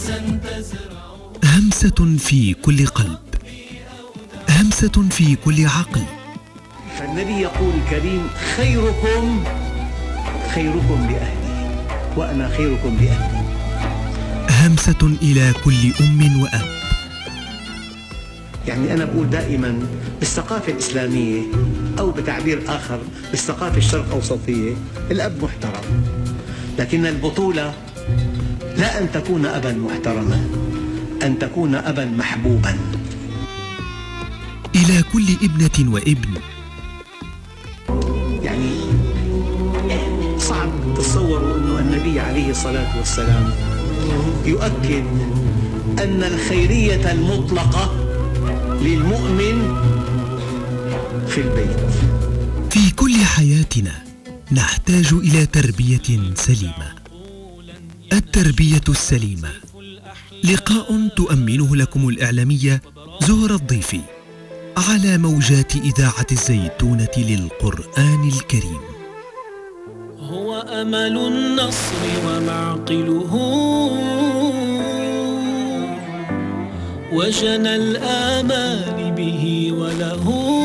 همسة في كل قلب همسة في كل عقل فالنبي يقول الكريم خيركم خيركم لأهلي وأنا خيركم لأهلي همسة إلى كل أم وأب يعني أنا بقول دائما بالثقافة الإسلامية أو بتعبير آخر بالثقافة الشرق أوسطية الأب محترم لكن البطولة لا أن تكون أبا محترما أن تكون أبا محبوبا إلى كل ابنة وابن يعني صعب تصوروا أنه النبي عليه الصلاة والسلام يؤكد أن الخيرية المطلقة للمؤمن في البيت في كل حياتنا نحتاج إلى تربية سليمة التربية السليمة لقاء تؤمنه لكم الإعلامية زهرة الضيفي على موجات إذاعة الزيتونة للقرآن الكريم هو أمل النصر ومعقله وجنى الآمال به وله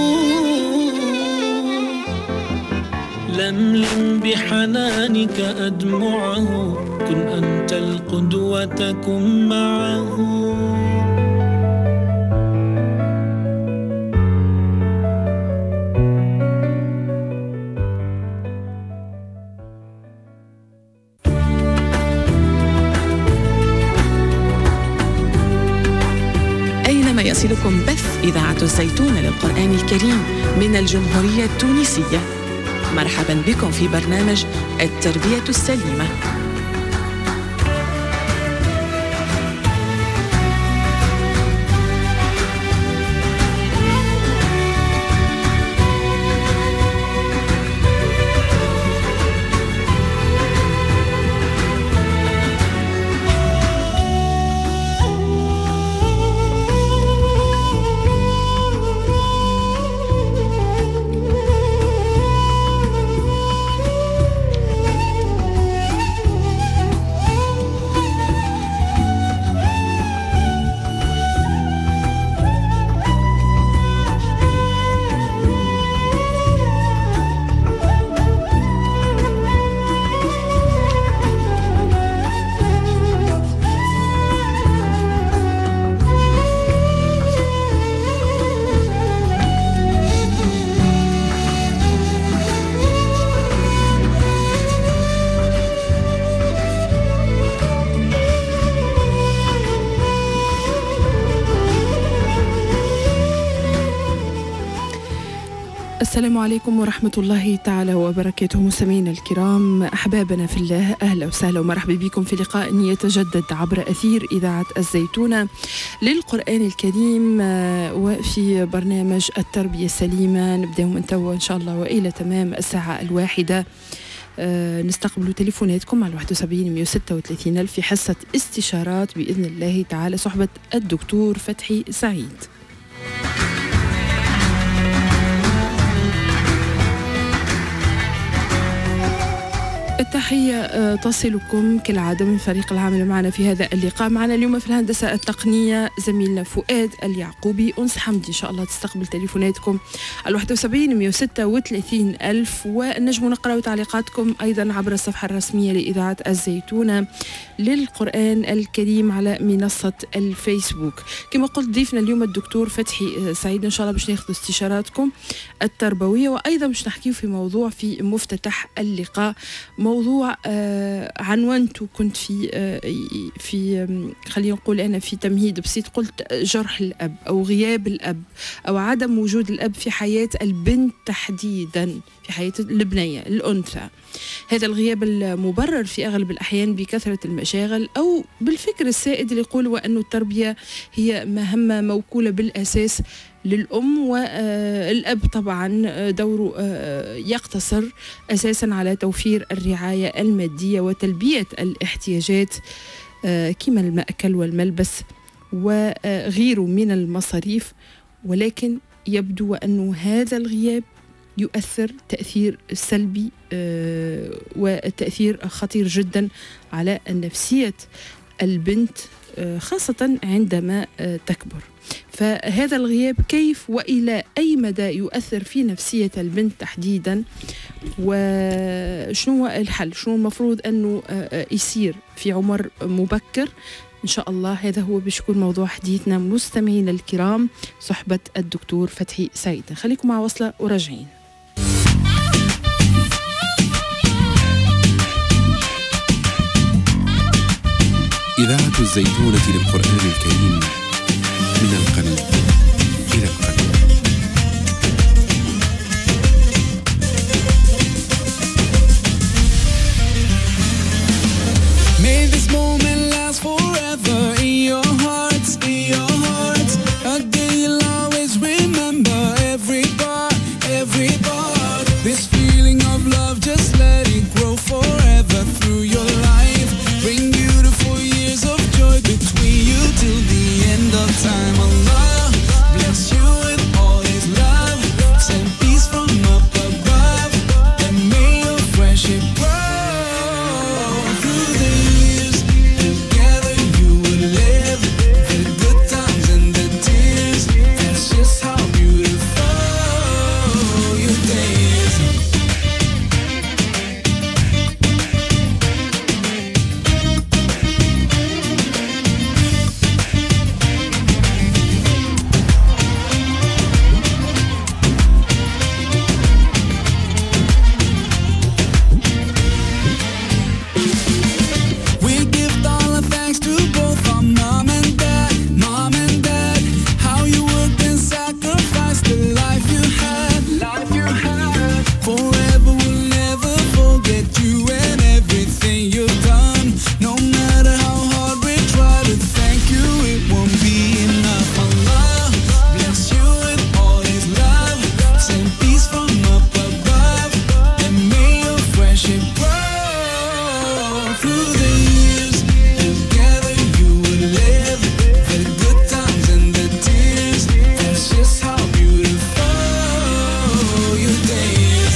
لملم بحنانك أدمعه كن أنت القدوة كن معه أينما يصلكم بث إذاعة الزيتون للقرآن الكريم من الجمهورية التونسية مرحبا بكم في برنامج التربية السليمة السلام عليكم ورحمة الله تعالى وبركاته مستمعينا الكرام أحبابنا في الله أهلا وسهلا ومرحبا بكم في لقاء يتجدد عبر أثير إذاعة الزيتونة للقرآن الكريم آه، وفي برنامج التربية السليمة نبدأ من توا إن شاء الله وإلى تمام الساعة الواحدة آه، نستقبل تليفوناتكم على 71 136 ألف في حصة استشارات بإذن الله تعالى صحبة الدكتور فتحي سعيد التحية آه، تصلكم كالعادة من فريق العمل معنا في هذا اللقاء معنا اليوم في الهندسة التقنية زميلنا فؤاد اليعقوبي أنس حمدي إن شاء الله تستقبل تليفوناتكم على 71 136 ألف ونجم نقرأ تعليقاتكم أيضا عبر الصفحة الرسمية لإذاعة الزيتونة للقرآن الكريم على منصة الفيسبوك كما قلت ضيفنا اليوم الدكتور فتحي آه، سعيد إن شاء الله باش ناخذ استشاراتكم التربوية وأيضا باش نحكيه في موضوع في مفتتح اللقاء موضوع آه، عنونته كنت في آه، في آم، خلينا نقول أنا في تمهيد بسيط قلت جرح الأب أو غياب الأب أو عدم وجود الأب في حياة البنت تحديدا في حياة البنية الأنثى هذا الغياب المبرر في أغلب الأحيان بكثرة المشاغل أو بالفكر السائد اللي يقول وأنه التربية هي مهمة موكولة بالأساس للأم والأب طبعا دوره آه، يقتصر أساسا على توفير الرعاية المادية وتلبية الاحتياجات آه، كما المأكل والملبس وغيره من المصاريف ولكن يبدو أن هذا الغياب يؤثر تأثير سلبي آه، وتأثير خطير جدا على نفسية البنت آه، خاصة عندما آه، تكبر فهذا الغياب كيف والى اي مدى يؤثر في نفسيه البنت تحديدا وشنو هو الحل شنو المفروض انه آه، يصير في عمر مبكر ان شاء الله هذا هو باش يكون موضوع حديثنا مستمعينا الكرام صحبه الدكتور فتحي سعيد خليكم مع وصله وراجعين إذاعة الزيتونة للقرآن الكريم من القلب إلى القلب May this moment last forever in your hearts, in your hearts. A day you'll always remember every part, every part. This feeling of love, just let it grow forever through your life. Bring beautiful years of joy between you till the end of time. Allah bless you with all His love. Send peace from up above, and may your friendship grow through the years. Together you will live the good times and the tears. That's just how beautiful your days. We give all our thanks to both our mom and dad, mom and dad. How you worked and sacrificed the life you had, life you had. Forever we'll never forget you and everything you've done. No matter how hard we try to thank you, it won't be enough. Allah bless you with all His love. Send peace from up above, and may your friendship grow through the years. Together you would live the good times and the tears. That's just how beautiful your days.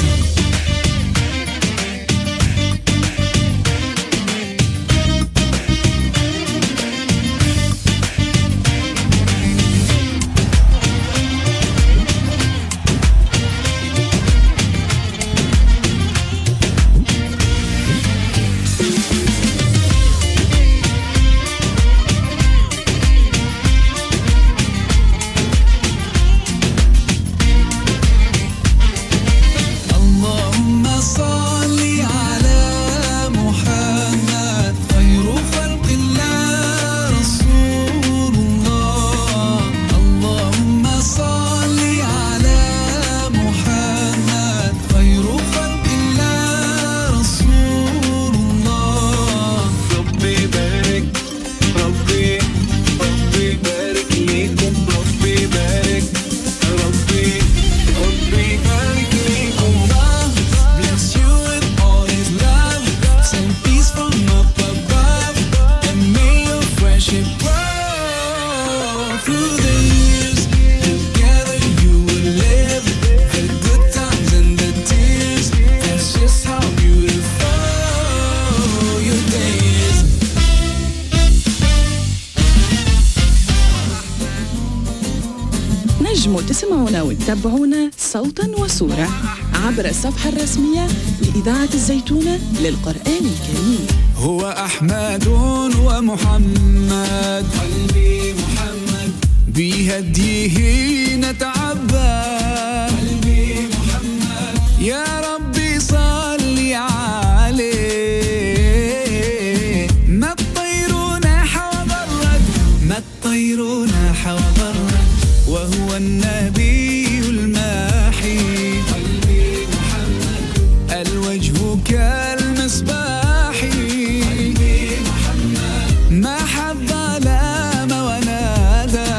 اللهم صل على محمد خير خلق الله رسول الله اللهم صل على محمد خير خلق الله رسول الله ربي بارك ربي ربي بارك ليكم ربي بارك ربي ربي بارك ليكم Allah bless you with all His love send peace from up above and may your friendship grow through the years together you will live the good times and the tears that's just how beautiful your days نجموا تسمعونا وتتابعونا صوتا وصورة عبر الصفحة الرسمية لإذاعة الزيتونة للقرآن الكريم هو أحمد ومحمد قلبي محمد بهديه نتعبد قلبي محمد يا ربي صل عليه ما الطير ناح وبرد ما الطير ناح وبرد وهو النبي الماحي قلبي محمد الوجه كالمصباح ما حب لام ونادى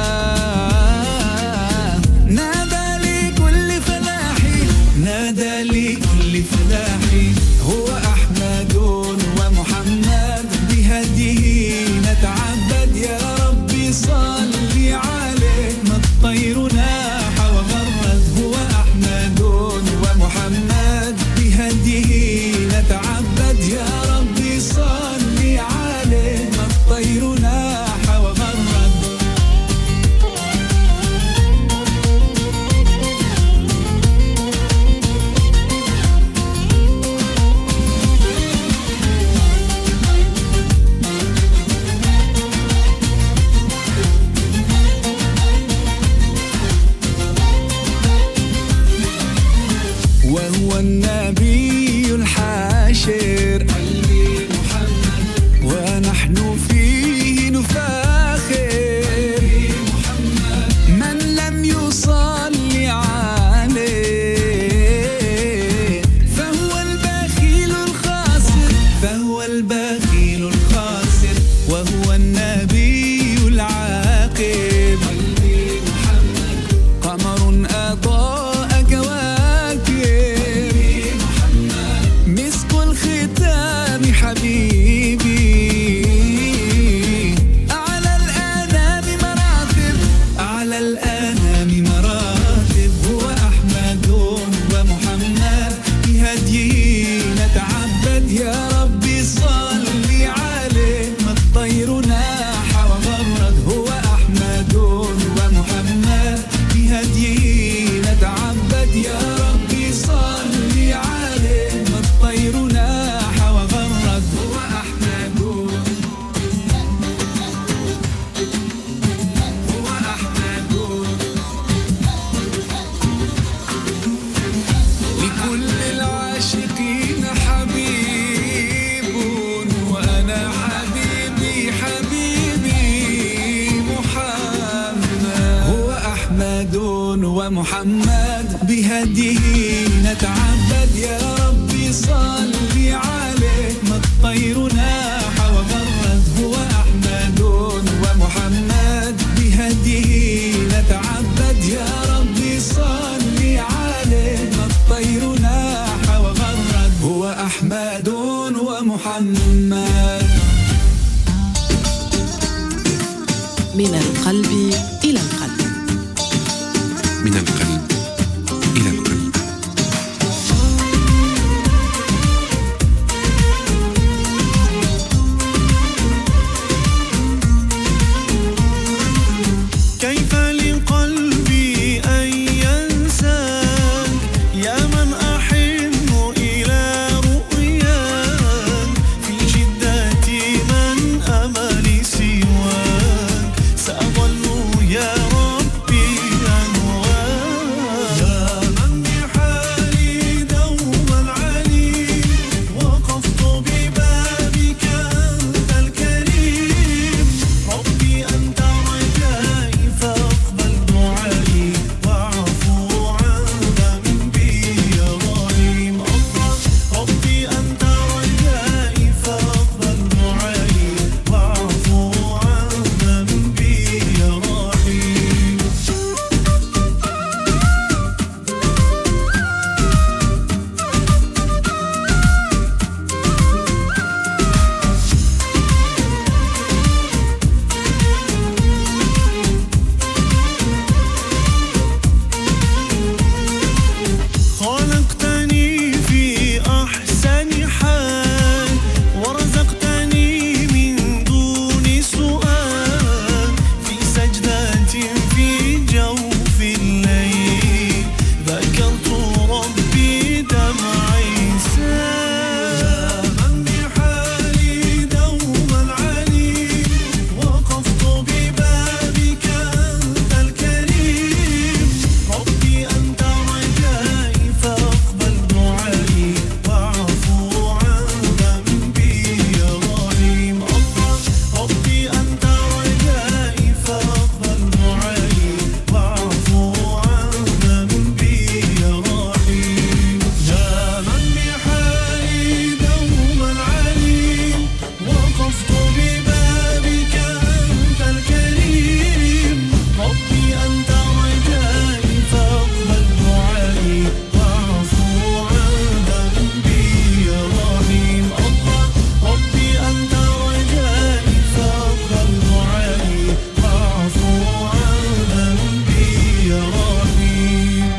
نادى لكل فلاحي نادى لكل فلاحي هو أحمد ومحمد بهديه نتعبد يا ربي صل عليه ما الطير ناح وغرد هو أحمد ومحمد بهديه نتعبد يا ربي صل عليه ما الطير ومحمد بهديه نتعبد يا ربي صل عليه ما الطير ناح وغرد هو أحمد ومحمد بهديه نتعبد يا ربي صل عليه ما الطير ناح وغرد هو أحمد ومحمد من القلب إلى القلب من القلب إلى القلب كيف لقلبي أن ينساك يا من أحن إلى رؤياك في شدة من أملي سواك سأظل يا ربي أنواك يا من بحالي دوما عليم وقفت ببابك أنت الكريم ربي أنت رجائي فاقبل دعائي واعفو عن ذنبي يا رحيم الله ربي أنت رجائي فاقبل دعائي واعفو عن ذنبي يا رحيم خلقتني في أحسن حال ورزقتني من دون سؤال في سجدة في جوف الليل ذكرت ربي دمعي سال يا من بحالي دوما عليم وقفت ببابك أنت الكريم ربي أنت رجائي فاقبل دعائي واعفو عن ذنبي يا رحيم الله ربي أنت رجائي فاقبل دعائي واعفو عن ذنبي يا رحيم يا من بحالي دوما عليم وقفت ببابك أنت الكريم ربي أنت رجائي فاقبل دعائي واعفو عن ذنبي يا رحيم الله ربي أنت رجائي فاقبل دعائي واعفو عن ذنبي يا رحيم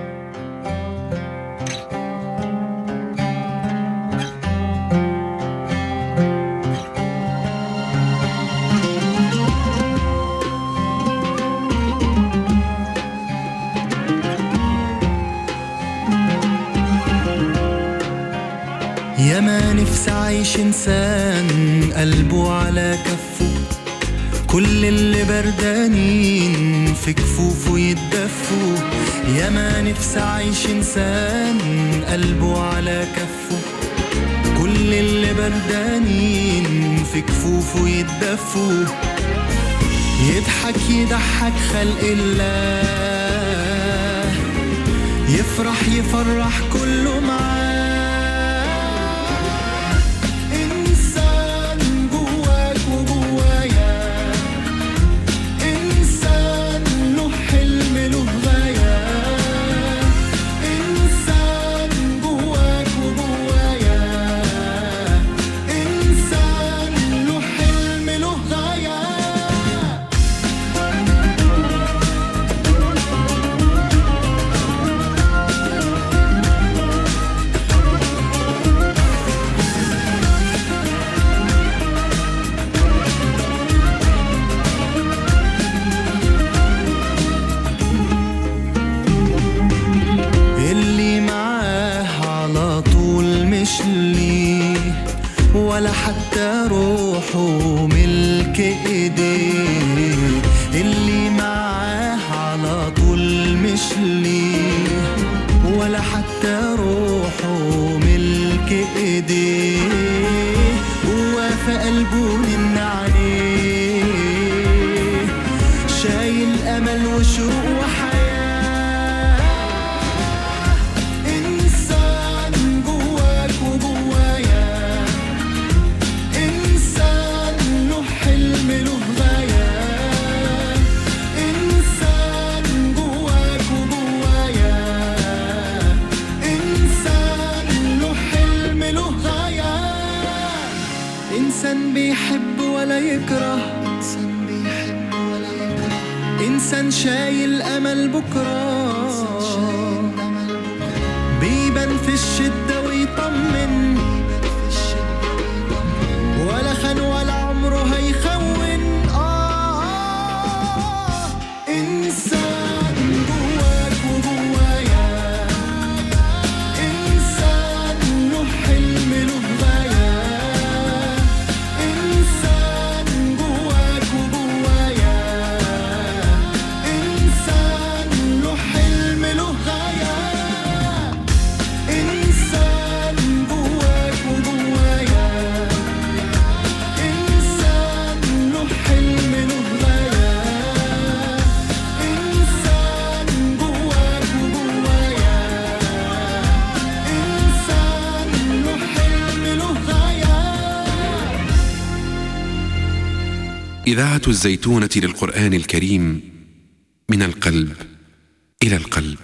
يا ما نفسي عايش انسان قلبه على كفه كل اللي بردانين في كفوفه يتدفوا يا ما نفسي عايش انسان قلبه على كفه كل اللي بردانين في كفوفه يتدفوا يضحك يضحك خلق الله يفرح يفرح كله معاه إنسان جواك وجوايا إنسان له حلم له غاية إنسان جواك وجوايا إنسان له حلم له غاية اللي معاه على طول مش ليه ولا حتى روحه ملك ايديه اللي معاه على طول مش ليه ولا حتى روحه ملك ايديه هو في قلبه من عليه شايل امل وشوق وحياه إنسان شايل أمل بكرة بيبان في الشدة ويطمن ولا خان ولا عمره هيخون آه إنسان جواك وجوايا إنسان له حلم له غاية إنسان جواك وجوايا إنسان له حلم له غاية إنسان جواك وجوايا إنسان له حلم له غاية إنسان جواك وجوايا إنسان له حلم له غاية إذاعة الزيتونة للقرآن الكريم من القلب إلى القلب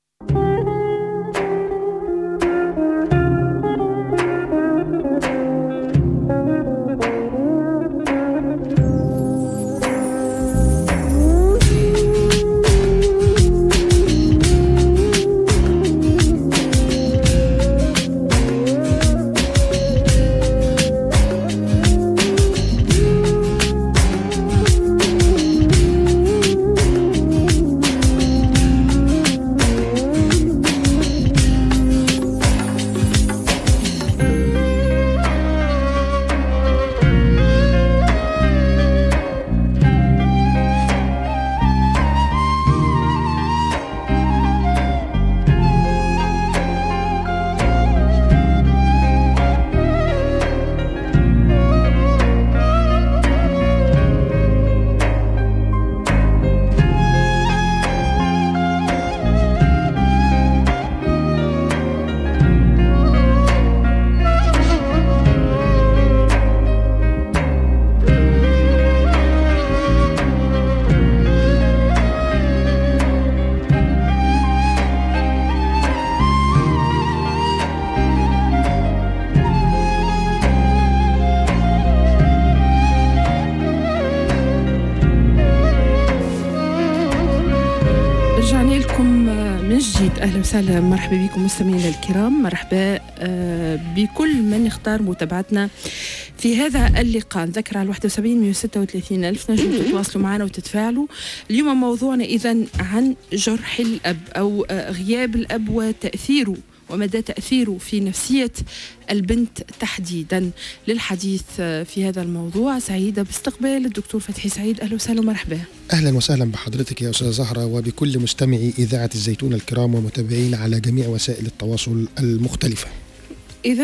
رجعنا لكم من جديد اهلا وسهلا مرحبا بكم مستمعينا الكرام مرحبا آه، بكل من اختار متابعتنا في هذا اللقاء نذكر على 71 136 ألف نجم تتواصلوا معنا وتتفاعلوا اليوم موضوعنا إذا عن جرح الأب أو آه، غياب الأب وتأثيره ومدى تأثيره في نفسية البنت تحديدا للحديث آه، في هذا الموضوع سعيدة باستقبال الدكتور فتحي سعيد أهلا وسهلا ومرحبا اهلا وسهلا بحضرتك يا استاذه زهره وبكل مستمعي اذاعه الزيتون الكرام ومتابعين على جميع وسائل التواصل المختلفه. إذا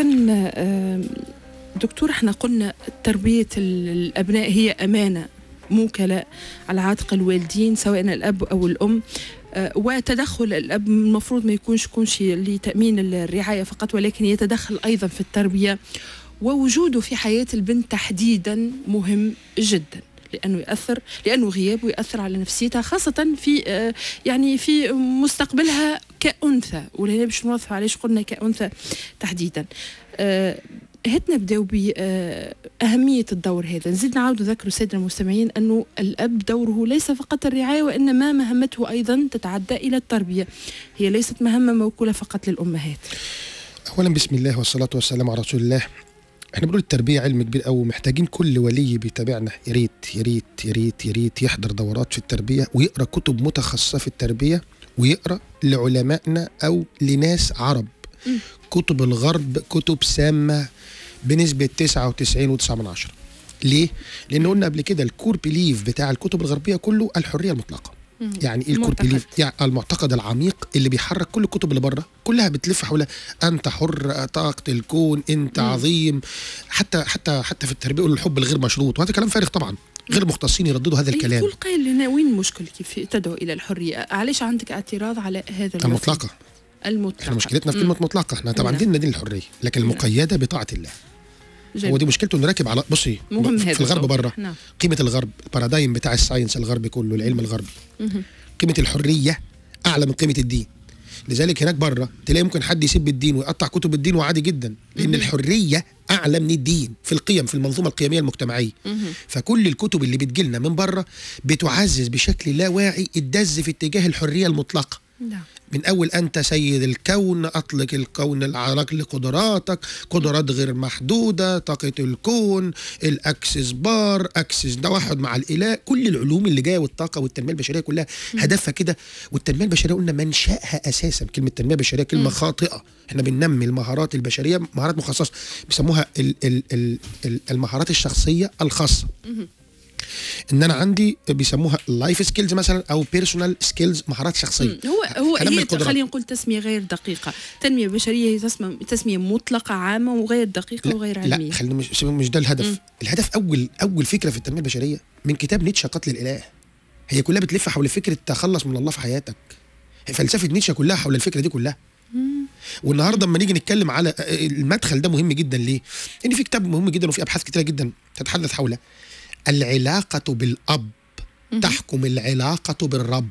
دكتور احنا قلنا تربية ال- الأبناء هي أمانة موكلة على عاتق الوالدين سواء الأب أو الأم آه، وتدخل الأب المفروض ما يكونش يكونش لتأمين الرعاية فقط ولكن يتدخل أيضا في التربية ووجوده في حياة البنت تحديدا مهم جدا لانه ياثر لانه غيابه ياثر على نفسيتها خاصه في آه، يعني في مستقبلها كانثى ولهنا باش نوضحوا علاش قلنا كانثى تحديدا آه، هات نبداو بأهمية الدور هذا نزيد نعاود نذكر السادة المستمعين أنه الأب دوره ليس فقط الرعاية وإنما مهمته أيضا تتعدى إلى التربية هي ليست مهمة موكولة فقط للأمهات اولا بسم الله والصلاه والسلام على رسول الله. احنا بنقول التربيه علم كبير قوي ومحتاجين كل ولي بيتابعنا يا ريت يا ريت يا ريت يا ريت يحضر دورات في التربيه ويقرا كتب متخصصه في التربيه ويقرا لعلمائنا او لناس عرب. كتب الغرب كتب سامه بنسبه 99.9 من عشرة. ليه؟ لان قلنا قبل كده الكور بليف بتاع الكتب الغربيه كله الحريه المطلقه. يعني ايه الكور المعتقد. بليف؟ يعني المعتقد العميق اللي بيحرك كل الكتب اللي بره كلها بتلف حول انت حر طاقه الكون انت مم. عظيم حتى حتى حتى في التربيه يقولوا الحب الغير مشروط وهذا كلام فارغ طبعا غير مختصين يرددوا هذا أي الكلام كل قائل لنا وين المشكل كيف تدعو إلى الحرية علاش عندك اعتراض على هذا المفهوم؟ المطلقه المطلقة احنا مشكلتنا في مم. كلمه مطلقه احنا طبعا نعم. ديننا دين الحريه لكن نعم. المقيده بطاعه الله جميل. هو دي مشكلته انه راكب على بصي مهم في هذا الغرب الصوت. بره نعم قيمه الغرب البارادايم بتاع الساينس الغربي كله العلم الغربي مهم. قيمه الحريه اعلى من قيمه الدين لذلك هناك بره تلاقي ممكن حد يسب الدين ويقطع كتب الدين وعادي جدا لان الحريه اعلى من الدين في القيم في المنظومه القيميه المجتمعيه فكل الكتب اللي بتجيلنا من بره بتعزز بشكل لا واعي الدز في اتجاه الحريه المطلقه نعم من اول انت سيد الكون اطلق الكون العراق لقدراتك قدرات غير محدوده طاقه الكون الاكسس بار اكسس توحد مع الاله كل العلوم اللي جايه والطاقه والتنميه البشريه كلها هدفها كده والتنميه البشريه قلنا منشاها اساسا كلمه تنميه بشريه كلمه خاطئه احنا بننمي المهارات البشريه مهارات مخصصه بيسموها ال ال ال ال المهارات الشخصيه الخاصه ان انا عندي بيسموها لايف سكيلز مثلا او بيرسونال سكيلز مهارات شخصيه مم. هو هو هنمي هي القدرات. خلينا نقول تسميه غير دقيقه تنميه بشريه هي تسمى تسميه مطلقه عامه وغير دقيقه وغير علميه لا خلينا مش مش ده الهدف مم. الهدف اول اول فكره في التنميه البشريه من كتاب نيتشه قتل الاله هي كلها بتلف حول فكره التخلص من الله في حياتك فلسفه نيتشه كلها حول الفكره دي كلها والنهارده لما نيجي نتكلم على المدخل ده مهم جدا ليه؟ ان في كتاب مهم جدا وفي ابحاث كتيره جدا تتحدث حول العلاقه بالاب تحكم العلاقه بالرب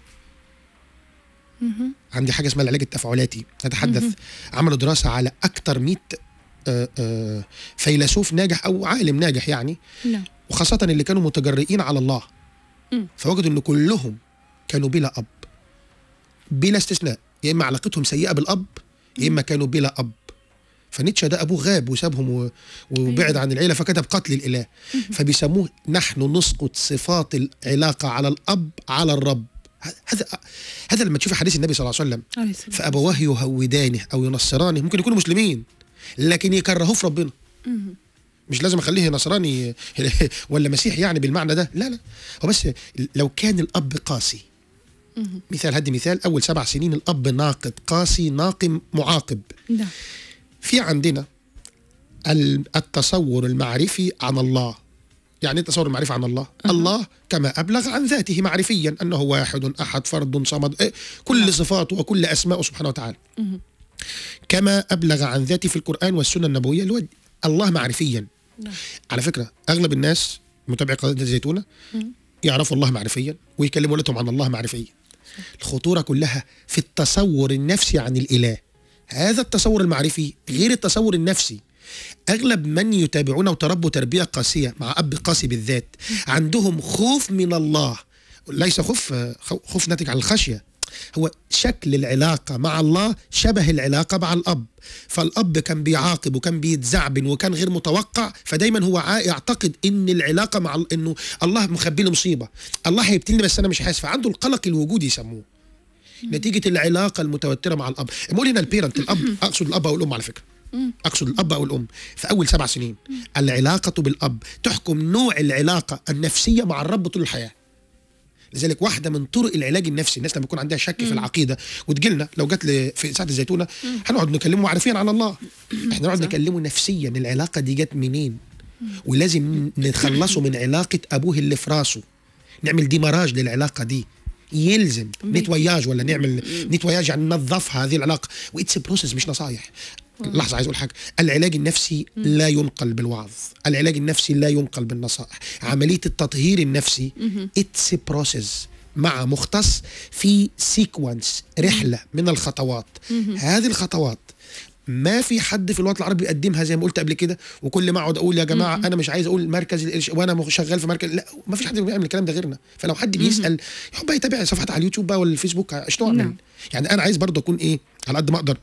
عندي حاجه اسمها العلاج التفاعلاتي نتحدث عملوا دراسه على اكثر 100 آه، آه، فيلسوف ناجح او عالم ناجح يعني نعم وخاصة اللي كانوا متجرئين على الله مم. فوجدوا ان كلهم كانوا بلا اب بلا استثناء يا اما علاقتهم سيئة بالاب يا اما كانوا بلا اب فنيتشه ده ابوه غاب وسابهم و- وبعد عن العيله فكتب قتل الاله فبيسموه نحن نسقط صفات العلاقه على الاب على الرب ه- هذا هذا لما تشوف حديث النبي صلى الله عليه وسلم عليه الصلاة فابواه يهودانه او ينصرانه ممكن يكونوا مسلمين لكن يكرهوه في ربنا مش لازم اخليه نصراني ولا مسيح يعني بالمعنى ده لا لا هو بس لو كان الاب قاسي مثال هدي مثال اول سبع سنين الاب ناقد قاسي ناقم معاقب نعم في عندنا ال- التصور المعرفي عن الله يعني إيه التصور المعرفي عن الله الله كما أبلغ عن ذاته معرفيا أنه واحد أحد فرد صمد إيه، كل صفاته وكل أسماءه سبحانه وتعالى كما أبلغ عن ذاته في القرآن والسنة النبوية اللي هو الله معرفيا نعم. على فكرة أغلب الناس متابعي قناة الزيتونة يعرفوا الله معرفيا ويكلموا ولادهم عن الله معرفيا الخطورة كلها في التصور النفسي عن الإله هذا التصور المعرفي غير التصور النفسي أغلب من يتابعون وتربوا تربية قاسية مع أب قاسي بالذات عندهم خوف من الله ليس خوف خوف ناتج عن الخشية هو شكل العلاقة مع الله شبه العلاقة مع الأب فالأب كان بيعاقب وكان بيتزعبن وكان غير متوقع فدايما هو عا- يعتقد إن العلاقة مع ال- إنه الله مخبي له مصيبة الله هيبتلني بس أنا مش حاسس فعنده القلق الوجودي يسموه نتيجة العلاقة المتوترة مع الأب بقول هنا البيرنت الأب أقصد الأب أو الأم على فكرة أقصد الأب أو الأم في أول سبع سنين العلاقة بالأب تحكم نوع العلاقة النفسية مع الرب طول الحياة لذلك واحدة من طرق العلاج النفسي الناس لما يكون عندها شك في العقيدة وتجي لنا لو جت ل- في ساعة الزيتونة هنقعد نكلمه عارفين عن الله احنا نقعد نكلمه نفسيا العلاقة دي جت منين ولازم نتخلصوا من علاقة أبوه اللي في راسه نعمل ديمراج للعلاقة دي يلزم نتوياج ولا نعمل نتوياج يعني ننظفها هذه العلاقة وإتس بروسيس مش نصايح لحظة عايز أقول حاجة العلاج النفسي لا ينقل بالوعظ العلاج النفسي لا ينقل بالنصائح عملية التطهير النفسي اتس بروسيس مع مختص في سيكونس رحلة من الخطوات هذه الخطوات ما في حد في الوطن العربي بيقدمها زي ما قلت قبل كده وكل ما اقعد اقول يا جماعه انا مش عايز اقول مركز الإرش... وانا مخ- شغال في مركز لا ما فيش حد بيعمل الكلام ده غيرنا فلو حد بيسال يحب بقى يتابع صفحات على اليوتيوب بقى ولا الفيسبوك ايش نعمل نعم. يعني انا عايز برضه اكون ايه على قد ما اقدر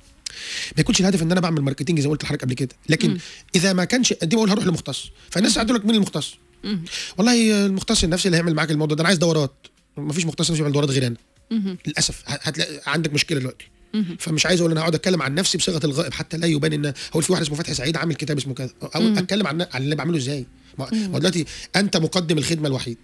ما يكونش الهدف ان انا بعمل ماركتنج زي ما قلت لحضرتك قبل كده لكن اذا ما كانش دي بقول هروح لمختص فالناس يقول لك مين المختص والله المختص النفسي اللي هيعمل معاك الموضوع ده انا عايز دورات ما فيش مختص نفسي يعمل دورات غير انا للاسف ه- هتلاقي عندك مشكله دلوقتي فمش عايز اقول انا هقعد اتكلم عن نفسي بصيغه الغائب حتى لا يبان ان هو في واحد اسمه فتحي سعيد عامل كتاب اسمه كذا او اتكلم عن عن اللي بعمله ازاي ما ما هو دلوقتي انت مقدم الخدمه الوحيد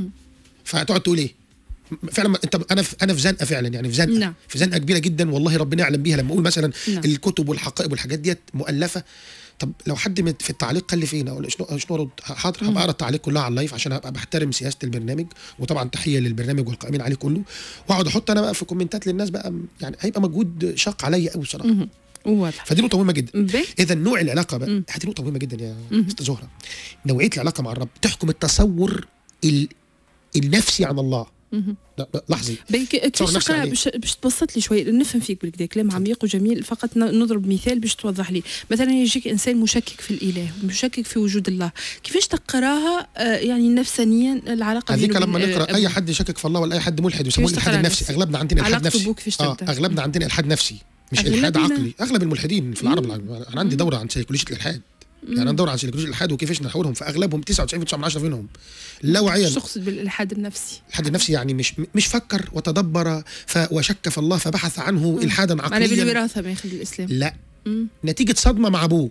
فهتقعد تقول ايه فعلا ما- انت انا في انا في زنقه فعلا يعني في زنقه نعم. في زنقه كبيره جدا والله ربنا يعلم بيها لما اقول مثلا نعم. الكتب والحقائب والحاجات ديت مؤلفه طب لو حد من- في التعليق قال لي فين اقول شنو شنو ارد حاضر هبقى اقرا التعليق كلها على اللايف عشان ابقى بحترم سياسه البرنامج وطبعا تحيه للبرنامج والقائمين عليه كله واقعد احط انا بقى في كومنتات للناس بقى يعني هيبقى مجهود شاق عليا قوي بصراحه واضح فدي نقطه مهمه جدا بي اذا نوع العلاقه بقى هذه نقطه مهمه جدا يا استاذ زهره نوعيه العلاقه مع الرب تحكم التصور ال... النفسي عن الله مهم. لا لا، لحظي بين ك- كيفاش تصور نفسك تقرا عليه. باش باش تبسط لي شوي نفهم فيك بالكدا كلام عميق وجميل فقط ن- نضرب مثال باش توضح لي مثلا يجيك انسان مشكك في الاله مشكك في وجود الله كيفاش تقراها آه، يعني نفسانيا العلاقه هذيك بينه لما وبين، نقرا آه، اي أبوه. حد يشكك في الله ولا اي حد ملحد يسموه كيفاش الالحاد تقرأ النفسي نفسي؟ اغلبنا عندنا الحاد علاقته نفسي بوك كيفاش اه تبدأ؟ اغلبنا عندنا الحاد نفسي مش أغلبنا؟ الحاد عقلي اغلب الملحدين في العرب انا عندي دوره عن سيكولوجيه الالحاد يعني انا دوره عن سيكولوجيه الالحاد وكيفاش نحولهم فاغلبهم 99.9 منهم لا ايش وعيا تقصد بالالحاد النفسي الحد النفسي يعني مش مش فكر وتدبر ف وشك في الله فبحث عنه الحادا معناها عقليا بالوراثه ما ياخذ الاسلام لا مم. نتيجه صدمه مع ابوه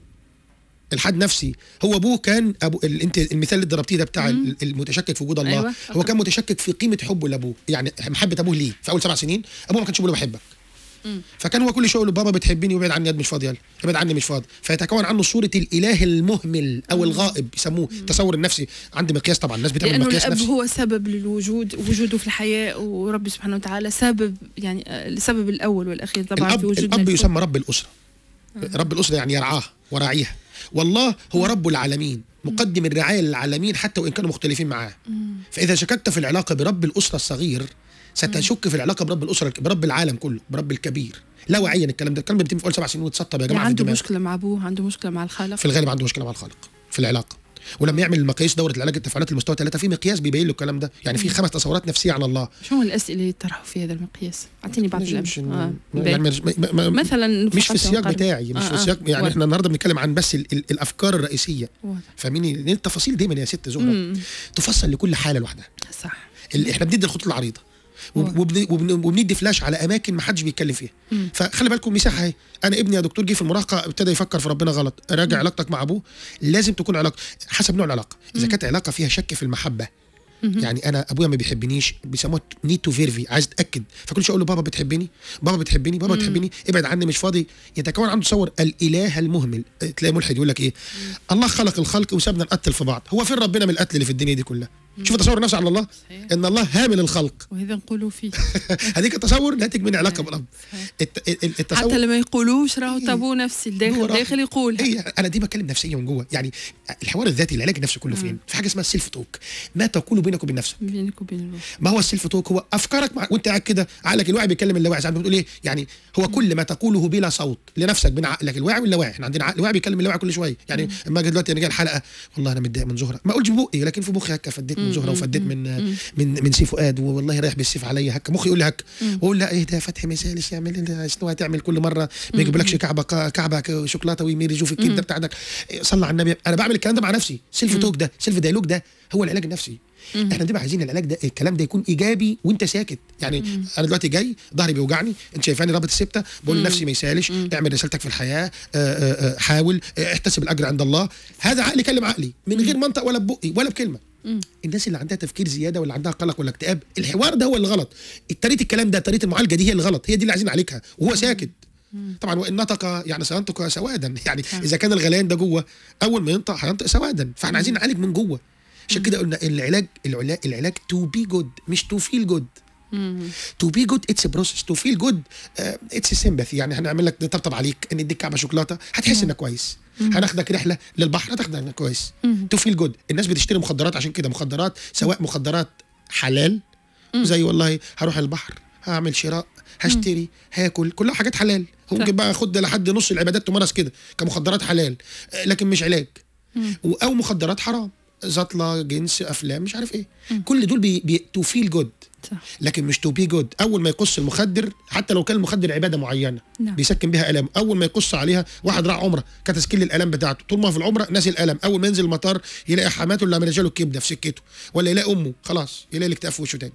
الحاد نفسي هو ابوه كان ابو ال- انت المثال اللي ضربتيه ده بتاع ال- المتشكك في وجود الله أيوة، هو أوكي. كان متشكك في قيمه حبه لابوه يعني محبه ابوه ليه في اول سبع سنين ابوه ما كانش بيقول له بحبك فكان هو كل شويه يقول له بابا بتحبني وابعد عني يا مش فاضي يلا ابعد عني مش فاضي فيتكون عنه صوره الاله المهمل او الغائب يسموه التصور النفسي عندي مقياس طبعا الناس بتعمل لانه مقياس الاب نفسي هو سبب للوجود وجوده في الحياه وربي سبحانه وتعالى سبب يعني آه، السبب الاول والاخير طبعا في الاب وجودنا الاب الكل. يسمى رب الاسره رب الاسره يعني يرعاها وراعيها والله هو رب العالمين مقدم الرعايه للعالمين حتى وان كانوا مختلفين معاه فاذا شككت في العلاقه برب الاسره الصغير ستشك في العلاقه برب الاسره برب العالم كله برب الكبير لا وعيا الكلام ده الكلام ده بيتم في اول سبع سنين وتسطب يا يعني جماعه في عنده الدماغ مشكله مع ابوه عنده مشكله مع الخالق في الغالب عنده مشكله مع الخالق في العلاقه ولما يعمل المقاييس دوره العلاج التفاعلات المستوى ثلاثه في مقياس بيبين له الكلام ده يعني في خمس تصورات نفسيه عن الله شنو الاسئله اللي يطرحوا في هذا المقياس اعطيني بعض مش مش الامثله آه. يعني مش ما- ما- ما- مثلا مش في فقط السياق نقارن. بتاعي مش آه، في آه. السياق يعني واضح. احنا النهارده بنتكلم عن بس ال ال الافكار الرئيسيه واضح. فاهميني لان التفاصيل دايما يا ست زهره مم. تفصل لكل حاله لوحدها صح اللي احنا بندي الخطوط العريضه وب- وبن- وبن- وبندي فلاش على اماكن ما حدش بيتكلم فيها مم. فخلي بالكم مساحه اهي انا ابني يا دكتور جه في المراهقه ابتدى يفكر في ربنا غلط راجع علاقتك مع ابوه لازم تكون علاقه حسب نوع العلاقه اذا كانت علاقه فيها شك في المحبه يعني انا ابويا ما بيحبنيش بيسموها نيد تو فيرفي عايز اتاكد فكل شويه اقول له بابا بتحبني بابا بتحبني بابا بتحبني ابعد عني مش فاضي يتكون عنده تصور الاله المهمل تلاقي ملحد يقول لك ايه الله خلق الخلق وسابنا نقتل في بعض هو فين ربنا من القتل اللي في الدنيا دي كلها شوف تصور نفسه على الله صحيح. ان الله هامل الخلق وهذا نقولوا فيه هذيك التصور ناتج من علاقه بالاب صحيح. الت- ال- ال- التصور حتى لما يقولوش راهو طابو نفسي هو الداخل راح- داخل يقول ايه انا دي بتكلم نفسيا من جوه يعني الحوار الذاتي العلاج النفسي كله فين في حاجه اسمها السيلف توك ما تقول بينك وبين نفسك بينك وبين الروح ما هو السيلف توك هو افكارك مع... وانت قاعد كده عقلك الواعي بيتكلم اللاواعي زي ما بتقول ايه يعني هو كل ما تقوله بلا صوت لنفسك بين عقلك الواعي واللاواعي احنا عندنا عقل واعي بيكلم اللاواعي كل شويه يعني اما اجي دلوقتي انا جاي الحلقه والله انا متضايق من زهره ما اقولش ببقي لكن في مخي هكا فديت من زهره وفديت من من من سي فؤاد والله رايح بالسيف عليا هكا مخي يقول لي هكا واقول لا ايه ده فتحي ما يسالش يعمل إيه؟ شنو هتعمل كل مره ما يجيبلكش كعبه كعبه شوكولاته ويميرجوا في الكبده بتاعتك إيه، صلى على النبي انا بعمل الكلام ده مع نفسي سيلف توك ده سيلف دايلوج ده هو العلاج النفسي احنا بنبقى عايزين العلاج ده الكلام ده يكون ايجابي وانت ساكت يعني انا دلوقتي جاي ظهري بيوجعني انت شايفاني رابط السبته بقول لنفسي ما يسالش اعمل رسالتك في الحياه آه، آه، آه، حاول آه، احتسب الاجر عند الله هذا عقلي كلم عقلي من غير منطق ولا ببقي ولا بكلمه الناس اللي عندها تفكير زياده ولا عندها قلق ولا اكتئاب الحوار ده هو اللي غلط طريقه الكلام ده طريقه المعالجه دي هي اللي غلط هي دي اللي عايزين نعالجها وهو ساكت طبعا وان نطق يعني سينطق سوادا يعني اذا كان الغليان ده جوه اول ما ينطق هينطق سوادا فاحنا عايزين نعالج من جوه عشان كده قلنا العلاج العلاج العلاج تو بي جود مش تو فيل جود تو بي جود اتس بروسس تو فيل جود اتس سيمباثي يعني هنعمل لك نطبطب عليك نديك كعبه شوكولاته هتحس انك كويس هناخدك رحله للبحر هتاخدك انك كويس تو فيل جود الناس بتشتري مخدرات عشان كده مخدرات سواء مخدرات حلال زي والله هروح البحر هعمل شراء هشتري هاكل كلها حاجات حلال ممكن بقى اخد لحد نص العبادات تمارس كده كمخدرات حلال آه، لكن مش علاج و- او مخدرات حرام زطله جنس افلام مش عارف ايه كل دول بي, بي تو فيل جود صح لكن مش تو بي جود اول ما يقص المخدر حتى لو كان المخدر عباده معينه نعم. بيسكن بيها الام اول ما يقص عليها واحد راح عمره كتسكيل الالم بتاعته طول ما هو في العمره ناسي الالم اول ما ينزل المطار يلاقي حماته اللي عمل له الكبده في سكته ولا يلاقي امه خلاص يلاقي الاكتئاب في وشه تاني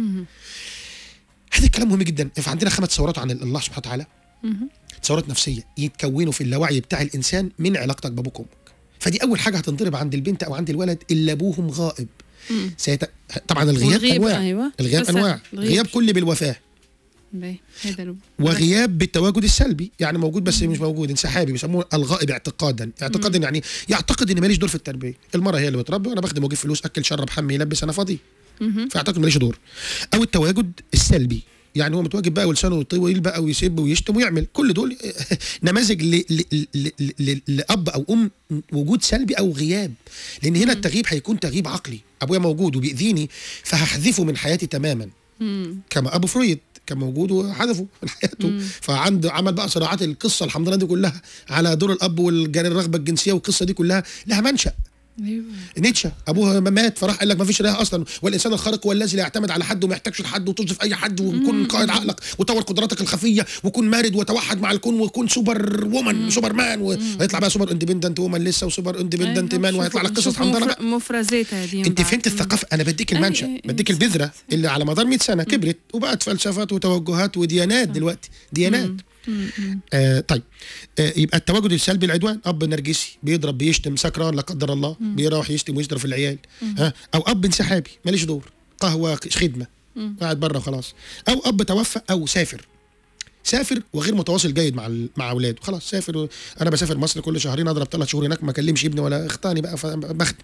هذا الكلام مهم جدا فعندنا خمس تصورات عن الله سبحانه وتعالى تصورات نفسيه يتكونوا في اللاوعي بتاع الانسان من علاقتك بابوك وامك فدي اول حاجه هتنضرب عند البنت او عند الولد اللي ابوهم غائب سيت... طبعا الغياب والغيب، انواع أيوة. الغياب بس انواع الغيب. غياب كل بالوفاه باهي. هذا لو- وغياب بالتواجد السلبي يعني موجود بس مش موجود انسحابي بيسموه الغائب اعتقادا اعتقادا يعني يعتقد ان ماليش دور في التربيه المراه هي اللي بتربي وانا بخدم واجيب فلوس اكل شرب حمي يلبس انا فاضي فاعتقد ماليش دور او التواجد السلبي يعني هو متواجد بقى ولسانه طويل بقى ويسب ويشتم ويعمل كل دول نماذج ل... ل... ل... ل... ل... لاب او ام وجود سلبي او غياب لان هنا التغييب هيكون تغييب عقلي ابويا موجود وبيأذيني فهحذفه من حياتي تماما كما ابو فرويد كان موجود وحذفه من حياته فعنده عمل بقى صراعات القصه الحمد لله دي كلها على دور الاب والرغبه الجنسيه والقصه دي كلها لها منشأ ايوه نيتشه ابوها مات فراح قال لك ما فيش راه اصلا والانسان الخارق هو الذي لا يعتمد على حد وما يحتاجش لحد وتوظف اي حد وكن قائد عقلك وطور قدراتك الخفيه وكن مارد وتوحد مع الكون وكن سوبر وومن سوبر مان وهيطلع بقى سوبر اندبندنت وومن لسه وسوبر اندبندنت أيوة، مان وهيطلع لك شوفوا- قصص شوفوا حمضانه مفر- بقى مفرزات هذه من انت بعد. فهمت الثقافه انا بديك أي- المنشا أي- بديك أي- البذره اللي على مدار 100 سنه كبرت وبقت فلسفات وتوجهات وديانات دلوقتي ديانات آه طيب آه يبقى التواجد السلبي العدوان اب نرجسي بيضرب بيشتم سكران لا قدر الله بيروح يشتم ويضرب في العيال ها او اب انسحابي ماليش دور قهوه خدمه قاعد بره خلاص او اب توفى او سافر سافر وغير متواصل جيد مع ال- مع اولاده خلاص سافر و- انا بسافر مصر كل شهرين اضرب ثلاث شهور هناك ما اكلمش ابني ولا اختاني بقى فبخدم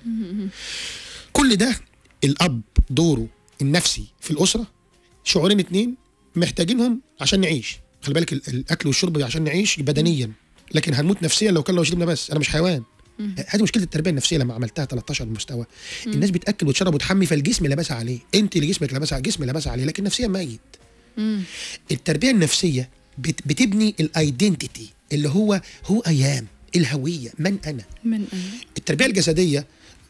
كل ده الاب دوره النفسي في الاسره شعورين اتنين محتاجينهم عشان نعيش خلي بالك ال- الاكل والشرب عشان نعيش بدنيا لكن هنموت نفسيا لو كلنا وشربنا بس انا مش حيوان هذه مشكله التربيه النفسيه لما عملتها 13 مستوى الناس بتاكل وتشرب وتحمي فالجسم لابسها عليه انت اللي جسمك لابسها الجسم لابسها عليه لكن نفسيا ميت التربيه النفسيه بت بتبني الايدنتيتي اللي هو هو ايام الهويه من انا من أنا؟ التربيه الجسديه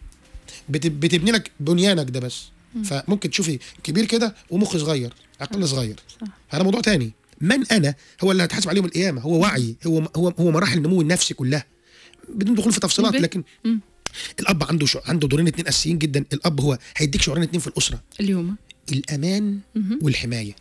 بت- بتبني لك بنيانك ده بس فممكن تشوفي كبير كده ومخ صغير عقل صغير هذا موضوع تاني من انا هو اللي هتحاسب عليهم القيامه هو وعي هو هو هو مراحل النمو النفسي كلها بدون دخول في تفصيلات البيت. لكن الاب عنده شو عنده دورين اتنين اساسيين جدا الاب هو هيديك شعورين اتنين في الاسره اليوم الامان والحمايه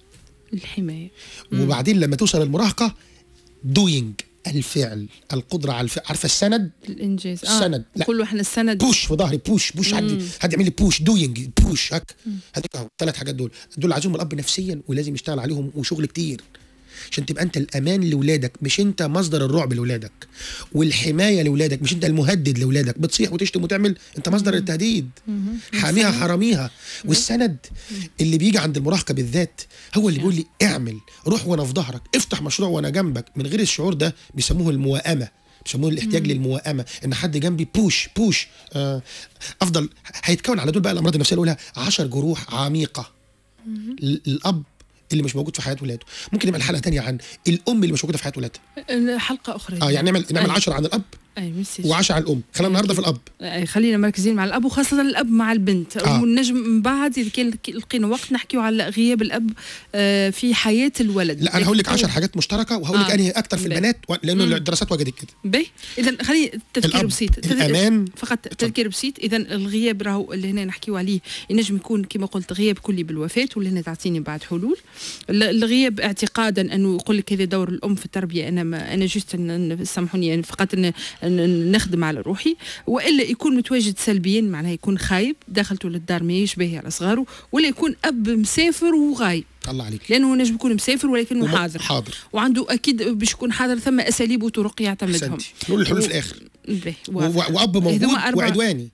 الحمايه وبعدين لما توصل المراهقه دوينج الفعل القدره على الفعل عارفه السند الانجاز السند. لا. كله احنا السند بوش في ظهري بوش بوش حد حد يعمل لي بوش دوينج بوش هك هديك اهو ثلاث حاجات دول دول عايزهم الاب نفسيا ولازم يشتغل عليهم وشغل كتير عشان تبقى انت الامان لاولادك مش انت مصدر الرعب لاولادك والحمايه لاولادك مش انت المهدد لاولادك بتصيح وتشتم وتعمل انت مصدر التهديد حاميها حراميها والسند اللي بيجي عند المراهقه بالذات هو اللي بيقول لي اعمل روح وانا في ظهرك افتح مشروع وانا جنبك من غير الشعور ده بيسموه الموائمه بيسموه الاحتياج للموائمه ان حد جنبي بوش بوش آه افضل هيتكون على دول بقى الامراض النفسيه اللي اقولها 10 جروح عميقه ال- الاب اللي مش موجود في حياه ولاده ممكن نعمل حلقه تانية عن الام اللي مش موجوده في حياه ولادها حلقه اخرى اه يعني نعمل نعمل أي. 10 عن الاب اي ميرسي و10 عن الام خلينا النهارده في الاب أي، خلينا مركزين مع الاب وخاصه الاب مع البنت آه. ونجم من بعد اذا كان لقينا وقت نحكيو على غياب الاب آه، في حياه الولد لا انا هقول لك 10 حاجات مشتركه وهقول لك آه. انهي اكتر في باهي. البنات و- لانه الدراسات وجدت كده باهي اذا خلي تذكير الأب، بسيط تذ- الأمان. فقط تذكير بسيط اذا الغياب راهو اللي هنا نحكيو عليه ينجم يكون كما قلت غياب كلي بالوفاه واللي هنا تعطيني بعد حلول ال- الغياب اعتقادا انه يقول لك هذا دور الام في التربيه انا ما انا جوست ن- ن- سامحوني يعني فقط ن- ن- نخدم على روحي والا يكون متواجد سلبيا معناها يكون خايب دخلته للدار ما يشبه على صغاره ولا يكون اب مسافر وغايب الله عليك لانه نجم يكون مسافر ولكنه وم- حاضر حاضر وعنده اكيد باش يكون حاضر ثم اساليب وطرق يعتمدهم احسنتي نقول الحلول في الاخر باهي، و- واضح. و- واب موجود هذوما أربعة- وعدواني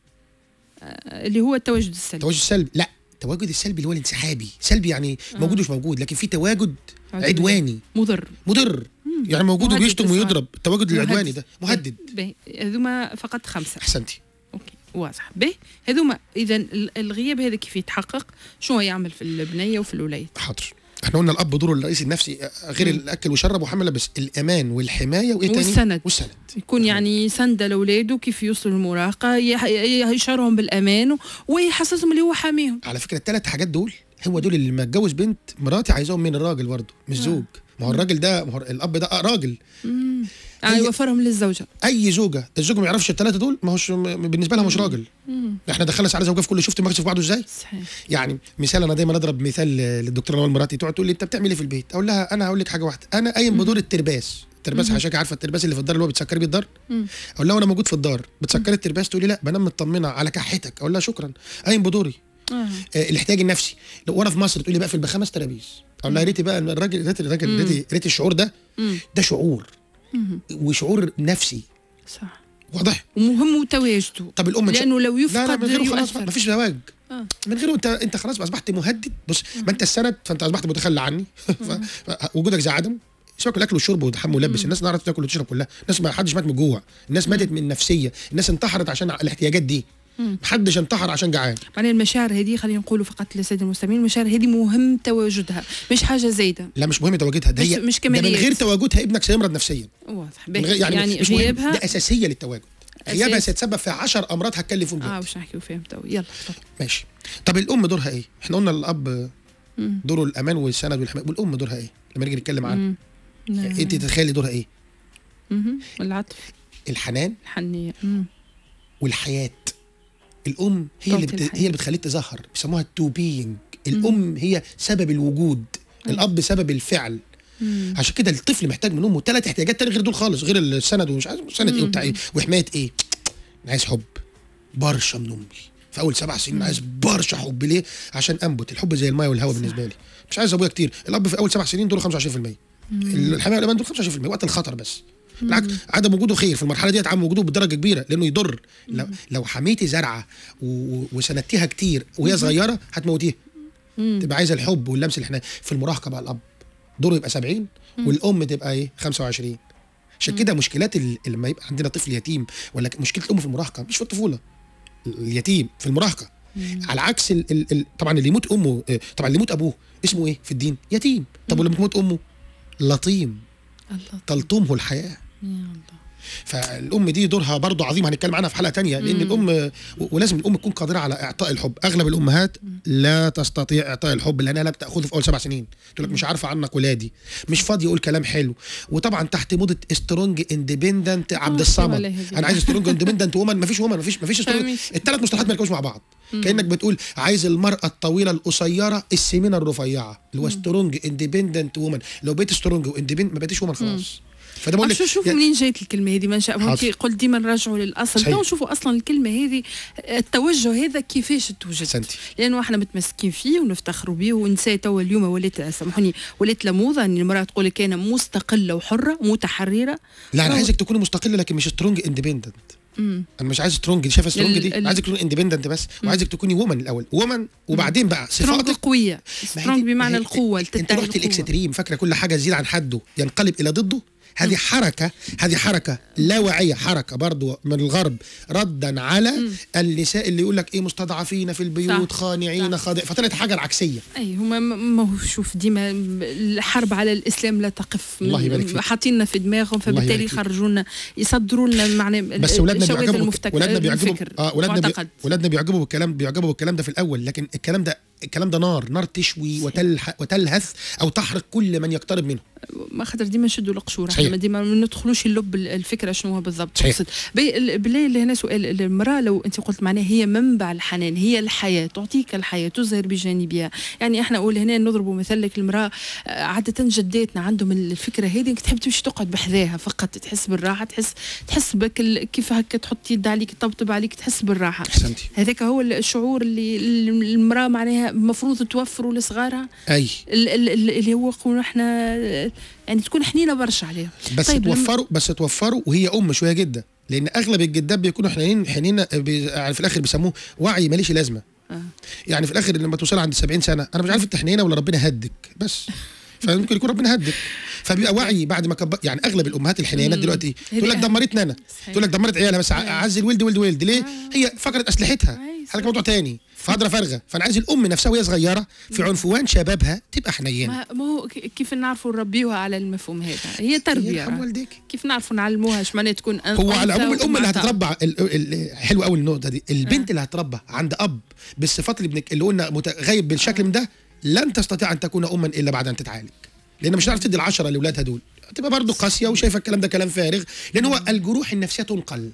اللي هو التواجد السلبي التواجد السلبي لا التواجد السلبي اللي هو الانسحابي سلبي يعني موجود ومش موجود لكن في تواجد عدواني. عدواني مضر مضر يعني موجود مهدد وبيشتم بالصراحة. ويضرب التواجد العدواني مهدد. ده مهدد باهي هذوما فقط خمسه احسنتي اوكي واضح باهي هذوما اذا ال- الغياب هذا كيف يتحقق شنو يعمل في البنيه وفي الولايه حاضر احنا قلنا الاب دوره الرئيسي النفسي آه، غير الاكل وشرب وحمل بس الامان والحمايه وايه تاني والسند. والسند يكون يعني سند لاولاده كيف يوصلوا للمراهقه يح- يشعرهم بالامان و- ويحسسهم اللي هو حاميهم على فكره الثلاث حاجات دول هو دول اللي لما اتجوز بنت مراتي عايزاهم من الراجل برضه مش زوج ما هو الراجل ده ما هو الاب ده راجل آه هي- يوفرهم للزوجه اي زوجه الزوج ما يعرفش الثلاثه دول ما هوش م- بالنسبه لها مش راجل احنا دخلنا على زوجه في كل شفت المركز في بعضه ازاي صحيح يعني مثال انا دايما اضرب مثال للدكتوره نوال مراتي تقعد تقول لي انت بتعمل ايه في البيت اقول لها انا هقول لك حاجه واحده انا قايم بدور الترباس الترباس حشاكي عارفه الترباس اللي في الدار اللي هو بتسكري بيه الدار اقول لها وانا موجود في الدار بتسكري الترباس تقول لي لا بنام مطمنه على كحتك اقول لها شكرا قايم بدوري آه. آه الاحتياج النفسي لو وانا في مصر تقول لي بقفل بخمس ترابيز اقول لها يا ريتي بقى إن الراجل ريت الراجل ريت ريت الشعور ده ده شعور وشعور نفسي صح واضح ومهم تواجده طب الام مش- لانه لو لا لا يفقد من غيره خلاص يؤثر ما فيش زواج آه. من غيره انت انت خلاص اصبحت مهدد بص ما انت السند فانت اصبحت متخلى عني ف- ف- وجودك زي عدمه سيبك من الاكل والشرب والحم واللبس الناس نعرف تاكل وتشرب كلها الناس ما حدش مات من الجوع الناس ماتت من نفسيه الناس انتحرت عشان الاحتياجات دي محدش انتحر عشان جعان معناها المشاعر هذه خلينا نقولوا فقط للساده المستمعين المشاعر هذه مهم تواجدها مش حاجه زايده لا مش مهم تواجدها ده مش- هي مش ده من كماليات. غير تواجدها ابنك سيمرض نفسيا واضح من باهي. غير يعني, يعني مش مهم غيابها ده اساسيه للتواجد غيابها أساس. سيتسبب في 10 امراض هتكلف فيهم اه دلوقتي. واش نحكيو فيهم تو يلا تفضل ماشي طب الام دورها ايه احنا قلنا الاب مم. دوره الامان والسند والحمايه والام دورها ايه لما نيجي نتكلم عنها مم. نعم. انت تتخيلي دورها ايه مهم. العطف الحنان الحنيه مم. والحياه الام هي اللي تعطي بت... الحياة. هي اللي بتخليك تظهر بيسموها التو بينج الام هي سبب الوجود الاب سبب الفعل مم. عشان كده الطفل محتاج من امه ثلاث احتياجات تاني غير دول خالص غير السند ومش عارف سند ايه وبتاع ايه وحمايه ايه انا عايز حب برشا من امي في اول سبع سنين عايز برشا حب ليه عشان انبت الحب زي الماء والهواء بالنسبه لي مش عايز ابويا كتير الاب في اول سبع سنين دوره 25% الحمايه والامان دول 25% وقت الخطر بس بالعكس عدم وجوده خير في المرحله ديت عدم وجوده بدرجه كبيره لانه يضر لو, لو حميتي زرعه و- و- وسندتيها كتير وهي صغيره هتموتيها تبقى عايزه الحب واللمس اللي احنا في المراهقه بقى الاب دوره يبقى 70 والام تبقى ايه 25 عشان كده مشكلات ال- لما يبقى عندنا طفل يتيم ولا ك- مشكله الام في المراهقه مش في الطفوله اليتيم في المراهقه على عكس ال ال ال طبعا اللي يموت امه آه، طبعا اللي يموت ابوه اسمه ايه في الدين يتيم طب ولما تموت امه لطيم الله تلطمه الحياه يا الله فالام دي دورها برضه عظيم هنتكلم عنها في حلقه تانية لان الام و- ولازم الام تكون قادره على اعطاء الحب اغلب الامهات لا تستطيع اعطاء الحب لانها لا بتاخذه في اول سبع سنين تقول لك مش عارفه عنك ولادي مش فاضي يقول كلام حلو وطبعا تحت موضه سترونج اندبندنت عبد آه، الصمد ولا هذه. انا عايز سترونج اندبندنت وومن مفيش وومن مفيش مفيش سترونج فاهمك. الثلاث مصطلحات ما يركبوش مع بعض كانك بتقول عايز المراه الطويله القصيره السمينه الرفيعه اللي هو سترونج اندبندنت وومن لو بقيت سترونج واندبندنت ما بقيتش وومن خلاص فده بقول طب لك شو شوفوا يا- منين جايت الكلمه هذه منشأ حاضر. انت قلت ديما نرجعوا للاصل صحيح. تو شوفوا اصلا الكلمه هذه التوجه هذا كيفاش توجد أحسنتي. لانه احنا متمسكين فيه ونفتخروا به والنساء توا اليوم ولات سامحوني ولات لموضه ان المراه تقول لك انا مستقله وحره متحرره لا انا أو- عايزك تكوني مستقله لكن مش سترونج اندبندنت مم. انا مش عايز سترونج شايفه سترونج ال- دي ال- عايزك تكوني اندبندنت بس وعايزك تكوني وومن الاول وومن وبعدين بقى سترونج صفاتك قويه ما هي سترونج دي- بمعنى ما هي- القوه انت التتعي رحت القوة. الاكستريم فاكره كل حاجه تزيد عن حده ينقلب الى ضده هذه حركة هذه حركة لا واعية حركة برضو من الغرب ردا على النساء اللي يقول لك ايه مستضعفين في البيوت صح. خانعين صح. خاضع فطلعت حاجة العكسية اي هما م- ما هو شوف ديما الحرب على الاسلام لا تقف الله يبارك فيك. حاطيننا في دماغهم الله فبالتالي يبارك فيك. يخرجونا يصدروا لنا معنى بس ولادنا الشواذ بيعجبوا المفتك ولادنا بيعجبوا الفكر اه ولادنا بي... معتقد ولادنا بيعجبوا بالكلام بيعجبوا بالكلام ده في الاول لكن الكلام ده الكلام ده نار نار تشوي وتلح وتلهث او تحرق كل من يقترب منه ما خاطر ديما نشدوا القشور صحيح. احنا ديما ما ندخلوش اللب الفكره شنو هو بالضبط صحيح. تقصد بي- ال- بالله اللي هنا سؤال المراه لو انت قلت معناها هي منبع الحنان هي الحياه تعطيك الحياه تزهر بجانبها يعني احنا نقول هنا نضربوا مثل لك المراه آه، عاده جداتنا عندهم الفكره هذه انك تحب تمشي تقعد بحذاها فقط تحس بالراحه تحس تحس بك ال- كيف هكا تحط يد عليك تطبطب عليك تحس بالراحه احسنتي هذاك هو الشعور اللي اللي المراه معناها المفروض توفره لصغارها اي ال- ال- ال- اللي هو يقولوا احنا يعني تكون حنينه برشا عليها بس طيب لما- توفروا بس توفروا وهي ام شويه جدا لان اغلب الجدات بيكونوا حنينين حنين بي- يعني في الاخر بيسموه وعي ماليش لازمه آه. يعني في الاخر لما توصل عند 70 سنه انا مش عارف انت حنينه ولا ربنا هدك بس فممكن يكون ربنا هدك فبيبقى وعي بعد ما كبر يعني اغلب الامهات الحنينات دلوقتي تقول لك هذه- دمرتني انا صحيح. تقول لك دمرت عيالها بس ع- اعز الولد ولد ولد ليه هي فقدت اسلحتها أي هذا موضوع تاني فهدرة فارغه فانا عايز الام نفسها وهي صغيره في عنفوان شبابها تبقى حنينه ما ما هو ك- كيف نعرفوا نربيوها على المفهوم هذا هي تربيه يرحم راه. والديك كيف نعرفوا نعلموها ايش معناها تكون أن- هو على أنثى العموم الام اللي ومعطاء. هتتربى ال- ال- حلوه قوي النقطه دي البنت اللي هتربى عند اب بالصفات اللي بنك اللي قلنا متغيب بالشكل من ده لن تستطيع ان تكون اما الا بعد ان تتعالج لان مش هتعرف تدي العشره لاولادها دول هتبقى برضه قاسيه وشايفه الكلام ده كلام فارغ لان هو الجروح النفسيه تنقل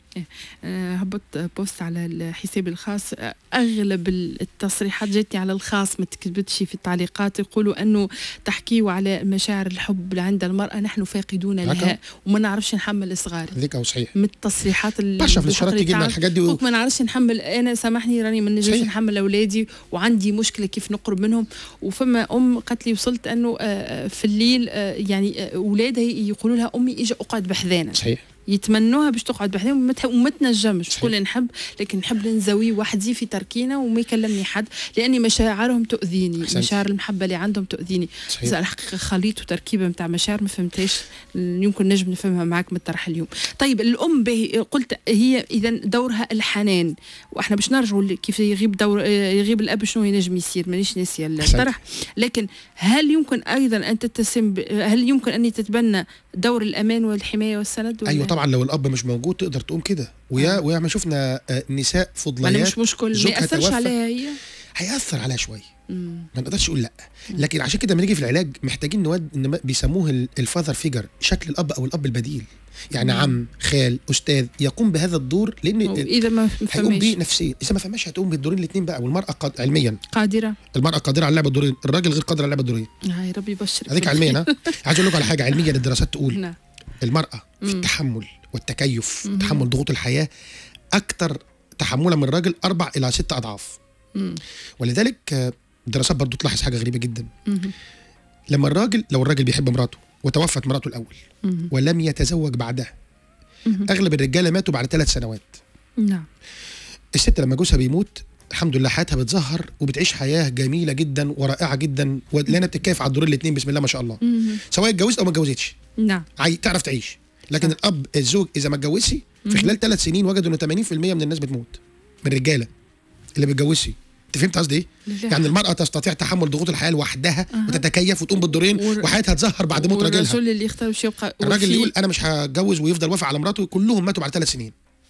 آه، هبط بوست على الحساب الخاص آه، اغلب التصريحات جاتني على الخاص ما تكتبتش في التعليقات يقولوا انه تحكيوا على مشاعر الحب اللي عند المراه نحن فاقدون هكا؟ لها وما نعرفش نحمل صغاري هذيك هو صحيح من التصريحات اللي برشا في الاشارات تجي لنا تعرف- الحاجات دي و- فوق ما نعرفش نحمل انا سامحني راني ما نجمش صحيح. نحمل اولادي وعندي مشكله كيف نقرب منهم وفما ام قالت لي وصلت انه آه، آه، في الليل آه، يعني آه، اولادها يقولوا لها امي اجي اقعد بحذانا صحيح يتمنوها باش تقعد بحذاهم وما ت- وما تنجمش صحيح. تقول نحب لكن نحب نزوي وحدي في تركينه وما يكلمني حد لاني مشاعرهم تؤذيني أحسنت. مشاعر المحبه اللي عندهم تؤذيني صحيح. بس الحقيقه خليط وتركيبه نتاع مشاعر ما فهمتهاش يمكن نجم نفهمها معك من الطرح اليوم طيب الام باهي قلت هي اذا دورها الحنان واحنا باش نرجعوا ل- كيف يغيب دور آه، يغيب الاب شنو ينجم يصير مانيش ناسيه أحسنت. الطرح لكن هل يمكن ايضا ان تتسم ب- هل يمكن ان تتبنى دور الامان والحمايه والسند ولا ايوه طبعا لو الاب مش موجود تقدر تقوم كده ويا ويا ما شفنا آه، نساء انا فضليات مش مشكل ما زوجها ياثرش توفى. عليها هي هيأثر عليها شويه مم. ما نقدرش نقول لا لكن عشان كده لما نيجي في العلاج محتاجين نود ان ما- بيسموه ال- الفاذر فيجر شكل الاب او الاب البديل يعني عم خال استاذ يقوم بهذا الدور لان اذا ما هيقوم بيه فهمش نفسيا اذا ما فهمش هتقوم بالدورين الاثنين بقى والمراه قد علميا قادره المراه قادره على لعب الدورين الراجل غير قادر على لعب الدورين هاي ربي يبشرك هذيك علميا ها عايز اقول لكم على حاجه علميا الدراسات تقول نعم المراه في مم. التحمل والتكيف تحمل ضغوط الحياه اكثر تحملا من الراجل اربع الى ست اضعاف مم. ولذلك آه، الدراسات برضو تلاحظ حاجه غريبه جدا مم. لما الراجل لو الراجل بيحب مراته وتوفت مراته الاول مم. ولم يتزوج بعدها مم. اغلب الرجاله ماتوا بعد ثلاث سنوات نعم الست لما جوزها بيموت الحمد لله حياتها بتزهر وبتعيش حياه جميله جدا ورائعه جدا ولانها بتتكيف على الدورين الاثنين بسم الله ما شاء الله مم. سواء اتجوزت او ما اتجوزتش نعم عاي... تعرف تعيش لكن الاب الزوج اذا ما اتجوزش في خلال ثلاث سنين وجدوا ان 80% من الناس بتموت من الرجاله اللي بتجوزش انت فهمت قصدي ايه؟ لله. يعني المراه تستطيع تحمل ضغوط الحياه لوحدها أها. وتتكيف وتقوم بالدورين والر- وحياتها تزهر بعد موت راجلها والرجل اللي يختار باش يبقى الراجل اللي وفي- يقول انا مش هتجوز ويفضل وافق على مراته كلهم ماتوا بعد ثلاث سنين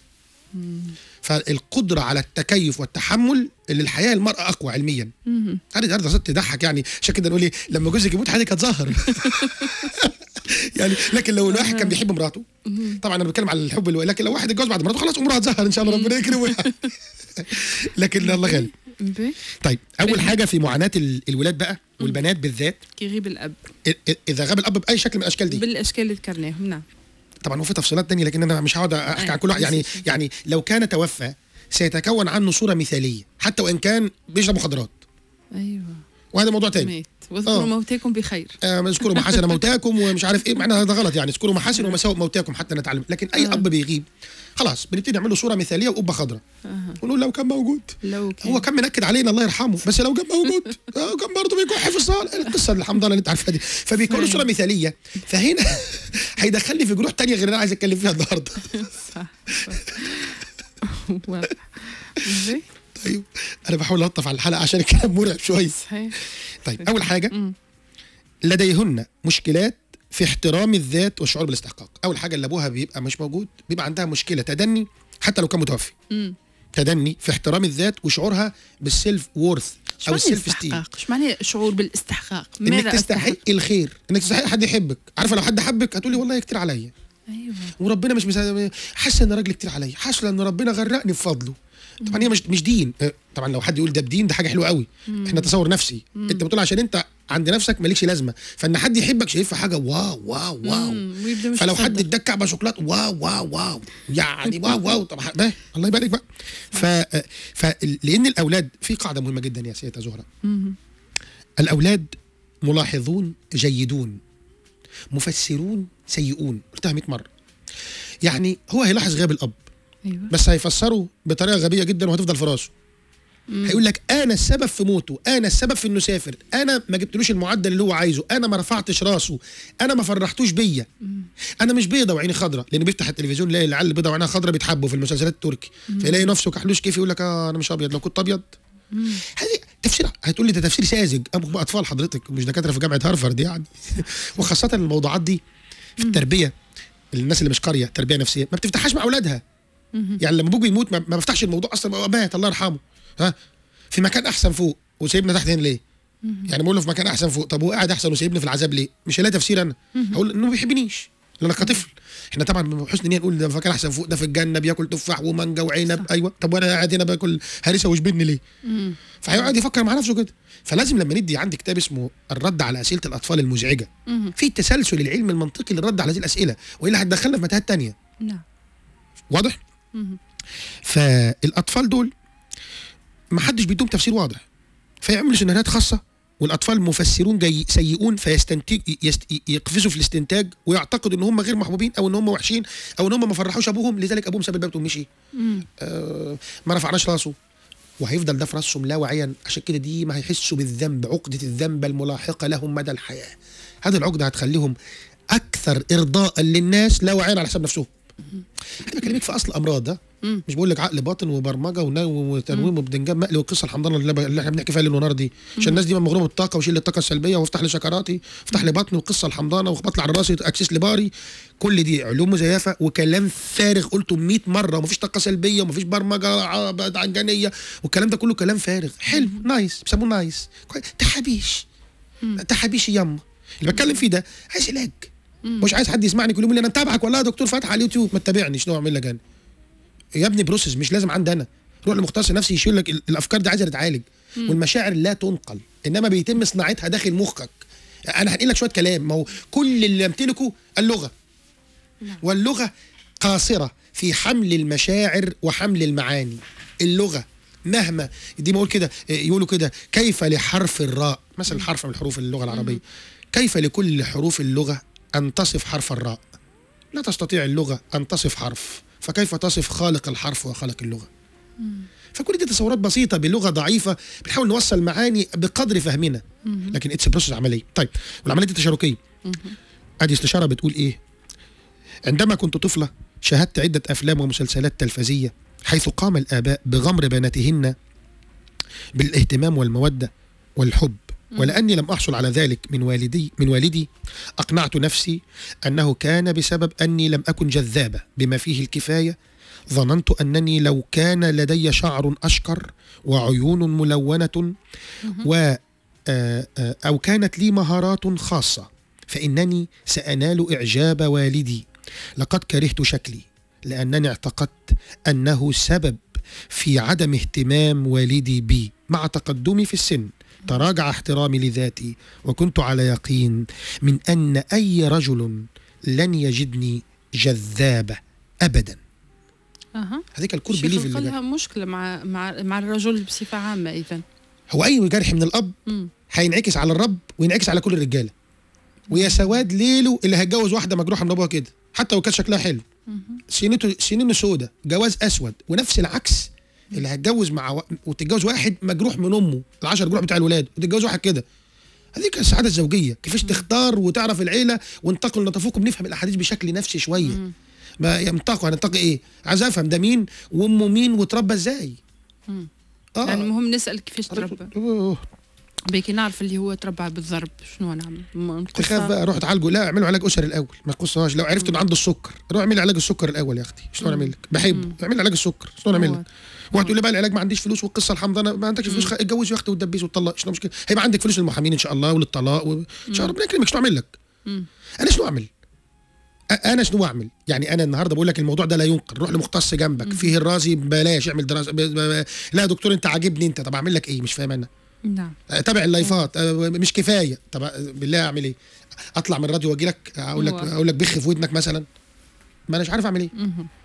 فالقدره على التكيف والتحمل اللي الحياه المراه اقوى علميا مم. هذه هذه دراسات تضحك يعني عشان كده نقول ايه لما جوزك يموت حياتك هتظهر يعني لكن لو الواحد كان بيحب مراته طبعا انا بتكلم على الحب الو... لكن لو واحد اتجوز بعد مراته خلاص اموره هتظهر ان شاء الله ربنا يكرمه يعني. لكن الله غالب بي. طيب اول بي. حاجه في معاناه ال- الولاد بقى والبنات بالذات كي يغيب الاب ا- ا- اذا غاب الاب باي شكل من الاشكال دي بالاشكال اللي ذكرناهم نعم طبعا هو في تفصيلات تانية لكن انا مش هقعد احكي عن كل واحد يعني يعني لو كان توفى سيتكون عنه صوره مثاليه حتى وان كان بيشرب مخدرات ايوه وهذا موضوع تاني مات واذكروا آه. موتاكم بخير آه، اذكروا محاسن موتاكم ومش عارف ايه معناها هذا غلط يعني اذكروا محاسن ومساوئ موتاكم حتى نتعلم لكن اي اب بيغيب خلاص بنبتدي نعمل له صوره مثاليه وقبه خضراء أها. ونقول لو كان موجود لو كان هو كان منكد علينا الله يرحمه بس لو كان موجود آه، كان برضه بيكح في الصال القصه الحمضانه اللي انت عارفها دي فبيكون له صوره مثاليه فهنا هيدخلني في جروح تانية غير اللي انا عايز اتكلم فيها النهارده صح واضح زي طيب انا بحاول الطف على الحلقه عشان الكلام مرعب شويه صحيح طيب اول حاجه مم. لديهن مشكلات في احترام الذات والشعور بالاستحقاق اول حاجه اللي ابوها بيبقى مش موجود بيبقى عندها مشكله تدني حتى لو كان متوفي مم. تدني في احترام الذات وشعورها بالسيلف وورث شو او معنى السيلف ستيم الاستحقاق؟ شو معنى شعور بالاستحقاق؟ انك ماذا تستحق أستحق؟ الخير انك تستحق حد يحبك عارفه لو حد حبك هتقولي والله كتير عليا ايوه وربنا مش مسا... حاسه ان راجل كتير عليا حاسه ان ربنا غرقني بفضله طبعا هي مش مش دين آه، طبعا لو حد يقول ده بدين ده حاجه حلوه قوي احنا تصور نفسي انت بتقول عشان انت عند نفسك مالكش لازمه فان حد يحبك شايفها حاجه واو واو واو مم. ويبدا مش فلو حد يصدق. اداك كعبه شوكولاته واو واو واو يعني واو واو طب ده الله يبارك بقى ف ف لان الاولاد في قاعده مهمه جدا يا سيده زهره مم. الاولاد ملاحظون جيدون مفسرون سيئون قلتها 100 مره يعني هو هيلاحظ غياب الاب ايوه بس هيفسره بطريقه غبيه جدا وهتفضل في راسه هيقول لك انا السبب في موته انا السبب في انه سافر انا ما جبتلوش المعدل اللي هو عايزه انا ما رفعتش راسه انا ما فرحتوش بيا انا مش بيضه وعيني خضراء لانه بيفتح التلفزيون يلاقي العيال بيضه وعينها خضراء بيتحبوا في المسلسلات التركي فيلاقي نفسه كحلوش كيف يقول لك اه انا مش ابيض لو كنت ابيض هذه تفسير هتقول لي ده تفسير ساذج ابو اطفال حضرتك مش دكاتره في جامعه هارفارد يعني وخاصه الموضوعات دي في التربيه الناس اللي مش قاريه تربيه نفسيه ما بتفتحهاش مع اولادها يعني لما ابوك بيموت ما ما بفتحش الموضوع اصلا هو مات الله يرحمه ها في مكان احسن فوق وسايبنا تحت هنا ليه؟ يعني بقول له في مكان احسن فوق طب هو قاعد احسن وسايبني في العذاب ليه؟ مش هلاقي تفسير انا هقول انه ما بيحبنيش لان انا كطفل احنا طبعا من حسن نيه نقول ده في مكان احسن فوق ده في الجنه بياكل تفاح ومانجا وعنب ايوه طب وانا قاعد هنا باكل هريسه وجبني ليه؟ فهيقعد يفكر مع نفسه كده فلازم لما ندي عندي كتاب اسمه الرد على اسئله الاطفال المزعجه في تسلسل العلم المنطقي للرد على هذه الاسئله والا هتدخلنا في متاهات تانية نعم واضح؟ فالاطفال دول ما حدش بيدوم تفسير واضح فيعملوا سيناريوهات خاصه والاطفال مفسرون جاي سيئون فيستنتج يست يقفزوا في الاستنتاج ويعتقدوا ان هم غير محبوبين او ان هم وحشين او ان هم ما فرحوش ابوهم لذلك ابوهم ساب الباب ومشي آه ما رفعناش راسه وهيفضل ده في راسهم لا واعيا عشان كده دي ما هيحسوا بالذنب عقده الذنب الملاحقه لهم مدى الحياه هذه العقده هتخليهم اكثر ارضاء للناس لا واعيا على حساب نفسهم انا بكلمك في اصل امراض ده مش بقول لك عقل باطن وبرمجه ونا- وتنويم وبدنجان مقلي والقصه الحمضانه اللي, ب- اللي احنا بنحكي فيها ليل ونهار دي عشان الناس دي مغرومه بالطاقه وشيل الطاقه السلبيه وافتح لي شكراتي وافتح لي بطني والقصه الحمضانه واخبط لي على راسي اكسس لي باري كل دي علوم مزيفه وكلام فارغ قلته 100 مره ومفيش طاقه سلبيه ومفيش برمجه ع- عنجانيه والكلام ده كله كلام فارغ حلو نايس بيسموه نايس كويس. تحابيش تحابيش يما اللي بتكلم فيه ده عايز علاج مش عايز حد يسمعني كل يوم يقول لي انا متابعك والله يا دكتور فتحي على اليوتيوب ما تتابعنيش نوع اعمل لك انا يا ابني بروسس مش لازم عندي انا روح لمختص نفسي يشيل لك ال- الافكار دي عايزه تتعالج والمشاعر لا تنقل انما بيتم صناعتها داخل مخك انا هنقل لك شويه كلام ما هو كل اللي يمتلكه اللغه واللغه قاصره في حمل المشاعر وحمل المعاني اللغه مهما دي ما اقول كده يقولوا كده كيف لحرف الراء مثلا حرف من حروف اللغه العربيه كيف لكل حروف اللغه ان تصف حرف الراء لا تستطيع اللغه ان تصف حرف فكيف تصف خالق الحرف وخالق اللغه فكل دي تصورات بسيطه بلغه ضعيفه بنحاول نوصل معاني بقدر فهمنا لكن اتس بروسس عمليه طيب والعمليه دي تشاركيه ادي استشاره بتقول ايه عندما كنت طفله شاهدت عده افلام ومسلسلات تلفزيه حيث قام الاباء بغمر بناتهن بالاهتمام والموده والحب ولاني لم احصل على ذلك من والدي من والدي اقنعت نفسي انه كان بسبب اني لم اكن جذابه بما فيه الكفايه ظننت انني لو كان لدي شعر اشقر وعيون ملونه و آه، آه، او كانت لي مهارات خاصه فانني سانال اعجاب والدي لقد كرهت شكلي لانني اعتقدت انه سبب في عدم اهتمام والدي بي مع تقدمي في السن تراجع احترامي لذاتي وكنت على يقين من ان اي رجل لن يجدني جذابه ابدا اها هذيك الكور شيخ بليف اللي لها مشكله مع مع مع الرجل بصفه عامه اذا هو اي جرح من الاب مم. هينعكس على الرب وينعكس على كل الرجاله ويا سواد ليله اللي هيتجوز واحده مجروحه من ابوها كده حتى لو كان شكلها حلو سنينه سنينه سودة جواز اسود ونفس العكس اللي هتجوز مع و... وتتجوز واحد مجروح من امه العشر جروح بتاع الولاد وتتجوز واحد كده هذيك السعاده الزوجيه كيفاش تختار وتعرف العيله وانتقل نتفوق بنفهم الاحاديث بشكل نفسي شويه ما ينتقوا هننتقي ايه عايز افهم ده مين وامه مين وتربى ازاي اه يعني المهم نسال كيفاش تربى أوه. بيكي نعرف اللي هو تربى بالضرب شنو نعمل م- نقصها؟ تخاف بقى روح تعالجه لا اعملوا علاج اسري الاول ما تقصهاش لو عرفت انه عنده السكر روح اعمل علاج السكر الاول يا اختي شلون اعمل لك بحبه اعمل علاج السكر شلون اعمل لك واحد يقول لي بقى العلاج ما عنديش فلوس والقصه الحمضانه ما عندكش فلوس خ- اتجوز يا اختي وتدبس وتطلق شنو مشكله هيبقى عندك فلوس للمحامين ان شاء الله وللطلاق و... ان شاء الله ربنا يكرمك شنو اعمل لك انا شنو اعمل أ- انا شنو اعمل يعني انا النهارده بقول لك الموضوع ده لا ينقل روح لمختص جنبك فيه الرازي بلاش اعمل دراسه ب... ب... ب... لا يا دكتور انت عاجبني انت طب اعمل لك ايه مش فاهم انا نعم تابع اللايفات آه، مش كفايه طب آه، بالله اعمل ايه اطلع من الراديو واجي لك اقول لك هو. اقول لك بخ في ودنك مثلا ما اناش عارف اعمل ايه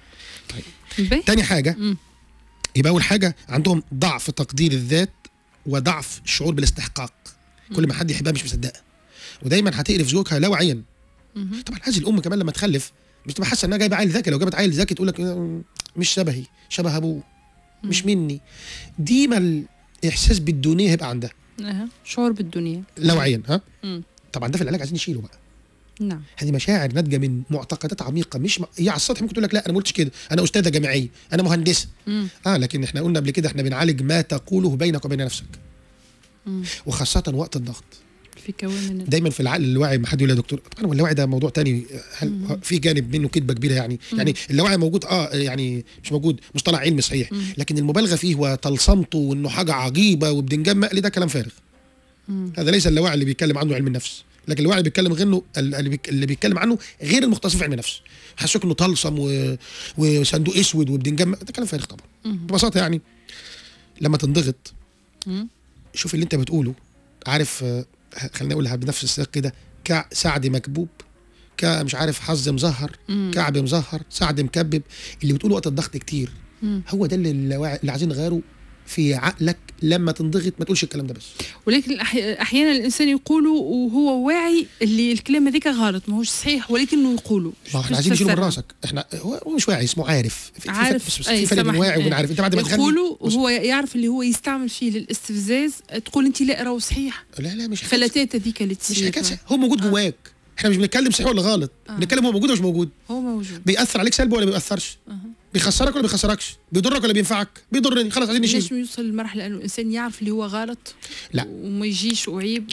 باهي. تاني حاجه مم. يبقى اول حاجه عندهم ضعف تقدير الذات وضعف الشعور بالاستحقاق كل ما حد يحبها مش مصدقه ودايما هتقرف زوجها لا وعيا طبعا هذه الام كمان لما تخلف مش تبقى حاسه انها جايبه عيل ذكي لو جابت عيل ذكي تقول لك آه، مش شبهي شبه ابوه مش مني دي ما الاحساس بالدونيه هيبقى عندها أها. شعور بالدنيا لا وعيا ها مم. طبعا ده في العلاج عايزين نشيله بقى نعم هذه مشاعر ناتجه من معتقدات عميقه مش م... هي على السطح ممكن تقول لك لا انا ما قلتش كده انا استاذه جامعيه انا مهندسه مم. اه لكن احنا قلنا قبل كده احنا بنعالج ما تقوله بينك وبين نفسك مم. وخاصه وقت الضغط في كوان من دايما في العقل اللاواعي ما حد يقول يا دكتور طبعا اللاواعي ده موضوع تاني هل في جانب منه كذبه كبيره يعني يعني اللاواعي موجود اه يعني مش موجود مصطلح علمي صحيح لكن المبالغه فيه وتلصمته وانه حاجه عجيبه وبدنجان مقلي ده كلام فارغ هذا ليس اللاواعي اللي بيتكلم عنه علم النفس لكن الواعي بيتكلم غير اللي, بيك... اللي بيتكلم عنه غير المختص في علم النفس حسوك انه طلسم و... وصندوق اسود وبدنجان م- ده كلام فارغ طبعا ببساطه يعني لما تنضغط شوف اللي انت بتقوله عارف آه، خليني اقولها بنفس السياق كده كع سعد مكبوب كا مش عارف حظ مزهر كعب مزهر سعد مكبب اللي بتقوله وقت الضغط كتير هو ده اللي اللاواعي اللي عايزين نغيره في عقلك لما تنضغط ما تقولش الكلام ده بس ولكن أحي- احيانا الانسان يقوله وهو واعي اللي الكلام هذاك غلط ماهوش صحيح ولكنه يقوله ما هو احنا عايزين نشيله من راسك احنا هو هو مش واعي اسمه عارف في- في فرق- عارف بس- بس أي في فرق بين سامحني. واعي وبين أي. عارف انت بعد ما تغني يقولوا بص- وهو يعرف اللي هو يستعمل فيه للاستفزاز تقول انت لا راهو صحيح لا لا مش حكاية- فلاتات هذيك اللي مش تصير حكايه صحيح. هو موجود جواك احنا مش بنتكلم صحيح ولا غلط بنتكلم هو موجود ولا مش موجود هو موجود بيأثر عليك سلبي ولا ما بيأثرش بيخسرك ولا بيخسركش بيضرك ولا بينفعك بيضرني خلاص عايزين نشيل ليش يوصل لمرحله انه الانسان يعرف اللي هو غلط لا. وما يجيش وعيب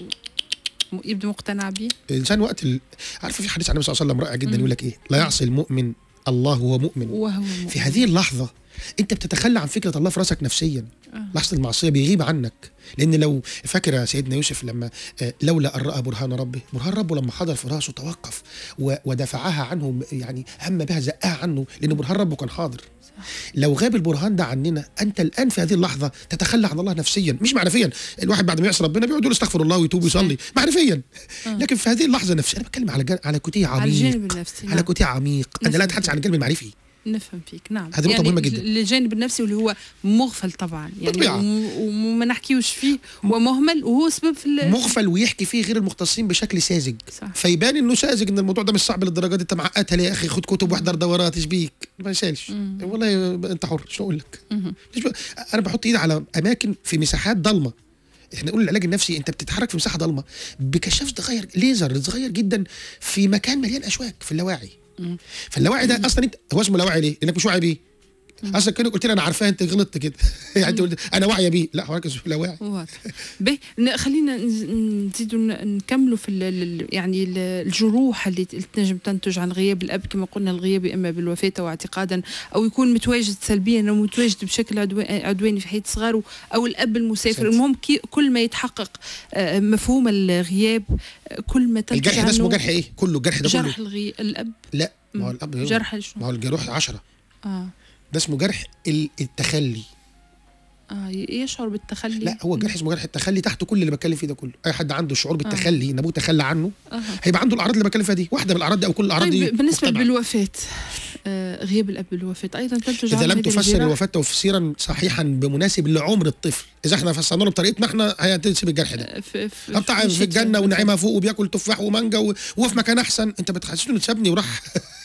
و- يبدا مقتنع به الانسان وقت ال... عارف في حديث عن النبي صلى الله عليه وسلم رائع جدا يقول لك ايه لا يعصي المؤمن الله وهو مؤمن وهو مؤمن. في هذه اللحظة أنت بتتخلى عن فكرة الله في راسك نفسيا لحظة المعصية بيغيب عنك لأن لو فاكر يا سيدنا يوسف لما آه، لولا أن رأى برهان ربه برهان ربه لما حضر في راسه توقف و- ودفعها عنه يعني هم بها زقها عنه لأن برهان ربه كان حاضر لو غاب البرهان ده عننا انت الان في هذه اللحظه تتخلى عن الله نفسيا مش معنويا الواحد بعد ما يعصي ربنا بيقعد يقول استغفر الله ويتوب ويصلي معنويا لكن في هذه اللحظه نفسها انا بتكلم على جان- على كوتيه عميق على الجانب النفسي على نعم. كوتيه عميق انا لا نفهم اتحدث عن الجانب المعرفي نفهم فيك نعم هذه نقطة مهمة جدا. الجانب النفسي واللي هو مغفل طبعا يعني بالطبيعة. وم- وما نحكيوش فيه ومهمل وهو سبب في ال- مغفل ويحكي فيه غير المختصين بشكل ساذج صح. فيبان انه ساذج ان الموضوع ده مش صعب للدرجه دي انت معقدها ليه يا اخي خد كتب واحضر دورات ايش بيك ما يسالش والله انت حر شو اقول لك مش ب... انا بحط ايدي على اماكن في مساحات ضلمه احنا نقول العلاج النفسي انت بتتحرك في مساحه ضلمه بكشاف صغير ليزر صغير جدا في مكان مليان اشواك في اللاواعي فاللاواعي ده اصلا انت هو اسمه لاواعي ليه؟ لانك مش واعي بيه اصلا كانك قلت لي انا عارفاه انت غلطت كده يعني انت قلت انا واعيه بيه لا هو اسمه لاواعي واضح باهي ن- خلينا نز- نزيدوا ن- نكملوا في ال- ال- يعني ال- الجروح اللي ت- تنجم تنتج عن غياب الاب كما قلنا الغياب اما بالوفاه او اعتقادا او يكون متواجد سلبيا او متواجد بشكل عدوا- عدواني في حياه صغاره او الاب المسافر أحسنت. المهم كي كل ما يتحقق آه، مفهوم الغياب آه، كل ما تنتج الجرح ده اسمه عنه جرح ايه؟ كله الجرح ده كله جرح الغي... الاب لا ما هو الاب جرح شنو؟ ما هو الجروح 10 اه ده اسمه جرح ال- التخلي اه ي- يشعر بالتخلي لا هو جرح اسمه جرح التخلي تحت كل اللي بتكلم فيه ده كله اي حد عنده شعور بالتخلي ان ابوه تخلى عنه آه. هيبقى عنده الاعراض اللي بتكلم فيها دي واحده من الاعراض دي او كل الاعراض دي طيب بالنسبه مختبرة. بالوفاه آه غياب الاب بالوفاه ايضا تنتج اذا عنه لم هذه تفسر الجراح. الوفاه تفسيرا صحيحا بمناسب لعمر الطفل اذا احنا فسرنا له بطريقتنا احنا هتنسب الجرح ده في, في, بتاع في في الجنه ونعيمها فوق وبياكل تفاح ومانجا و- وهو في مكان احسن انت بتحسسه انه سابني وراح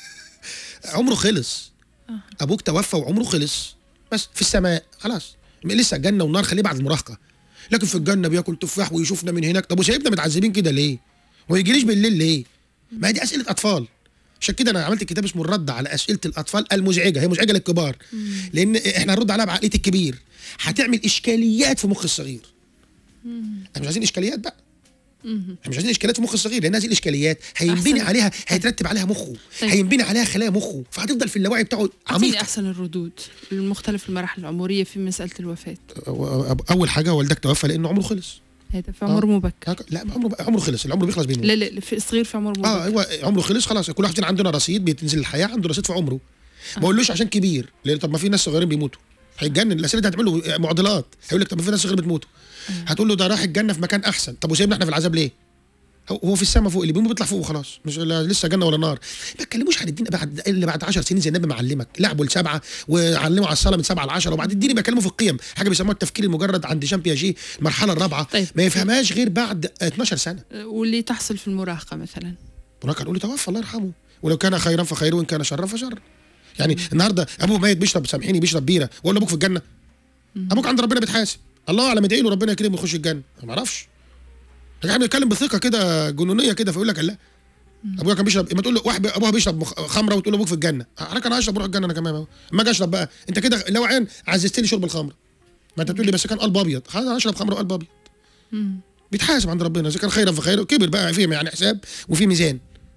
عمره خلص ابوك توفى وعمره خلص بس في السماء خلاص لسه الجنه والنار خليه بعد المراهقه لكن في الجنه بياكل تفاح ويشوفنا من هناك طب وسايبنا متعذبين كده ليه؟ وما يجيليش بالليل ليه؟ ما هي دي اسئله اطفال عشان كده انا عملت كتاب اسمه الرد على اسئله الاطفال المزعجه هي مزعجه للكبار لان احنا هنرد عليها بعقليه الكبير هتعمل اشكاليات في مخ الصغير احنا مش عايزين اشكاليات بقى احنا مش عايزين اشكاليات في مخ الصغير لان هذه الاشكاليات هينبني أحسن. عليها هيترتب عليها مخه طيب. هينبني عليها خلايا مخه فهتفضل في اللاوعي بتاعه اعطيني عميق احسن الردود المختلف المراحل العمريه في مساله الوفاه اول حاجه والدك توفى لانه عمره خلص هذا في عمر آه. مبكر هك- لا عمره عمره خلص العمر بيخلص بيموت لا لا في صغير في عمر اه مبكر هو عمره خلص خلاص كل واحد فينا عندنا رصيد بتنزل الحياه عنده رصيد في عمره ما اقولوش عشان كبير لان طب ما في ناس صغيرين بيموتوا هيتجنن الاسئله دي هتعمل له معضلات هيقول لك طب ما في ناس صغيرين بتموتوا هتقول له ده راح الجنه في مكان احسن طب وسيبنا احنا في العذاب ليه؟ هو- هو في السماء فوق اللي بيموت بيطلع فوق وخلاص مش لا لسه جنه ولا نار ما تكلموش عن الدين بعد الا بعد 10 سنين زي النبي معلمك لعبوا لسبعه وعلموا على الصلاه من سبعه ل 10 وبعد الدين بيكلموا في القيم حاجه بيسموها التفكير المجرد عند جان بياجي المرحله الرابعه طيب. ما يفهمهاش غير بعد 12 سنه آه، واللي تحصل في المراهقه مثلا هناك هنقول له توفى الله يرحمه ولو كان خيرا فخير وان كان شرا فشر يعني النهارده ابوه ميت بيشرب سامحيني بيشرب بيره واقول له ابوك في الجنه ابوك عند ربنا بيتحاسب الله اعلم ادعي له ربنا يكرمه ويخش الجنه أنا ما اعرفش احنا بنتكلم بثقه كده جنونيه كده فيقول لك لا ابويا كان بيشرب ما تقول له واحد ابوها بيشرب مخ- خمره وتقول له ابوك في الجنه انا كان هشرب بروح الجنه انا كمان اهو اما اجي اشرب بقى انت كده لو عين عززت لي شرب الخمر ما انت بتقول لي بس كان قلب ابيض خلاص انا اشرب خمر وقلب ابيض بيتحاسب عند ربنا اذا كان خيرا فخير كبر بقى في يعني حساب وفي ميزان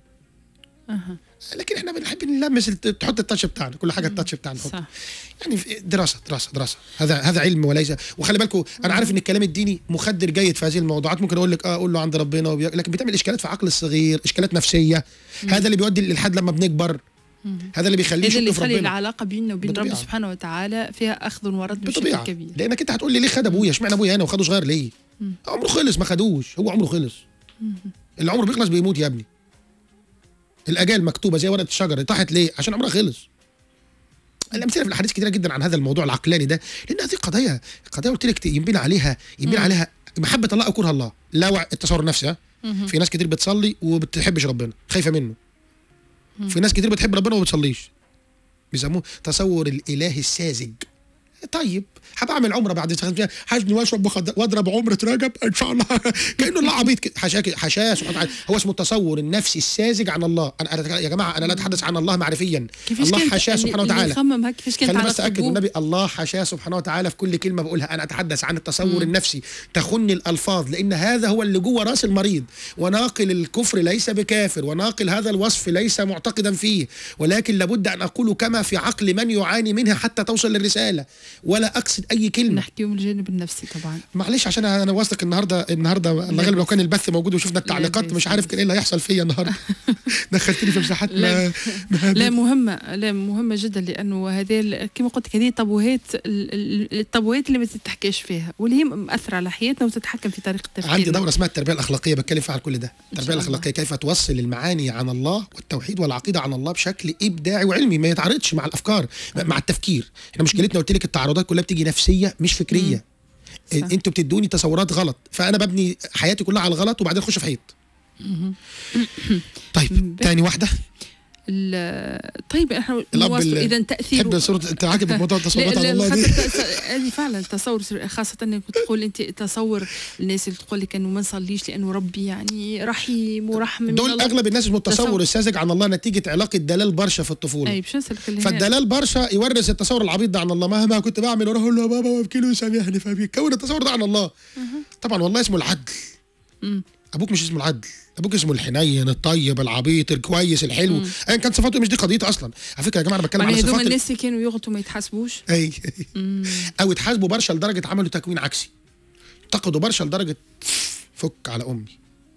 اها لكن احنا بنحب نلمس الت- تحط التاتش بتاعنا كل حاجه التاتش بتاعنا نحط. صح يعني في- دراسه دراسه دراسه هذا هذا علم وليس وخلي بالكم انا عارف ان الكلام الديني مخدر جيد في هذه الموضوعات ممكن اقول لك اه اقول له عند ربنا وبي... لكن بتعمل اشكالات في عقل الصغير اشكالات نفسيه هذا اللي بيودي للالحاد لما بنكبر هذا اللي بيخليه هذا اللي يشك في يخلي ربنا العلاقه بيننا وبين ربنا بطبيعة. سبحانه وتعالى فيها اخذ ورد بشكل بطبيعه كبير لانك انت هتقول لي ليه خد ابويا اشمعنى ابويا انا وخده صغير ليه عمره خلص ما خدوش هو عمره خلص العمر بيخلص بيموت يا ابني الاجال مكتوبه زي ورقه الشجره طاحت ليه عشان عمرها خلص الامثله في الاحاديث كتيره جدا عن هذا الموضوع العقلاني ده لان هذه قضايا قضايا قلت لك ينبني عليها ينبني عليها محبه الله او كره الله لا وع- التصور النفسي ها في ناس كتير بتصلي وبتحبش ربنا خايفه منه في ناس كتير بتحب ربنا وما بتصليش بيسموه تصور الاله الساذج طيب هبعمل عمره بعد سنة حجني واشرب وخد- واضرب عمره رجب ان شاء الله كانه الله عبيط كده حاشاه كده- حاشاه سبحانه وتعالى هو اسمه التصور النفسي الساذج عن الله انا أنا- يا جماعه انا لا اتحدث عن الله معرفيا كيفاش الله كانت حاشاه اللي- سبحانه اللي وتعالى يخمم هيك كيفاش كانت خليني على بس اكد قلبه؟ والنبي الله حاشاه سبحانه وتعالى في كل كلمه بقولها انا اتحدث عن التصور النفسي تخني الالفاظ لان هذا هو اللي جوه راس المريض وناقل الكفر ليس بكافر وناقل هذا الوصف ليس معتقدا فيه ولكن لابد ان اقول كما في عقل من يعاني منها حتى توصل للرساله ولا اقصد اي كلمه نحكيو من الجانب النفسي طبعا معلش عشان انا واثق النهارده النهارده الله غالب لو كان البث موجود وشفنا التعليقات بأس. مش عارف كان ايه اللي هيحصل فيا النهارده دخلتني في مساحات لا. ما ما لا مهمة لا مهمة جدا لأنه هذه ال- كما قلت لك هذه طبوهات ال- ال- الطبوهات اللي ما تتحكيش فيها واللي هي مأثرة على حياتنا وتتحكم في طريقة تفكيرنا عندي دوره اسمها التربيه الاخلاقيه بتكلم فيها عن كل ده التربيه الله. الاخلاقيه كيف توصل المعاني عن الله والتوحيد والعقيده عن الله بشكل ابداعي وعلمي ما يتعارضش مع الافكار مع التفكير احنا مشكلتنا قلت لك التعارضات كلها بتيجي نفسيه مش فكريه صح. انتوا بتدوني تصورات غلط فانا ببني حياتي كلها على الغلط وبعدين اخش في حيط طيب تاني واحده ال- طيب احنا الاب نواصل ال- اذا تاثيره تحب صوره انت عاجبك موضوع التصورات لا على لا الله خاصة دي التص- هذه فعلا تصور خاصة انك تقول انت تصور الناس اللي تقول لك انه ما نصليش لانه ربي يعني رحيم ورحمة من دول الله. اغلب الناس اسمه التصور تصور. الساذج عن الله نتيجه علاقه دلال برشا في الطفوله اي باش نسالك اللي هنا. فالدلال برشا يورث التصور العبيط ده عن الله مهما كنت بعمل واروح اقول له يا بابا وابكي له يسامحني فبيكون التصور ده عن الله طبعا والله اسمه العدل ابوك مش اسمه العدل ابوك اسمه الحنين الطيب العبيط الكويس الحلو ايا كانت صفاته مش دي قضيتي اصلا على فكره يا جماعه انا بتكلم يعني على هذوما صفات ال- الناس اللي كانوا يغلطوا ما يتحاسبوش اي او اتحاسبوا برشا لدرجه عملوا تكوين عكسي انتقدوا برشا لدرجه فك على امي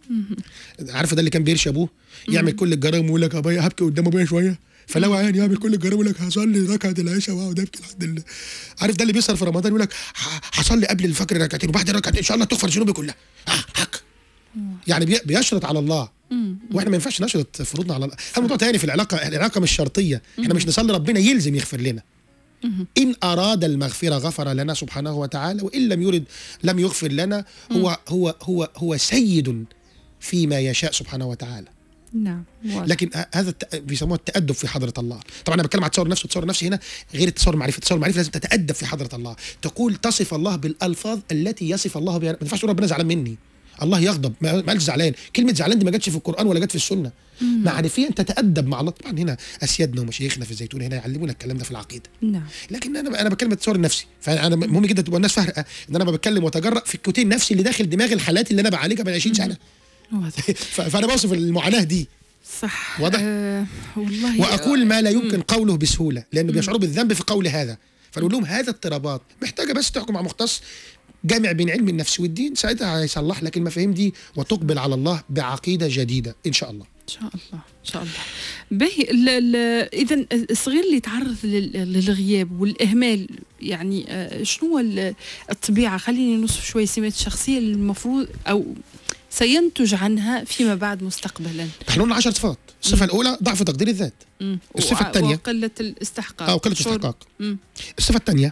عارفه ده اللي كان بيرشي ابوه يعمل كل الجرائم ويقول لك ابويا هبكي قدام ابويا شويه فلو عيني يعمل كل الجرائم يقول لك هصلي ركعه العشاء واقعد ابكي لحد ال... عارف ده اللي بيسهر في رمضان يقول لك ه- هصلي قبل الفجر ركعتين وبعد الركعتين ان شاء الله تغفر ذنوبي كلها ها، هك يعني بي- بيشرط على الله واحنا ما ينفعش نشرط فروضنا على الله هذا موضوع تاني في العلاقه العلاقه مش شرطيه احنا مش نصلي ربنا يلزم يغفر لنا إن أراد المغفرة غفر لنا سبحانه وتعالى وإن لم يرد لم يغفر لنا هو هو هو هو سيد فيما يشاء سبحانه وتعالى نعم واضح. لكن ه- هذا الت- بيسموها التأدب في حضرة الله طبعا أنا بتكلم عن التصور النفسي التصور النفسي هنا غير التصور المعرفي التصور المعرفي لازم تتأدب في حضرة الله تقول تصف الله بالألفاظ التي يصف الله بها ما ينفعش تقول ربنا زعلان مني الله يغضب ما ما قالش زعلان كلمة زعلان دي ما جاتش في القرآن ولا جت في السنة معرفيا تتأدب مع الله طبعا هنا أسيادنا ومشايخنا في الزيتون هنا يعلمونا الكلام ده في العقيدة نعم لكن انا انا بتكلم التصور النفسي فانا مهم جدا تبقى الناس فاهمه ان انا بتكلم واتجرأ في الكوتين النفسي اللي داخل دماغ الحالات اللي انا بعالجها من 20 سنه واضح ف- فانا بوصف المعاناه دي صح واضح؟ آه والله واقول ما لا يمكن قوله بسهوله لانه بيشعروا بالذنب في قول هذا فنقول لهم هذا اضطرابات محتاجه بس تحكم مع مختص جامع بين علم النفس والدين ساعتها هيصلح لك المفاهيم دي وتقبل على الله بعقيده جديده ان شاء الله ان شاء الله ان شاء الله باهي اذا الصغير اللي يتعرض لل- للغياب والاهمال يعني آه، شنو هو ال- الطبيعه خليني نوصف شوي سمات الشخصيه اللي المفروض او سينتج عنها فيما بعد مستقبلا احنا قلنا 10 صفات الصفه الاولى ضعف تقدير الذات مم. الصفة وع- الثانية. وقله الاستحقاق او قله شعور- استحقاق مم. الصفه الثانيه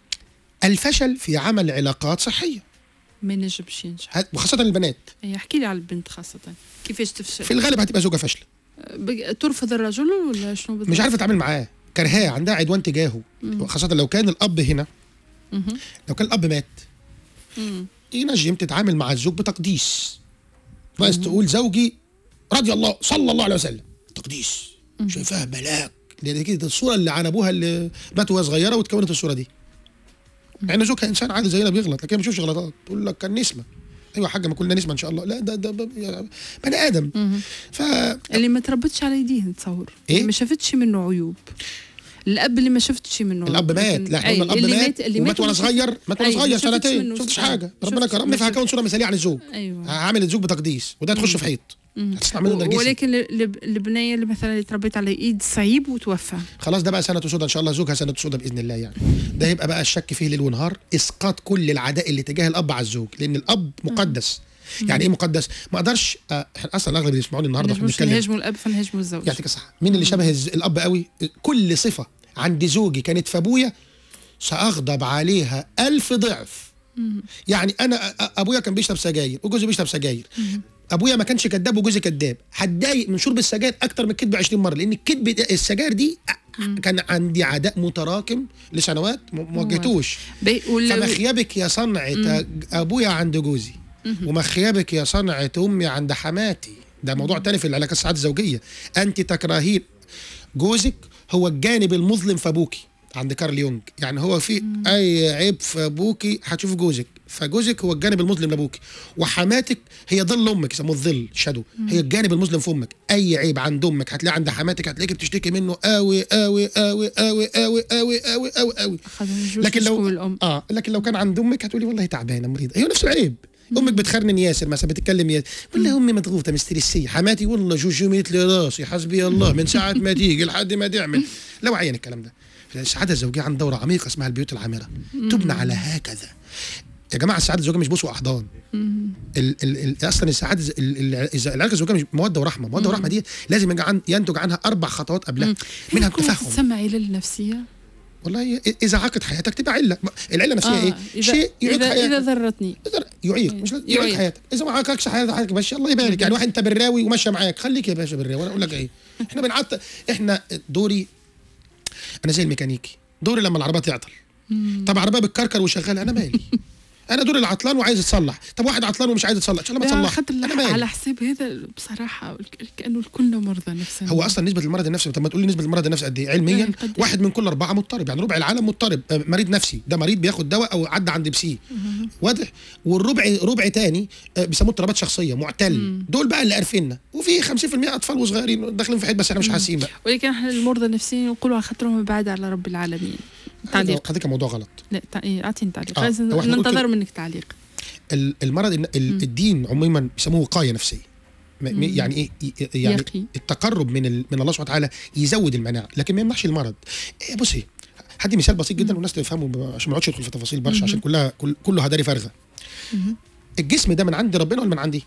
الفشل في عمل علاقات صحيه ما ينجمش ينجح ه- وخاصه البنات أي، احكي لي على البنت خاصه كيفاش تفشل في الغالب هتبقى زوجه فاشله بق- ترفض الرجل ولا شنو بالضبط مش عارفه اتعامل معاه كرهاه عندها عدوان تجاهه خاصه لو كان الاب هنا مهم. لو كان الاب مات مم. ينجم تتعامل مع الزوج بتقديس بس تقول زوجي رضي الله صلى الله عليه وسلم تقديس شايفاها ملاك لان كده الصوره اللي عن ابوها اللي مات وهي صغيره وتكونت الصوره دي مع ان زوجها انسان عادي زينا بيغلط لكن ما بيشوفش غلطات تقول لك كان نسمه ايوه يا حاجه ما كلنا نسمه ان شاء الله لا ده ده ب- يعني بني ادم ف اللي ما تربتش على يديه نتصور إيه؟ اللي ما شافتش منه عيوب الاب اللي ما شفتش منه الاب عيوب. مات لكن- لا احنا أي، قلنا الاب اللي مات اللي ومات وانا وما شفت- صغير مات وانا أي، ما صغير شفتش سنتين منه شفتش صح. حاجه ربنا شفتش- كرمني ما فهكون صوره مثاليه عن الزوج ايوه هعمل الزوج بتقديس وده تخش في حيط هتسمع منه و- نرجسي ولكن ال- ال- البنيه اللي مثلا اللي تربيت على ايد صعيب وتوفى خلاص ده بقى سنة سودة ان شاء الله زوجها سنة سودة باذن الله يعني ده يبقى بقى الشك فيه ليل ونهار اسقاط كل العداء اللي تجاه الاب على الزوج لان الاب مقدس يعني ايه مقدس ما اقدرش آه، احنا اصلا الاغلب اللي يسمعوني النهارده واحنا مش بنتكلم نهاجموا الاب فنهاجموا الزوج يعطيك الصحه مين اللي شبه الز- الاب قوي كل صفه عند زوجي كانت في ابويا ساغضب عليها ألف ضعف يعني انا أ- أ- ابويا كان بيشرب سجاير وجوزي بيشرب سجاير ابويا ما كانش كذاب وجوزي كذاب هتضايق من شرب السجاير اكتر من الكذب 20 مره لان الكذب ده- السجاير دي أ- كان عندي عداء متراكم لسنوات م- ما واجهتوش بي- وال- فمخيبك يا صنعة ابويا عند جوزي ومخيبك يا صنعة امي عند حماتي ده موضوع تاني في العلاقات السعاده الزوجيه انت تكرهين جوزك هو الجانب المظلم في ابوكي عند كارل يونج يعني هو في اي عيب في ابوكي هتشوف جوزك فجوزك هو الجانب المظلم لابوكي وحماتك هي ظل امك يسموه الظل شادو هي الجانب المظلم في امك اي عيب عند امك هتلاقي عند حماتك هتلاقيك بتشتكي منه قوي قوي قوي قوي قوي قوي قوي قوي قوي أخذوا الجوز لكن لو يشكوا الأم. اه لكن لو كان عند امك هتقولي والله تعبانه مريضه هي نفس العيب امك بتخرنن ياسر مثلا بتتكلم ياسر والله امي مضغوطه مستريسيه حماتي والله جوجو مثل راسي حسبي الله من ساعه ما تيجي لحد ما تعمل لو عين الكلام ده السعاده الزوجيه عن دوره عميقه اسمها البيوت العامره تبنى على هكذا يا جماعه السعاده الزوجيه مش بوس واحضان ال ال ال اصلا السعاده الز- ال- ال- العلاقه الزوجيه مش موده ورحمه موده ورحمه دي لازم ينجع عن ينتج عنها اربع خطوات قبلها منها يكون التفهم تسمى علل نفسية والله اذا عقد حياتك تبقى عله العله النفسيه آه ايه إذا شيء يعيق إذا, إذا حياتك ضرتني إذا يعيق مش لازم- يعيق يعيق. حياتك اذا ما عاقكش حياتك حياتك ماشي الله يبارك يعني واحد انت براوي وماشيه معاك خليك يا باشا براوي انا اقول لك ايه احنا بنعطل احنا دوري انا زي الميكانيكي دوري لما العربيه تعطل طب العربيه بتكركر وشغاله انا مالي انا دوري العطلان وعايز يتصلح طب واحد عطلان ومش عايز يتصلح عشان ما تصلح خد انا على مالي حساب هذا بصراحة كأنه كلنا مرضى نفسنا هو اصلا نسبه المرض النفسي طب ما تقول لي نسبه المرض النفسي قد ايه علميا إيه، قد إيه؟ واحد من كل اربعه مضطرب يعني ربع العالم مضطرب آه، مريض نفسي ده مريض بياخد دواء او عدى عند بسي واضح والربع ربع تاني آه، بيسموه اضطرابات شخصيه معتل دول بقى اللي قارفيننا وفي 50% اطفال وصغيرين داخلين في حيط بس احنا مش حاسين بقى ولكن احنا المرضى النفسيين نقولوا على خاطرهم بعاد على رب العالمين تعليق هذا موضوع غلط لا تع- إيه، اعطيني تعليق آه، لازم هو إحنا نقول ننتظر كده. منك تعليق ال- المرض الن- ال- الدين عموما بيسموه وقايه نفسيه م- م- يعني ايه ي- يعني يقي. التقرب من ال- من الله سبحانه وتعالى يزود المناعه لكن ما يمنعش المرض إيه بصي هدي مثال بسيط جدا والناس تفهمه ب- عشان ما اقعدش ادخل في تفاصيل برشا عشان كلها كل كله هداري فارغه الجسم ده من عند ربنا ولا من عندي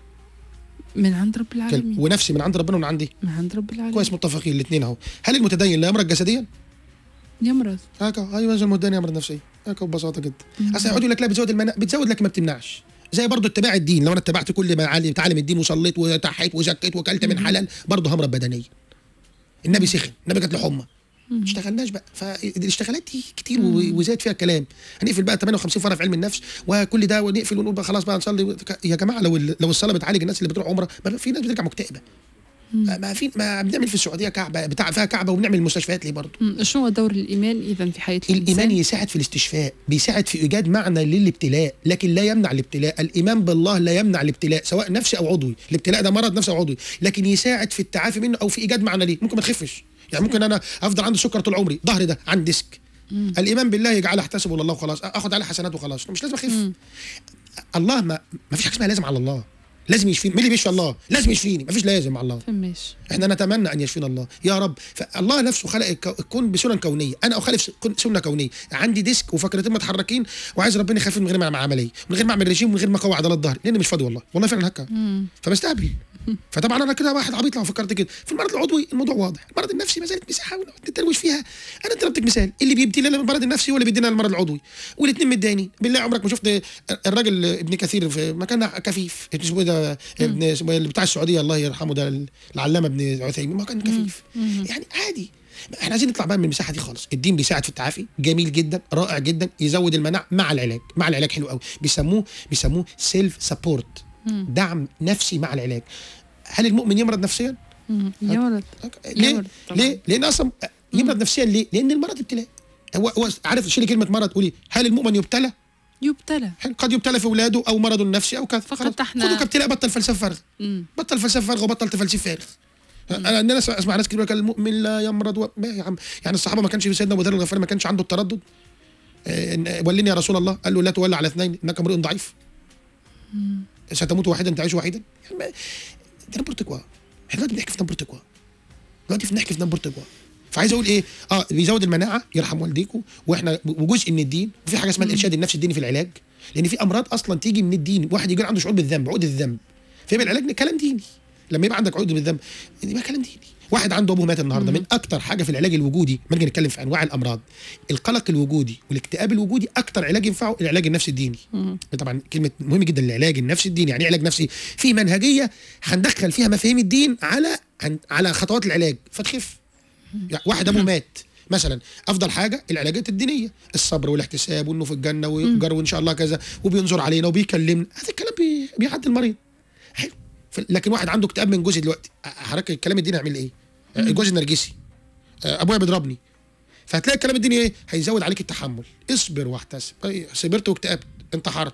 من عند رب كل- العالمين ونفسي من عند ربنا ومن عندي من عند رب العالمين كويس متفقين الاثنين اهو هل المتدين لا يمرض جسديا يمرض هكا ايوه زي المتدين يمرض نفسيا هكا ببساطه جدا اصل يقعدوا يقول لك لا بتزود المناعه بتزود لكن ما بتمنعش زي برضه اتباع الدين لو انا اتبعت كل معالم تعالم الدين وصليت وتحيت وزكيت وكلت من حلال برضه همرض بدنيا النبي سخن النبي جات له حمى ما اشتغلناش بقى فالاشتغالات دي كتير و- وزاد فيها كلام هنقفل بقى 58 فرع في علم النفس وكل ده ونقفل ونقول بقى خلاص بقى نصلي يا جماعه لو ال- لو الصلاه بتعالج الناس اللي بتروح عمره ما في ناس بترجع مكتئبه ما ما في ما بنعمل في السعوديه كعبه بتاع فيها كعبه وبنعمل مستشفيات ليه برضه مم. شنو هو دور الايمان اذا في حياه الايمان الانسان يساعد في الاستشفاء بيساعد في ايجاد معنى للابتلاء لكن لا يمنع الابتلاء الايمان بالله لا يمنع الابتلاء سواء نفسي او عضوي الابتلاء ده مرض نفسي او عضوي لكن يساعد في التعافي منه او في ايجاد معنى ليه ممكن ما تخفش يعني ممكن انا افضل عندي سكر طول عمري ظهري ده عندي ديسك الايمان بالله يجعل احتسب الى الله وخلاص اخد عليه حسنات وخلاص مش لازم اخف الله ما ما فيش حاجه اسمها لازم على الله لازم يشفيني مين اللي بيشفي الله لازم يشفيني ما فيش لازم على الله فماش احنا نتمنى ان يشفينا الله يا رب فالله نفسه خلق الكو- الكون بسنن كونيه انا اخالف س- كون- سنه كونيه عندي ديسك وفقرتين متحركين وعايز ربنا يخفف من غير ما اعمل عمليه من غير ما اعمل رجيم من غير ما اقوي عضلات ظهري لان مش فاضي والله والله فعلا هكا فبستهبل فطبعا انا كده واحد عبيط لو فكرت كده في المرض العضوي الموضوع واضح المرض النفسي ما زالت مساحه ونقعد نتلوش فيها انا ضربتك مثال اللي بيبتلي لنا المرض النفسي ولا بيدينا المرض العضوي والاثنين متدانين بالله عمرك ما شفت الراجل ابن كثير في مكان كفيف اسمه إيه ده ابن اسمه إيه اللي بتاع السعوديه الله يرحمه ده العلامه ابن عثيمين ما كان كفيف يعني عادي احنا عايزين نطلع بقى من المساحه دي خالص الدين بيساعد في التعافي جميل جدا رائع جدا يزود المناعه مع العلاج مع العلاج حلو قوي بيسموه بيسموه سيلف سبورت دعم نفسي مع العلاج هل المؤمن يمرض نفسيا مم. يمرض ليه يمرض طبعاً. ليه لان اصلا يمرض نفسيا ليه لان المرض ابتلاء هو هو عارف شيلي كلمه مرض قولي هل المؤمن يبتلى يبتلى حلو، قد يبتلى في اولاده او مرض نفسي او كذا فقط خلاص. إحنا- خدوا كابتلاء بطل فلسفه فارغ مم. بطل فلسفه فارغه وبطل تفلسيف فارغ انا انا اسمع اسمع ناس كتير بيقول لك المؤمن لا يمرض و... ما يا عم يعني الصحابه ما كانش سيدنا ابو ذر الغفاري ما كانش عنده التردد آه، إن- ولني يا رسول الله قال له لا تولى على اثنين انك امرؤ ضعيف ستموت واحدا تعيش واحدا يعني ما- ده نمبر كوا احنا دلوقتي بنحكي في نمبر كوا دلوقتي بنحكي في نمبر كوا فعايز اقول ايه اه بيزود المناعه يرحم والديكم واحنا وجزء من الدين وفي حاجه اسمها الارشاد النفسي الديني في العلاج لان في امراض اصلا تيجي من الدين واحد يجي عنده شعور بالذنب عقده الذنب فيبقى العلاج كلام ديني لما يبقى عندك عقده بالذنب يبقى كلام ديني واحد عنده ابوه مات النهارده من اكتر حاجه في العلاج الوجودي ما نيجي نتكلم في انواع الامراض القلق الوجودي والاكتئاب الوجودي اكتر علاج ينفعه العلاج النفسي الديني طبعا كلمه مهم جدا العلاج النفسي الديني يعني إيه علاج نفسي في منهجيه هندخل فيها مفاهيم الدين على عن- على خطوات العلاج فتخف يعني واحد ابوه مات مثلا افضل حاجه العلاجات الدينيه الصبر والاحتساب وانه في الجنه ويؤجر وان شاء الله كذا وبينظر علينا وبيكلمنا هذا الكلام بي- بيعدي المريض حلو ف- لكن واحد عنده اكتئاب من جوزي دلوقتي حضرتك الكلام الديني هيعمل ايه؟ جوزي النرجسي آه، ابويا بيضربني فهتلاقي الكلام الديني ايه؟ هيزود عليك التحمل اصبر واحتسب أي، صبرت واكتئبت انتحرت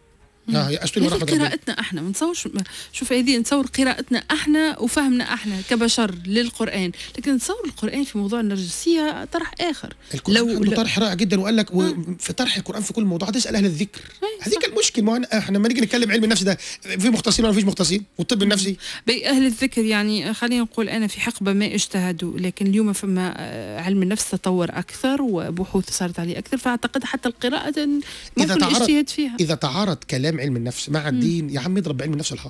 اه يأستني من هذه رحمه ربنا قراءتنا احنا ما نتصورش شوف هذه نتصور قراءتنا احنا وفهمنا احنا كبشر للقران لكن نتصور القران في موضوع النرجسيه طرح اخر القرآن لو- عنده لو- طرح رائع جدا وقال لك في طرح القرآن في كل موضوع تسأل أهل الذكر هذيك المشكلة ما أنا- احنا لما نيجي نتكلم علم النفس ده في مختصين ولا فيش مختصين والطب النفسي بي أهل الذكر يعني خلينا نقول أنا في حقبة ما اجتهدوا لكن اليوم فما آه، علم النفس تطور أكثر وبحوث صارت عليه أكثر فأعتقد حتى القراءة ممكن الاجتهاد فيها إذا تعارض كلام علم النفس مع الدين يا عم اضرب بعلم النفس الحائط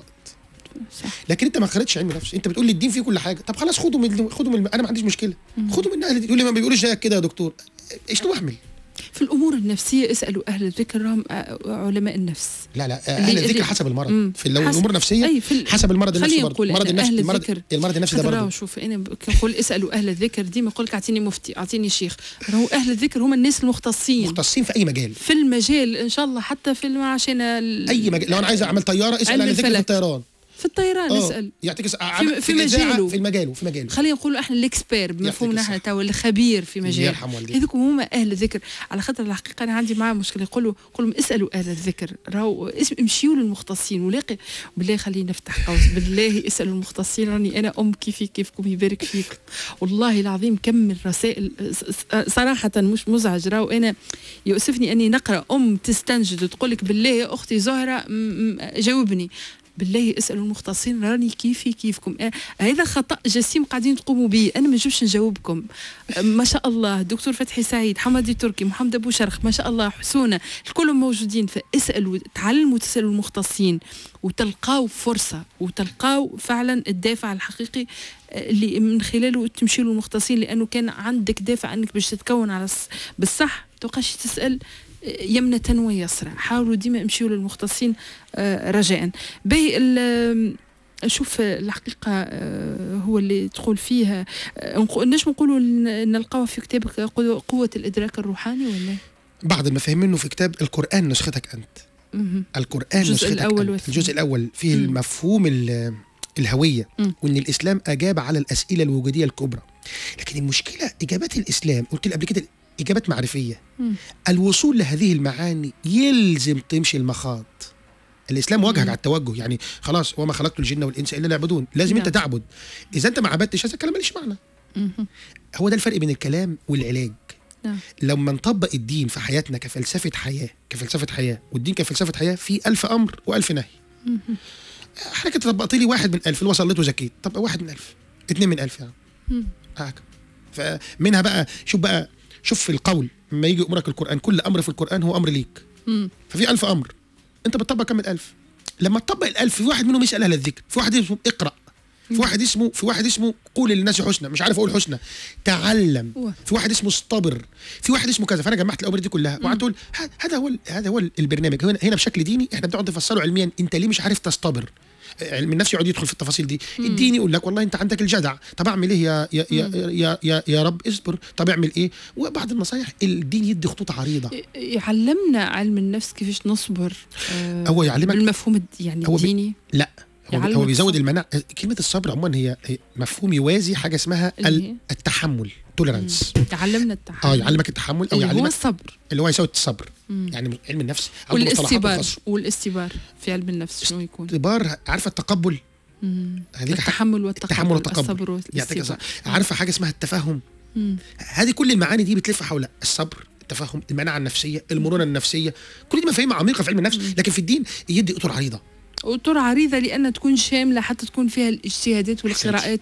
صح. لكن انت ما قريتش علم نفس انت بتقول لي الدين فيه كل حاجه طب خلاص خدوا من خدوا من انا ما عنديش مشكله خدوا من اهل يقول لي ما بيقولوش زيك كده يا دكتور ايش احمل في الأمور النفسية اسألوا أهل الذكر هم آه، علماء النفس لا لا اللي- اهل الذكر اللي- حسب المرض مم. في لو حسب- الامور النفسيه أي في ال- حسب المرض النفسي خلينا برضه نقول المرض أنا النفسي أهل المرض الذكر المرض النفسي ده خاطر راهو برضه شوف أنا ب- كنقول اسألوا أهل الذكر ديما يقول لك أعطيني مفتي أعطيني شيخ راهو أهل الذكر هم الناس المختصين مختصين في اي مجال في المجال إن شاء الله حتى في الم- عشان ال- اي مجال لو انا عايز اعمل طياره اسال علم اهل الذكر في الفلك. الطيران في الطيران اه نسأل يعطيك س- في- في الإذاعة، مجاله. في مجاله في مجاله خلينا نقولوا احنا الاكسبير بمفهومنا احنا الصحة. تو الخبير في مجال يرحم والديك. هذوك هما اهل الذكر على خاطر الحقيقه انا عندي معاه مشكله يقولوا قولوا اسالوا اهل الذكر راهو اسم امشيوا للمختصين ولاقي بالله خليني نفتح قوس بالله اسالوا المختصين راني انا ام كيفي كيفكم يبارك فيكم والله العظيم كم الرسائل س- س- صراحه مش مزعج راهو انا يؤسفني اني نقرا ام تستنجد وتقول لك بالله يا اختي زهره م- م- جاوبني بالله اسالوا المختصين راني كيفي كيفكم آه هذا خطا جسيم قاعدين تقوموا به انا ما نجمش نجاوبكم آه ما شاء الله دكتور فتحي سعيد حمدي تركي محمد ابو شرخ ما شاء الله حسونه الكلهم موجودين فاسالوا تعلموا تسالوا المختصين وتلقاو فرصه وتلقاو فعلا الدافع الحقيقي آه، اللي من خلاله تمشي له المختصين لانه كان عندك دافع انك باش تتكون على الص- بالصح تبقاش تسال آه، يمنة ويسرى حاولوا ديما امشيوا للمختصين آه، رجاء باهي ال- شوف آه، الحقيقة آه، هو اللي تقول فيها آه، نقو- نجم نقولوا ن- نلقاوها في كتابك قوة قوة الإدراك الروحاني ولا؟ بعض المفاهيم منه في كتاب القرآن نسختك أنت مهم. القرآن الجزء نسختك الأول أنت. والثاني. الجزء الأول فيه مم. المفهوم ال- الهوية مم. وإن الإسلام أجاب على الأسئلة الوجودية الكبرى لكن المشكلة إجابات الإسلام قلت لي قبل كده إجابات معرفية مم. الوصول لهذه المعاني يلزم تمشي المخاض الاسلام وجهك مم. على التوجه يعني خلاص وما خلقت الجن والانس الا ليعبدون لازم انت نعم. تعبد اذا انت ما عبدتش هذا الكلام ماليش معنى مهم. هو ده الفرق بين الكلام والعلاج نعم. لما نطبق الدين في حياتنا كفلسفه حياه كفلسفه حياه والدين كفلسفه حياه في ألف امر وألف نهي مهم. حضرتك طبقت لي واحد من ألف اللي هو صليت وزكيت طب واحد من ألف اتنين من ألف يعني مم. هكذا فمنها بقى شوف بقى شوف في القول لما يجي امرك القران كل امر في القران هو امر ليك مم. ففي ألف أمر أنت بتطبق كم الألف لما تطبق الألف في واحد منهم يسأل أهل الذكر في واحد اسمه اقرأ في واحد اسمه في واحد اسمه قول للناس حسنى مش عارف اقول حسنى تعلم أوه. في واحد اسمه اصطبر في واحد اسمه كذا فانا جمعت الامور دي كلها وقعدت اقول ه- هذا هو ال- هذا هو البرنامج هنا هنا بشكل ديني احنا بنقعد نفسره علميا انت ليه مش عارف تصطبر علم النفس يقعد يدخل في التفاصيل دي الدين يقول لك والله انت عندك الجدع طب اعمل ايه يا يا يا, يا, يا, يا رب اصبر طب اعمل ايه وبعض النصايح الدين يدي خطوط عريضه يعلمنا علم النفس كيفاش نصبر آه، هو يعلمك- بالمفهوم الد- يعني هو بي- الديني لا هو, يعلمك هو بيزود الصبر. المناعة كلمة الصبر عموما هي هي مفهوم يوازي حاجة اسمها اللي ال- هي؟ التحمل توليرانس يعلمنا التحمل اه يعلمك التحمل او اللي هو يعلمك الصبر اللي هو يساوي الصبر مم. يعني علم النفس عنده مصطلحات والاستبار الخاصة. والاستبار في علم النفس شنو يكون؟ اختبار عارفة التقبل مم. هذيك حاجة التحمل والتقبل التحمل والتقبل. الصبر يعطيك والاستبار الصبر. عارفة حاجة اسمها التفهم مم. هذه كل المعاني دي بتلف حول الصبر التفهم المناعة النفسية المرونة النفسية كل دي مفاهيم عميقة في علم النفس لكن في الدين يدي اطر عريضة وطرق عريضة لأن تكون شاملة حتى تكون فيها الاجتهادات والقراءات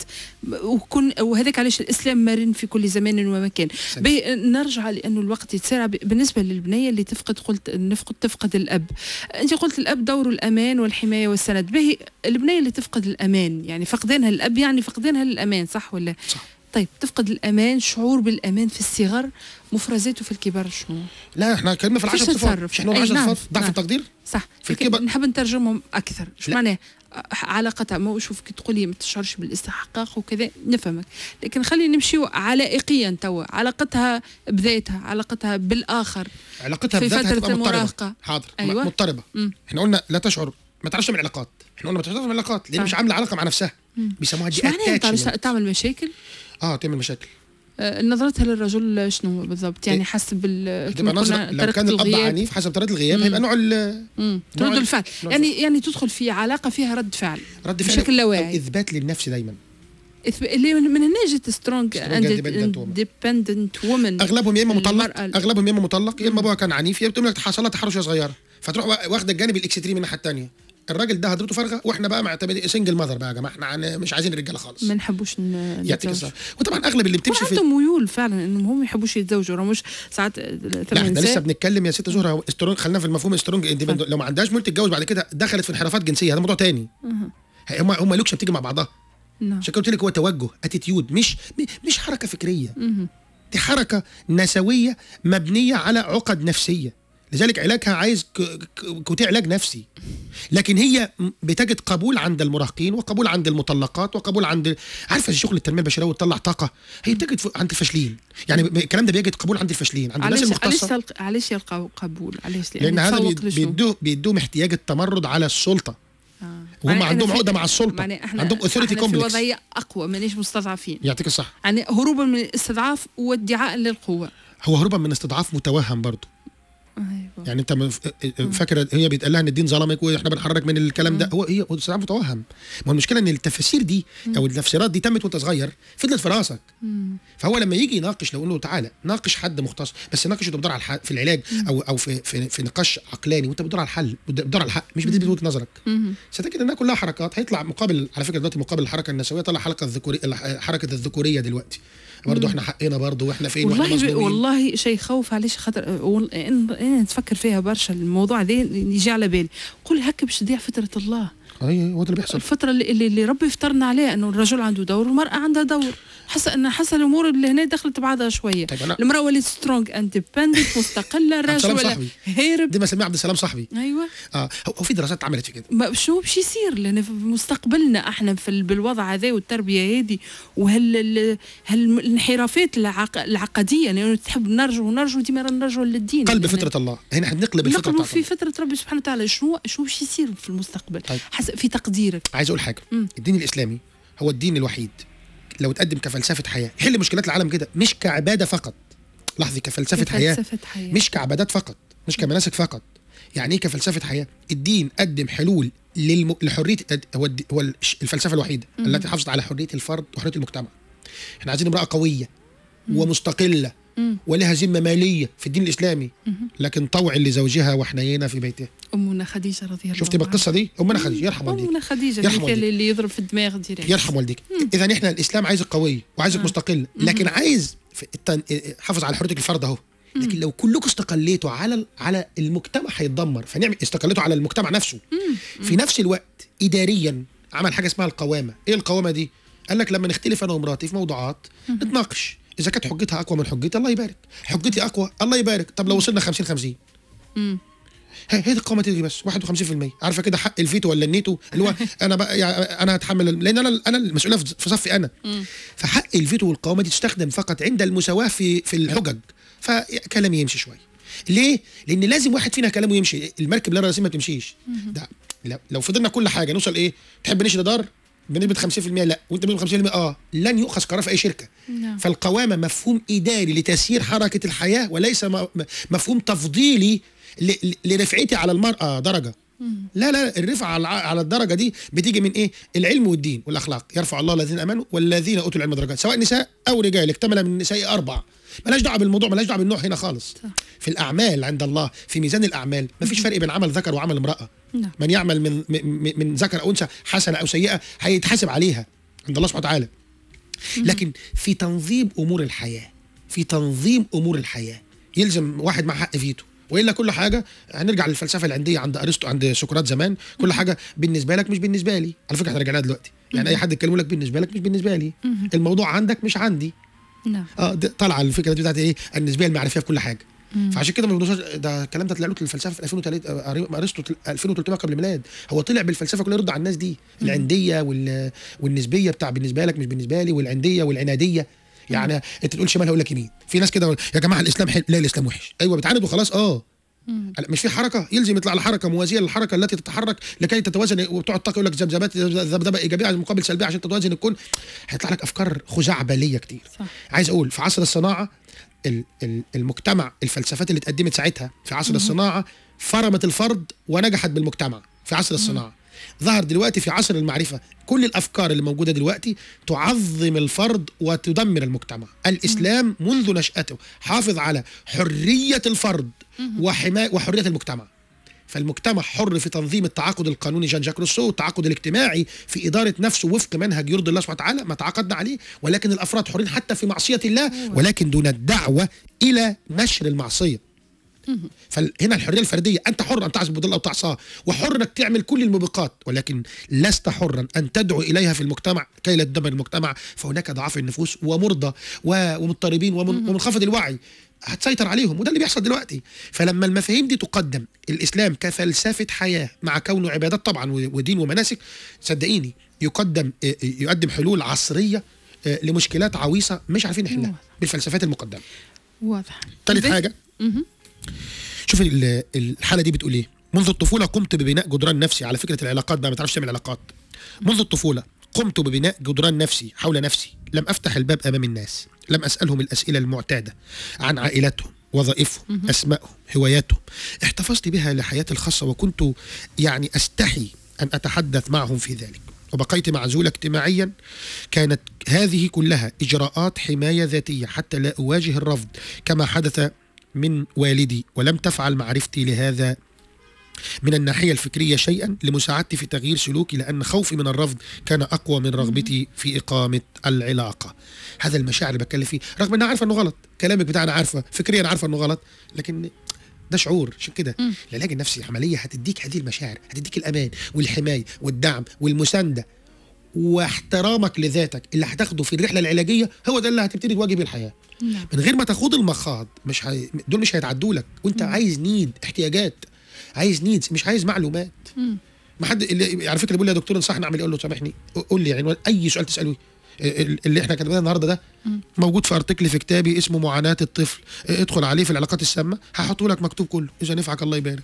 وكن وهذاك علاش الإسلام مرن في كل زمان ومكان بي نرجع لأنه الوقت يتسارع ب- بالنسبة للبنية اللي تفقد قلت نفقد تفقد الأب أنت قلت الأب دوره الأمان والحماية والسند به البنية اللي تفقد الأمان يعني فقدانها للأب يعني فقدانها للأمان صح ولا صح. طيب تفقد الأمان شعور بالأمان في الصغر مفرزاته في الكبار شنو لا احنا كلمه في كيفاش العشر صفات نتصرف؟ مش احنا أي عشر نعم، صفات ضعف نعم. التقدير صح في لكن الكبر- نحب نترجمهم اكثر شو لا. معناه أه، علاقتها ما شوف كي تقولي ما تشعرش بالاستحقاق وكذا نفهمك لكن خلينا نمشيو علائقيا توا علاقتها بذاتها علاقتها بالاخر علاقتها في بذاتها فترة تبقى مضطربه المراهقة. حاضر أيوة. أيوة. مضطربه مم. احنا قلنا لا تشعر ما تعرفش من علاقات احنا قلنا ما تعرفش من علاقات لان طيب. مش عامله علاقه مع نفسها بيسموها دي شو معناه تعرف attachment. تعمل مشاكل اه تعمل مشاكل أه، نظرتها للرجل شنو بالضبط يعني إيه؟ حسب ال- هتبقى كما نظرة قلنا لو طريقة كان الاب الغياب. عنيف حسب طريقه الغياب مم. هيبقى نوع ال- مم. نوع رد ال- الفعل نوع يعني يعني تدخل في علاقه فيها رد فعل رد فعل بشكل لا أو واعي اثبات للنفس دايما إثب- اللي من من هنا جت سترونج Strong independent woman. اندبندنت وومن اغلبهم يا اما مطلق المرأة ال- اغلبهم يا اما مطلق يا اما ابوها كان عنيف يا بتقول لك حصل لها تحرش وهي صغيره فتروح وا- واخده الجانب الاكستريم من الناحيه الثانيه الراجل ده هدرته فارغه واحنا بقى معتمدين سنجل ماذر بقى يا جماعه احنا عن- مش عايزين الرجاله خالص ما نحبوش ن- يعطيك نتزوج الصحه وطبعا اغلب اللي بتمشي في عندهم ميول فعلا انهم هم يحبوش يتزوجوا راه مش ساعات لا ثمان احنا لسه نساء بنتكلم يا ست زهره سترونج خلينا في المفهوم سترونج اندبندنت لو ما عندهاش مول تتجوز بعد كده دخلت في انحرافات جنسيه هذا موضوع تاني هم هم لوكشه بتيجي مع بعضها نعم. عشان كده قلت لك هو توجه اتيتيود مش مش حركه فكريه دي حركه نسويه مبنيه على عقد نفسيه لذلك علاجها عايز ك- ك- كوتيه علاج نفسي لكن هي م- بتجد قبول عند المراهقين وقبول عند المطلقات وقبول عند عارفه شغل التنميه البشريه وتطلع طاقه هي بتجد ف- عند الفاشلين يعني ب- الكلام ده بيجد قبول عند الفاشلين عند الناس علاش علاش المختصه تلق- علاش يلقاو قبول علاش لان هذا تسوق بيد- لشنو؟ بيدوه بيدوهم احتياج التمرد على السلطه آه. وهم معناه عندهم أنا في- عقده مع السلطه معناه احنا عندهم اوثوريتي احنا في كومبلكس وضعيه اقوى مانيش مستضعفين يعطيك الصح يعني هروبا من الاستضعاف وادعاء للقوه هو هروبا من استضعاف متوهم برضه ايوه يعني انت مف- فاكره هي بيتقال لها ان الدين ظلمك واحنا بنحررك من الكلام ده هو هي هو استضعاف متوهم ما هو المشكله ان التفاسير دي او التفسيرات دي تمت وانت صغير فضلت في راسك فهو لما يجي يناقش لو قلنا له تعالى ناقش حد مختص بس ناقش وانت بتدور على الحل في العلاج او او في في, في نقاش عقلاني وانت بتدور على الحل بتدور على الحق مش بتدي وجهه نظرك ستجد انها كلها حركات هيطلع مقابل على فكره دلوقتي مقابل الحركه النسويه طلع حلقه الذكوريه حركه الذكوريه دلوقتي برضه احنا حقنا برضه واحنا فين واحنا والله ب... مظلومين والله شيء يخوف علاش خاطر وال- إن... إن تفكر فيها برشا الموضوع ده يجي على بالي قول هكا باش تضيع فتره الله اي هو ده اللي بيحصل الفترة اللي, اللي, اللي ربي افترضنا عليها انه الرجل عنده دور والمرأة عندها دور حس ان حس الامور اللي هنا دخلت بعضها شوية طيب أنا- المرأة ولات سترونج اندبندنت مستقلة الرجل سلام ولا صاحبي. هارب دي مسميه عبد السلام صاحبي ايوه اه هو هو في دراسات اتعملت في كده ما شنو باش يصير لان في مستقبلنا احنا في ال- بالوضع هذا والتربيه هذه وهال ال- هالانحرافات العق... العقديه لانه تحب نرجو ونرجو ديما نرجو للدين قلب يعني فطره الله هنا احنا بنقلب الفطره نقلبوا بتاعت في الله فتره ربي سبحانه وتعالى شنو شنو باش يصير في المستقبل طيب. حسب في تقديرك عايز اقول حاجه مم. الدين الاسلامي هو الدين الوحيد لو تقدم كفلسفه حياه يحل مشكلات العالم كده مش كعباده فقط لاحظي كفلسفه حياه كفلسفة حياة. مش كعبادات فقط مش كمناسك فقط يعني ايه كفلسفه حياه الدين قدم حلول للم... لحريه هو, الد... هو الش- الفلسفه الوحيده التي حافظت على حريه الفرد وحريه المجتمع احنا عايزين امراه قويه ومستقله ولها ذمه ماليه في الدين الاسلامي لكن طوع لزوجها وحنينه في بيته امنا خديجه رضي الله شفتي بقى عنها القصه دي امنا خديجه يرحم والديك امنا خديجه يرحم اللي, والديك. اللي يضرب في الدماغ ديريكت يرحم والديك اذا احنا الاسلام عايزك قويه وعايزك مستقل لكن عايز في التن... حافظ على حريه الفرد اهو لكن لو كلكم استقليتوا على ال- على المجتمع هيتدمر فنعمل استقليتوا على المجتمع نفسه في نفس الوقت اداريا عمل حاجه اسمها القوامه ايه القوامه دي قال لك لما نختلف انا ومراتي في موضوعات نتناقش اذا كانت حجتها اقوى من حجتي الله يبارك حجتي اقوى الله يبارك طب لو وصلنا 50 50 هي هي دي القوامه تيجي بس 51% عارفه كده حق الفيتو ولا النيتو اللي هو انا بقى يعني انا هتحمل لان انا انا المسؤوليه في في صفي انا فحق الفيتو والقوامه دي تستخدم فقط عند المساواه في في الحجج فكلامي يمشي شويه ليه؟ لان لازم واحد فينا كلامه يمشي المركب اللي راسمها ما تمشيش ده لو- لو فضلنا كل حاجه نوصل ايه؟ تحب نشي دار بنسبه 50% لا وانت بنسبه 50% اه لن يؤخذ قرار في اي شركه نعم. فالقوامه مفهوم اداري لتسيير حركه الحياه وليس م- م- مفهوم تفضيلي ل- ل- لرفعتي على المراه درجه لا لا الرفعه على على الدرجه دي بتيجي من ايه؟ العلم والدين والاخلاق يرفع الله الذين امنوا والذين اوتوا العلم درجات سواء نساء او رجال اكتمل من النساء اربع ملاش دعوه بالموضوع ملاش دعوه بالنوع هنا خالص في الاعمال عند الله في ميزان الاعمال مفيش فرق بين عمل ذكر وعمل امراه نعم. من يعمل من من, من ذكر او انثى حسنه او سيئه هيتحاسب عليها عند الله سبحانه وتعالى لكن في تنظيم امور الحياه في تنظيم امور الحياه يلزم واحد مع حق فيتو والا كل حاجه هنرجع للفلسفه العنديه عند ارسطو عند سقراط زمان كل حاجه بالنسبه لك مش بالنسبه لي على فكره احنا رجعناها دلوقتي يعني اي حد يتكلم لك بالنسبه لك مش بالنسبه لي الموضوع عندك مش عندي نعم اه ده طالعه الفكره دي بتاعت ايه النسبيه المعرفيه في كل حاجه فعشان كده ما بنوصلش ده الكلام ده طلع له الفلسفه في 2003 آه، ارسطو 2300 قبل الميلاد هو طلع بالفلسفه كلها يرد على الناس دي العنديه وال... والنسبيه بتاع بالنسبه لك مش بالنسبه لي والعنديه والعناديه يعني انت تقول شمال هقول لك يمين في ناس كده يا جماعه الاسلام حلو لا الاسلام وحش ايوه بتعاند وخلاص اه لا، مش في حركه يلزم يطلع الحركه موازيه للحركه التي تتحرك لكي تتوازن وبتقعد تقول يقول لك ذبذبات ذبذبه ايجابيه على مقابل سلبيه عشان تتوازن الكون هيطلع لك افكار خزعبليه كتير صح. عايز اقول في عصر الصناعه ال- ال- المجتمع الفلسفات اللي اتقدمت ساعتها في عصر الصناعه فرمت الفرد ونجحت بالمجتمع في عصر الصناعه ظهر دلوقتي في عصر المعرفه كل الافكار اللي موجوده دلوقتي تعظم الفرد وتدمر المجتمع الاسلام منذ نشاته حافظ على حريه الفرد وحمايه وحريه المجتمع فالمجتمع حر في تنظيم التعاقد القانوني جان جاك روسو التعاقد الاجتماعي في إدارة نفسه وفق منهج يرضي الله سبحانه وتعالى ما تعاقدنا عليه ولكن الأفراد حرين حتى في معصية الله ولكن دون الدعوة إلى نشر المعصية فهنا الحريه الفرديه انت حر ان تعبد الله او تعصاه وحر انك تعمل كل الموبقات ولكن لست حرا ان تدعو اليها في المجتمع كي لا تدمر المجتمع فهناك ضعاف النفوس ومرضى و- ومضطربين ومن- ومنخفض الوعي هتسيطر عليهم وده اللي بيحصل دلوقتي فلما المفاهيم دي تقدم الاسلام كفلسفه حياه مع كونه عبادات طبعا و- ودين ومناسك صدقيني يقدم يقدم حلول عصريه آه، لمشكلات عويصه مش عارفين نحلها بالفلسفات المقدمه واضح ثالث البيت- حاجه مهم. شوف ال- الحاله دي بتقول ايه منذ الطفوله قمت ببناء جدران نفسي على فكره العلاقات بقى ما تعرفش تعمل علاقات منذ الطفوله قمت ببناء جدران نفسي حول نفسي لم افتح الباب امام الناس لم اسالهم الاسئله المعتاده عن عائلتهم وظائفهم اسمائهم هواياتهم احتفظت بها لحياتي الخاصه وكنت يعني استحي ان اتحدث معهم في ذلك وبقيت معزولة اجتماعيا كانت هذه كلها إجراءات حماية ذاتية حتى لا أواجه الرفض كما حدث من والدي ولم تفعل معرفتي لهذا من الناحية الفكرية شيئا لمساعدتي في تغيير سلوكي لأن خوفي من الرفض كان أقوى من رغبتي في إقامة العلاقة هذا المشاعر اللي بتكلم فيه رغم أنها عارفة أنه غلط كلامك بتاعنا عارفة فكريا عارفة أنه غلط لكن ده شعور عشان كده العلاج النفسي عملية هتديك هذه المشاعر هتديك الأمان والحماية والدعم والمساندة واحترامك لذاتك اللي هتاخده في الرحلة العلاجية هو ده اللي هتبتدي تواجه بيه الحياة نعم. من غير ما تخوض المخاض مش هي... دول مش هيتعدوا لك وانت عايز نيد احتياجات عايز نيدز مش عايز معلومات ما حد اللي على فكره بيقول لي يا دكتور انصحني اعمل ايه اقول له سامحني قول لي يعني اي سؤال تساله ال- اللي احنا كاتبينه النهارده ده موجود في ارتكل في كتابي اسمه معاناه الطفل ادخل عليه في العلاقات السامه هحطه لك مكتوب كله اذا نفعك الله يبارك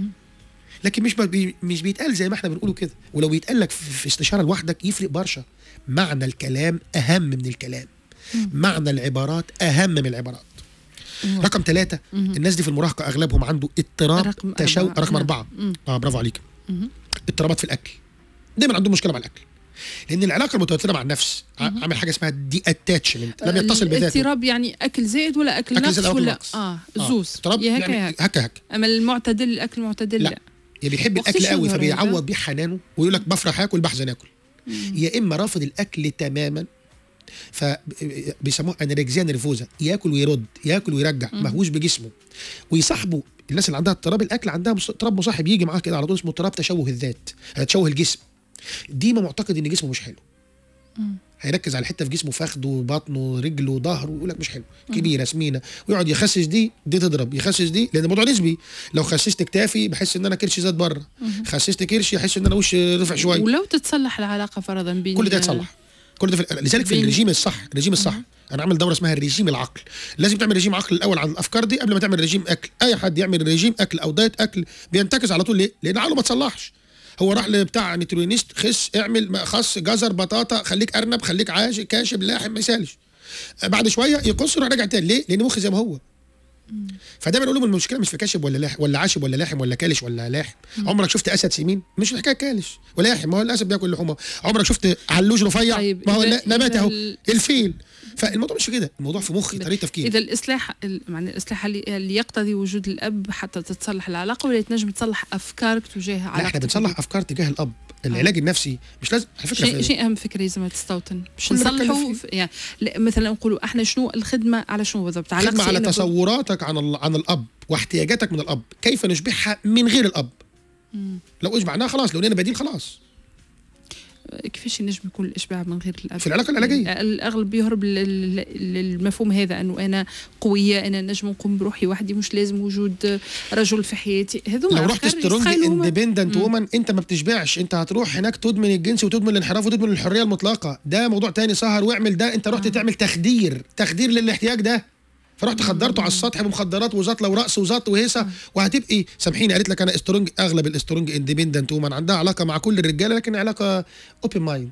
لكن مش بي مش بيتقال زي ما احنا بنقوله كده ولو بيتقال لك في في استشاره لوحدك يفرق برشا معنى الكلام اهم من الكلام معنى العبارات اهم من العبارات رقم ثلاثة الناس دي في المراهقة أغلبهم عنده اضطراب رقم تشو أربعة. رقم نعم. أربعة اه برافو عليك اضطرابات في الأكل دايما عندهم مشكلة مع الأكل لأن العلاقة المتوترة مع النفس ع- عامل حاجة اسمها دي اتاتشمنت لم يتصل بذاته الاضطراب يعني اكل زائد ولا اكل, أكل نقص زائد أو أكل ولا نقص. اه آه. زوز اضطراب يا هكا يعني يا هكا هكا هكا اما المعتدل الاكل المعتدل لا لا, يا بيحب وقت الاكل قوي الشهر هذا. فبيعوض بيه حنانه ويقول لك بفرح اكل بحزن اكل يا اما رافض الاكل تماما فبيسموه انركزيا نرفوزا ياكل ويرد ياكل ويرجع مهووس بجسمه ويصاحبه الناس اللي عندها اضطراب الاكل عندها مص- اضطراب مصاحب يجي معاه كده على طول اسمه اضطراب تشوه الذات آه، تشوه الجسم دي ما معتقد ان جسمه مش حلو هيركز على حته في جسمه فخده بطنه رجله ظهره ويقول لك مش حلو كبيره سمينه ويقعد يخسس دي دي تضرب يخسس دي لان الموضوع نسبي لو خسست كتافي بحس ان انا كرشي زاد بره خسست كرشي احس ان انا وشي رفع شويه ولو تتصلح العلاقه فرضا بين كل ده يتصلح كل ده في لذلك في بين- الرجيم الصح الرجيم الصح انا عامل دوره اسمها الرجيم العقل لازم تعمل رجيم عقل الاول عن الافكار دي قبل ما تعمل رجيم اكل اي حد يعمل رجيم اكل او دايت اكل بينتكس على طول ليه لان عقله ما تصلحش هو راح لبتاع نيترونيست خس اعمل ما- خس جزر بطاطا خليك ارنب خليك عاش كاشب لاحم ما يسالش بعد شويه يقص يروح راجع تاني ليه لان مخي زي ما هو فدايما اقول لهم المشكله مش في كاشب ولا لاحم ولا عاشب ولا لاحم ولا كالش ولا لاحم عمرك شفت اسد سمين مش الحكايه كالش ولا لاحم ما هو الاسد بياكل لحومه عمرك شفت علوج رفيع طيب، ما هو إذا- ن- نبات إذا اهو ال- الفيل فالموضوع مش كده الموضوع في مخي طريقه تفكيري اذا الاصلاح ال- معنى الاصلاح اللي, اللي يقتضي وجود الاب حتى تتصلح العلاقه ولا تنجم تصلح افكارك تجاه لا علاقتك احنا بنصلح افكار تجاه الاب العلاج النفسي مش لازم على فكره شيء في- شيء اهم فكره لازم تستوطن باش كل اللي بتكلم نصلحوا في- يعني لا، مثلا نقولوا احنا شنو الخدمه على شنو بالضبط خدمه علاقتي على أنا ب- تصوراتك عن ال- عن الاب واحتياجاتك من الاب كيف نشبعها من غير الاب لو اجمعناها خلاص لو لقينا بديل خلاص كيفاش ينجم يكون الاشباع من غير الاب في العلاقة العلاجية. الاغلب يهرب لل- لل- للمفهوم هذا انه انا قويه انا نجم نقوم بروحي وحدي مش لازم وجود رجل في حياتي هذوما لو رحت أفكار سترونج يتخيلوا هما- اندبندنت مم. وومن انت ما بتشبعش انت هتروح هناك تدمن الجنس وتدمن الانحراف وتدمن الحريه المطلقه ده موضوع تاني سهر واعمل ده انت رحت تعمل تخدير تخدير للاحتياج ده فرحت خدرته على السطح بمخدرات وزطله ورقص وزط وهيصه وهتبقي سامحيني قالت لك انا استرونج اغلب الاسترونج اندبندنت وومن عندها علاقه مع كل الرجاله لكن علاقه اوبن مايند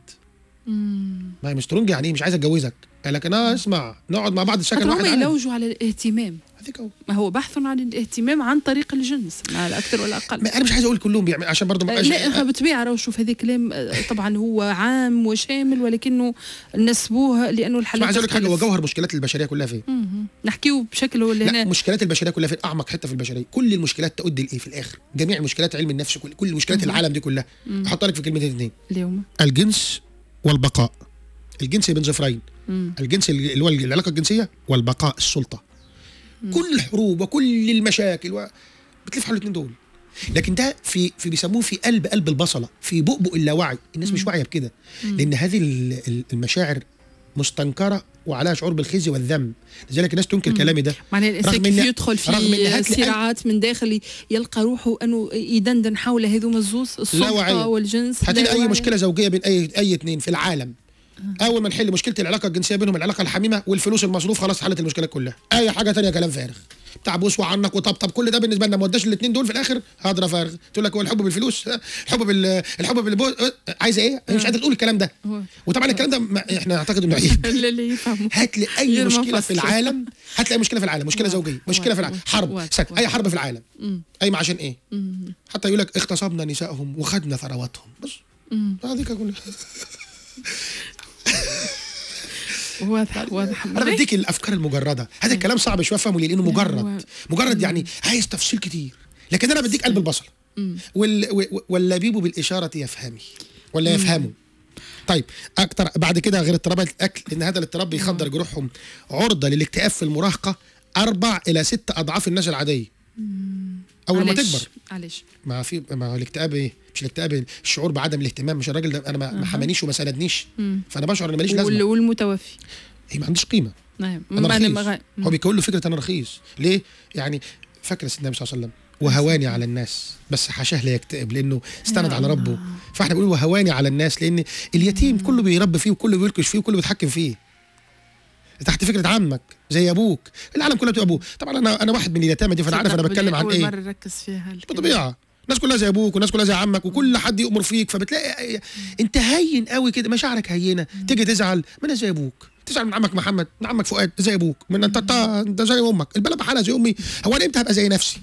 ما هي مش سترونج يعني إيه؟ مش عايز اتجوزك قال لك انا اسمع نقعد مع بعض سكن خاطر واحد هما عادي. يلوجوا على الاهتمام هذيك أهو. ما هو بحث عن الاهتمام عن طريق الجنس لا لا اكثر ولا اقل ما انا مش عايز اقول كلهم بيعمل عشان برضه ما آه، أبقاش- لا بالطبيعه راهو شوف هذا كلام آه، طبعا هو عام وشامل ولكنه نسبوه لانه ما الحالات عايز اقول لك حاجه هو تختلف. جوهر مشكلات البشريه كلها فين؟ مهم. نحكيو بشكل هو اللي لا هنا مشكلات البشريه كلها فين؟ اعمق حته في البشريه، كل المشكلات تؤدي لايه في الاخر؟ جميع مشكلات علم النفس كل كل مشكلات العالم دي كلها احطها لك في كلمتين اثنين اليوم الجنس والبقاء الجنس بين صفرين مم. الجنس اللي هو العلاقه الجنسيه والبقاء السلطه كل الحروب وكل المشاكل و... بتلف حول الاثنين دول لكن ده في في بيسموه في قلب قلب البصله في بؤبؤ اللاوعي الناس مش واعيه بكده لان هذه ال- ال- المشاعر مستنكره وعليها شعور بالخزي والذم لذلك الناس تنكر كلامي ده معناها الانسان رغم كيف إن- يدخل رغم إن في هات لي أي- صراعات من داخل يلقى روحه انه يدندن حول هذوما الزوز لا وعي. السلطه والجنس هات لي لا اي وعي. مشكله زوجيه بين اي اي اثنين في العالم اول ما نحل مشكله العلاقه الجنسيه بينهم العلاقه الحميمه والفلوس المصروف خلاص حلت المشكله كلها اي حاجه تانية كلام فارغ بتاع بوس وعنك وطبطب كل ده بالنسبه لنا ما وداش الاثنين دول في الاخر هدره فارغ تقول لك هو الحب بالفلوس الحب بال الحب بالبوس عايزه ايه مش قادر تقول الكلام ده هو- وطبعا الكلام ده ما احنا نعتقد انه عيب لا لا يفهموا هات لي اي غير مشكله في منفصل. العالم هات لي اي مشكله في العالم مشكله واو. زوجيه مشكله في العالم واو. حرب واو. سك واو. اي حرب في العالم مم. اي عشان ايه مم. حتى يقول لك اغتصبنا نسائهم وخدنا ثرواتهم بس مم. هذيك كلها واضح واضح انا بديك الافكار المجرده هذا الكلام صعب شويه افهمه ليه لانه هو- مجرد مجرد يعني عايز تفصيل كتير لكن انا بديك قلب البصل وال و- واللبيب بالاشاره يفهمي ولا يفهمه طيب اكتر بعد كده غير اضطرابات الاكل لان هذا الاضطراب بيخدر جروحهم عرضه للاكتئاب في المراهقه اربع الى ست اضعاف الناس العاديه اول ما علاش؟ تكبر علاش ما في ما هو الاكتئاب ايه مش الاكتئاب الشعور بعدم الاهتمام مش الراجل ده انا ما ما حمانيش وما سندنيش فانا بشعر ان ماليش وال- لازمه والمتوفي هي ما عنديش قيمه نعم انا ما أنا ما رخيص غا- هو بيكون له فكره انا رخيص ليه يعني فاكر سيدنا النبي صلى الله عليه وسلم وهواني على الناس بس حاشاه لا يكتئب لانه استند على ربه فاحنا بنقول وهواني على الناس لان اليتيم كله بيربي فيه وكله بيلكش فيه وكله بيتحكم فيه تحت فكره عمك زي ابوك العالم كله بتبقى ابوه طبعا انا انا واحد من اليتامى دي فانا عارف انا تصدق بتكلم باللي عن اول ايه مره نركز فيها الكلمة. بالطبيعه الناس كلها زي ابوك والناس كلها زي عمك وكل حد يؤمر فيك فبتلاقي انت هين قوي كده مشاعرك هينه تيجي تزعل ما انا زي ابوك تزعل من عمك محمد من عمك فؤاد زي ابوك من انت انت انت زي امك البلد بحالها زي امي هو انا امتى هبقى زي نفسي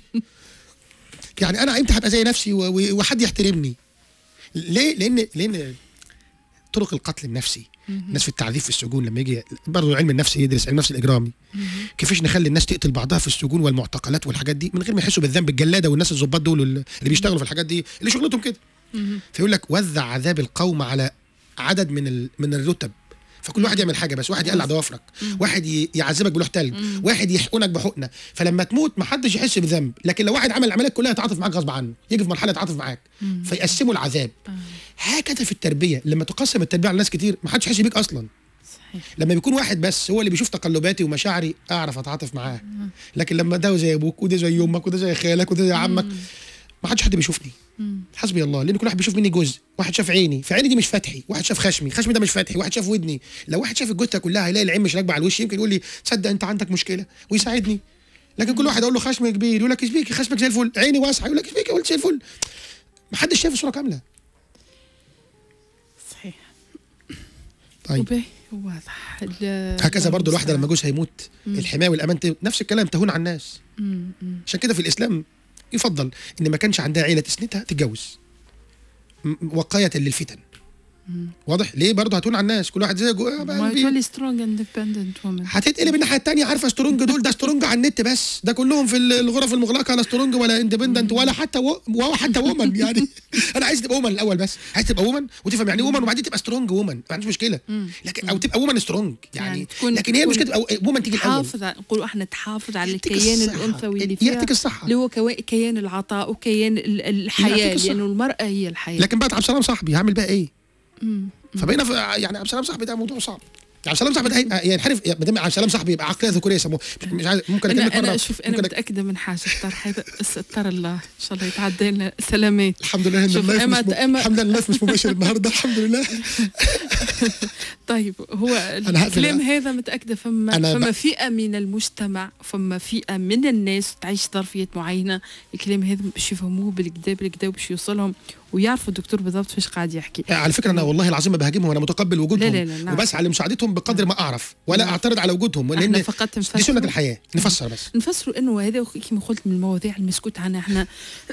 يعني انا امتى هبقى زي نفسي و- و- وحد يحترمني ليه لان لان طرق القتل النفسي الناس في التعذيب في السجون لما يجي برضه علم النفس يدرس علم النفس الاجرامي كيفاش نخلي الناس تقتل بعضها في السجون والمعتقلات والحاجات دي من غير ما يحسوا بالذنب الجلاده والناس الظباط دول اللي بيشتغلوا في الحاجات دي اللي شغلتهم كده فيقول لك وزع عذاب القوم على عدد من ال... من الرتب فكل واحد يعمل حاجه بس واحد يقلع ضوافرك واحد ي- يعذبك بلوح تلج واحد يحقنك بحقنه فلما تموت ما حدش يحس بذنب لكن لو واحد عمل العمليات كلها يتعاطف معاك غصب عنه يجي في مرحله يتعاطف معاك فيقسموا العذاب هكذا في التربيه لما تقسم التربيه على ناس كتير ما حدش يحس بيك اصلا صحيح لما بيكون واحد بس هو اللي بيشوف تقلباتي ومشاعري اعرف اتعاطف معاه لكن لما ده زي ابوك وده زي امك وده زي خالك وده زي عمك ما حدش حد بيشوفني حسبي الله لان كل واحد بيشوف مني جزء واحد شاف عيني فعيني دي مش فتحي واحد شاف خشمي خشمي ده مش فتحي واحد شاف ودني لو واحد شاف الجثه كلها هيلاقي العين مش راكبه على الوش يمكن يقول لي تصدق انت عندك مشكله ويساعدني لكن كل واحد اقول له خشمي كبير يقول لك اشبيكي خشمك زي الفل عيني واسعه يقول لك اشبيكي قلت زي الفل ما حدش شايف الصوره كامله صحيح أي. وباهي واضح ال- هكذا برضو الواحده المستعان. لما جوزها يموت مم. الحمايه والامان ت- نفس الكلام تهون على الناس مم، مم. عشان كده في الاسلام يفضل ان ما كانش عندها عيله تسندها تتجوز م- وقايه للفتن واضح ليه برضه هتهون على الناس كل واحد زي جو... ما تولي سترونج اندبندنت وومن هتتقلب الناحيه الثانيه عارفه سترونج دول ده سترونج على النت بس ده كلهم في الغرف المغلقه لا سترونج ولا اندبندنت ولا حتى و... ولا حتى وومن يعني انا عايز تبقى وومن الاول بس عايز تبقى وومن وتفهم يعني وومن وبعدين تبقى سترونج وومن ما عنديش مشكله لكن او تبقى وومن سترونج يعني, يعني تكون- لكن هي تكون المشكله تبقى وومن تيجي الاول تحافظ على- نقولوا احنا تحافظ على يعطيك الكيان الصحة. الانثوي اللي فيها يعطيك الصحة. اللي هو كوا- كيان العطاء وكيان ال- الحياه يعطيك الصحة. لانه المراه هي الحياه لكن بقى عبد السلام صاحبي هعمل بقى ايه مم. فبقينا في يعني عبد السلام صاحبي ده موضوع صعب عبد السلام صاحبي ده هيبقى ينحرف ما دام عبد السلام صاحبي يبقى عقليه ذكوريه يسموه مش عايز ممكن انا اكلمك انا مره شوف انا ممكن أك- متاكده من حاجه الطرح هذا ستر الله ان شاء الله يتعدى لنا سلامات الحمد لله ان شوف اللايف مش أما- م... أما- الحمد لله اللايف مش مباشر النهارده الحمد لله طيب هو أنا هقفل الكلام بقى. هذا متاكده فما أنا فما بقى- فئه من المجتمع فما فئه من الناس تعيش ظرفيات معينه الكلام هذا باش يفهموه بالكدا بالكدا وباش يوصلهم ويعرفوا الدكتور بالضبط فاش قاعد يحكي على فكره انا والله العظيم ما بهاجمهم انا متقبل وجودهم لا، لا، لا، نعم. وبسعى لمساعدتهم بقدر ما اعرف ولا نعم. اعترض على وجودهم احنا لان فقط دي نفسروا سنه الحياه نفسر بس نفسروا انه هذا كما قلت من المواضيع المسكوت عنها احنا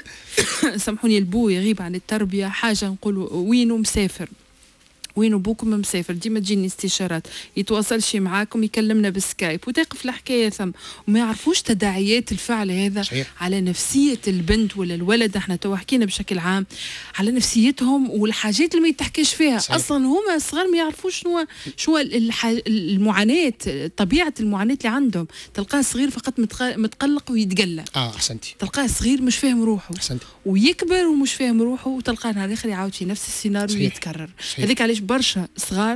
سامحوني البو يغيب عن التربيه حاجه نقولوا وينه مسافر وينو بوكم مسافر ديما تجيني استشارات يتواصلش معاكم يكلمنا بالسكايب وتقف الحكايه ثم وما يعرفوش تداعيات الفعل هذا صحيح. على نفسيه البنت ولا الولد احنا تو حكينا بشكل عام على نفسيتهم والحاجات اللي ما يتحكيش فيها صحيح. اصلا هما صغار ما يعرفوش شنو شنو الح- المعاناه طبيعه المعاناه اللي عندهم تلقاه صغير فقط متق- متقلق ويتقلق اه احسنتي تلقاه صغير مش فاهم روحه احسنتي ويكبر ومش فاهم روحه وتلقاه نهار اخر يعاود في نفس السيناريو صحيح. يتكرر صحيح. هذيك علاش برشا صغار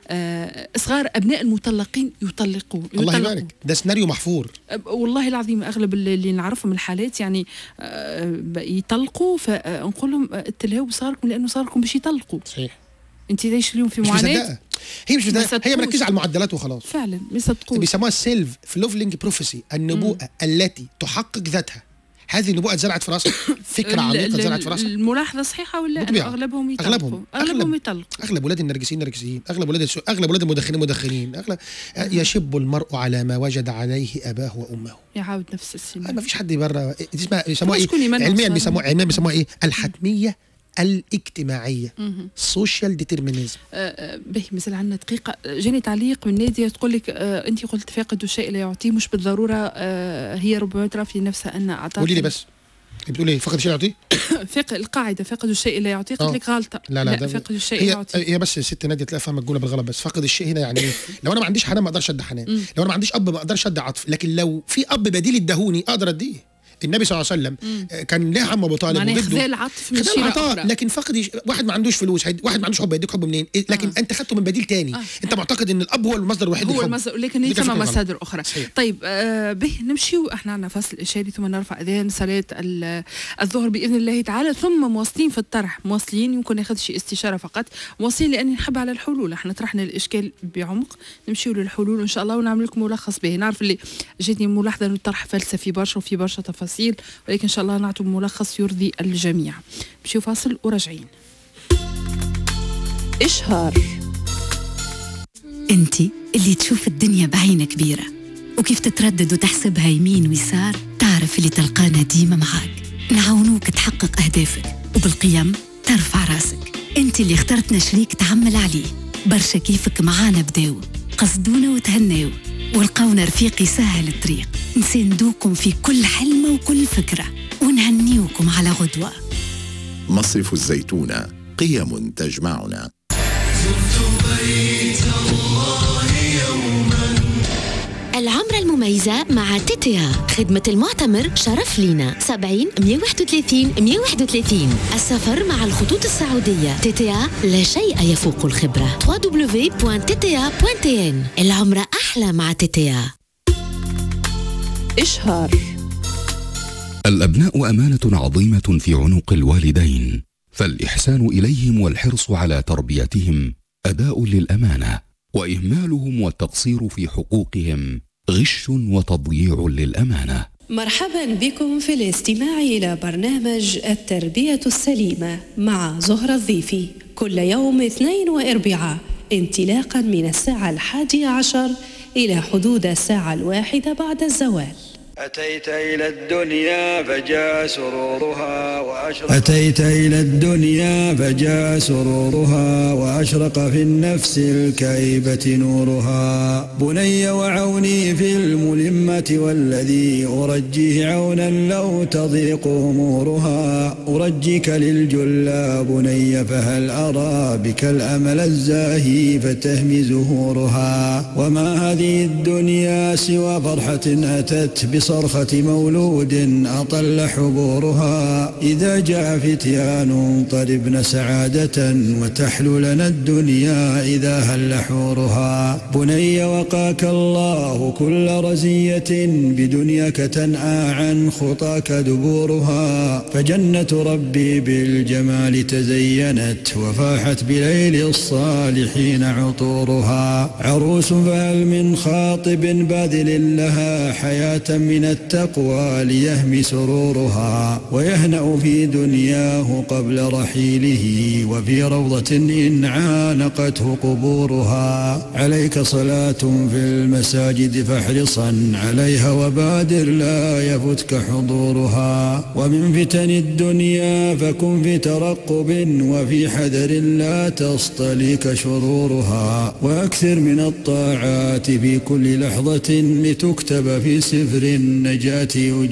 آه صغار ابناء المطلقين يطلقوا الله يطلقوا. يبارك ده سيناريو محفور أب- والله العظيم اغلب اللي اللي نعرفهم الحالات يعني آه ب- يطلقوا فنقول لهم آه، تلهوا صاركم لانه صاركم باش يطلقوا صحيح انت تعيش اليوم في مش معاناه مصدقه هي مش ما مصدقه هي صدقوش. مركزه على المعدلات وخلاص فعلا ما يصدقوش بيسموها سيلف فلوفلينج بروفيسي النبوءه التي تحقق ذاتها هذه النبوءه اتزرعت في راسك فكره ال- عميقه ال- اتزرعت في راسك الملاحظه صحيحه ولا أنا بالطبيعة. اغلبهم يطلقوا أغلبهم. اغلبهم أغلب. يطلقوا اغلب ولاد النرجسيين نرجسيين اغلب ولاد السوء اغلب ولاد المدخنين مدخنين اغلب يشب المرء على ما وجد عليه اباه وامه يعاود نفس آه، السيناريو ما فيش حد بره دي اسمها بيسموها شكون ايه يمنع علميا صار؟ بيسموها علميا بيسموها ايه الحتميه الاجتماعيه مهم. سوشيال ديترمينيزم آه، به مثل عندنا دقيقة جاني تعليق من نادية تقول لك آه أنت قلت فاقد الشيء لا يعطيه مش بالضرورة آه هي ربما ترى في نفسها أن أعطاك قولي لي بس بتقول ايه فقد شيء يعطيه فاق القاعدة فاقد الشيء لا يعطيه آه. قلت لك غلطة لا لا, ده فاقد الشيء لا هي يعطيه هي بس الست ناديه تلاقي فاهمه الجمله بالغلط بس فقد الشيء هنا يعني ايه لو انا ما عنديش حنان ما اقدرش ادي حنان مم. لو انا ما عنديش اب ما اقدرش ادي عطف لكن لو في اب بديل ادهوني اقدر اديه النبي صلى الله عليه وسلم مم. آه، كان له عم ابو طالب معناه وجده خذال العطف من خدام شيرة عطاء أخرى لكن فقد يش... واحد ما عندوش فلوس هيد... واحد ما عندوش حب هيديك حب منين إيه؟ لكن آه. انت خدته من بديل تاني آه. انت معتقد ان الاب هو المصدر الوحيد هو للحب المصدر لكن هي دي كانت ثم فكرة غلط. مصادر أخرى صحيح. طيب آه به نمشيو احنا عندنا فصل إشاري ثم نرفع أذان صلاة ال- الظهر بإذن الله تعالى ثم مواصلين في الطرح مواصلين يمكن ناخذ شي استشارة فقط مواصلين لأني نحب على الحلول احنا طرحنا الإشكال بعمق نمشيو للحلول إن شاء الله ونعمل لكم ملخص به نعرف اللي جاتني ملاحظة أنه الطرح فلسفي برشا وفي برشا تفاصيل ولكن إن شاء الله نعطوا ملخص يرضي الجميع نمشيو فاصل وراجعين إشهار انت اللي تشوف الدنيا بعين كبيرة وكيف تتردد وتحسبها يمين ويسار تعرف اللي تلقانا ديما معاك نعاونوك تحقق أهدافك وبالقيم ترفع راسك انت اللي اخترتنا شريك تعمل عليه برشا كيفك معانا بداو قصدونا وتهناو ولقونا رفيق يسهل الطريق نساندوكم في كل حلمة وكل فكرة ونهنيوكم على غدوة مصرف الزيتونة قيم تجمعنا العمرة المميزة مع تيتيا خدمة المعتمر شرف لينا 70 131 131 السفر مع الخطوط السعودية تيتيا لا شيء يفوق الخبرة www.tetea.tn العمرة أحلى مع تيتيا إشهار الابناء امانه عظيمه في عنق الوالدين فالاحسان اليهم والحرص على تربيتهم اداء للامانه واهمالهم والتقصير في حقوقهم غش وتضييع للامانه مرحبا بكم في الاستماع إلى برنامج التربية السليمة مع زهرة الضيفي كل يوم اثنين واربعاء انطلاقا من الساعة الحادية عشر إلى حدود الساعة الواحدة بعد الزوال أتيت إلى الدنيا فجاء سرورها وأشرق أتيت إلى الدنيا فجاء سرورها وأشرق في النفس الكئيبة نورها بني وعوني في الملمة والذي أرجيه عونا لو تضيق أمورها أرجيك للجلا بني فهل أرى بك الأمل الزاهي فتهمي زهورها وما هذه الدنيا سوى فرحة أتت بصرخة مولود أطل حبورها إذا جاء فتيان طربن سعادة وتحلو لنا الدنيا إذا هل حورها بني وقاك الله كل رزية بدنياك تنأى عن خطاك دبورها فجنة ربي بالجمال تزينت وفاحت بليل الصالحين عطورها عروس فهل من خاطب باذل لها حياة من التقوى ليهمي سرورها ويهنأ في دنياه قبل رحيله وفي روضة إن عانقته قبورها عليك صلاة في المساجد فاحرصا عليها وبادر لا يفتك حضورها ومن فتن الدنيا فكن في ترقب وفي حذر لا تصطليك شرورها وأكثر من الطاعات في كل لحظة لتكتب في سفر النجاة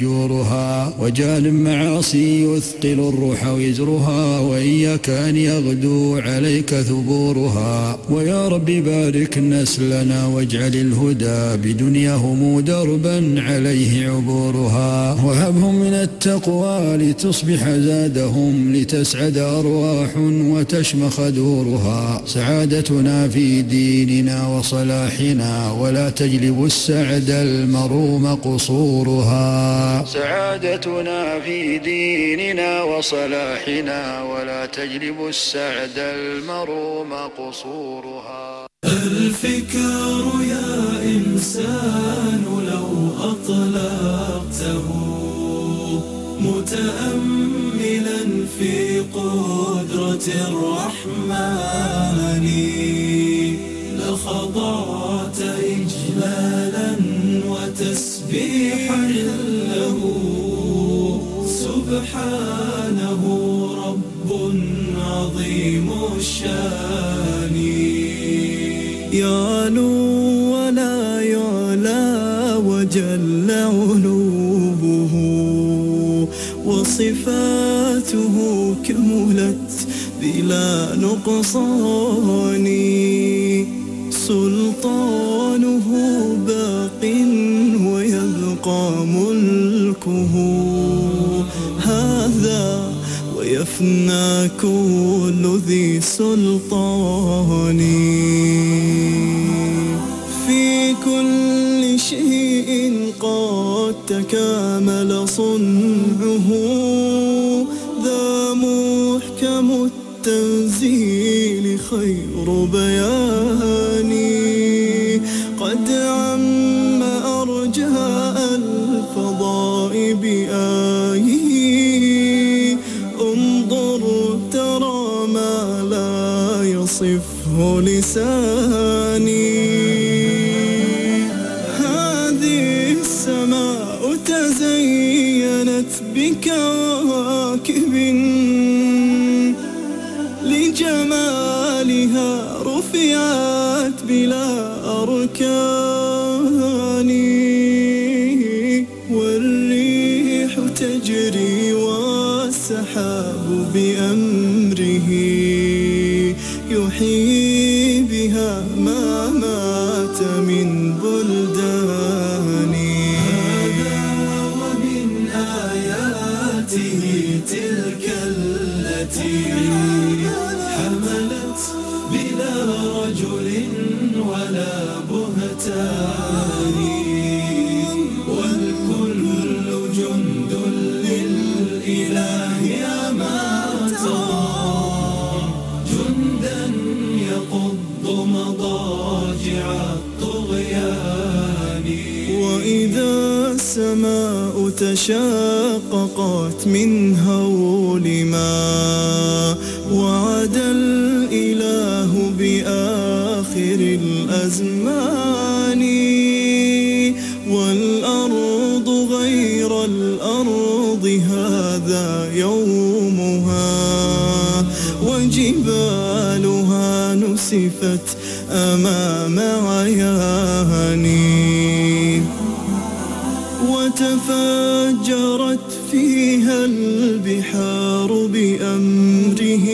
أجورها وجانب معاصي يثقل الروح وزرها وإياك أن يغدو عليك ثبورها ويا رب بارك نسلنا واجعل الهدى بدنياهم دربا عليه عبورها وهبهم من التقوى لتصبح زادهم لتسعد أرواح وتشمخ دورها سعادتنا في ديننا وصلاحنا ولا تجلب السعد المروم قصورها سعادتنا في ديننا وصلاحنا ولا تجلب السعد المروم قصورها الفكر يا إنسان لو أطلقته متأملا في قدرة الرحمن لخضعت إجلالا وتسبيحا له سبحانه رب عظيم الشان يعلو ولا يعلى وجل علوه وصفاته كملت بلا نقصان سلطانه باق ويبقى ملكه هذا ويفنى كل ذي سلطان في كل شيء قد تكامل صنعه ذا محكم التنزيل خير بيان قد عم أرجاء الفضاء بآيه انظر ترى ما لا يصفه لساني هذه السماء تزينت بكواكب لجمالها رفعت بلا أركان والريح تجري والسحاب بأمره يحيي بها ما مات من بلدان هذا ومن آياته تلك التي حملت بلا رجل ولا بهتان والكل جند للإله ما ترى جندا يقض مضاجع الطغيان وإذا السماء تشاققت من هول ما وعد الإله بآياته سائر الأزمان والأرض غير الأرض هذا يومها وجبالها نسفت أمام عياني وتفجرت فيها البحار بأمره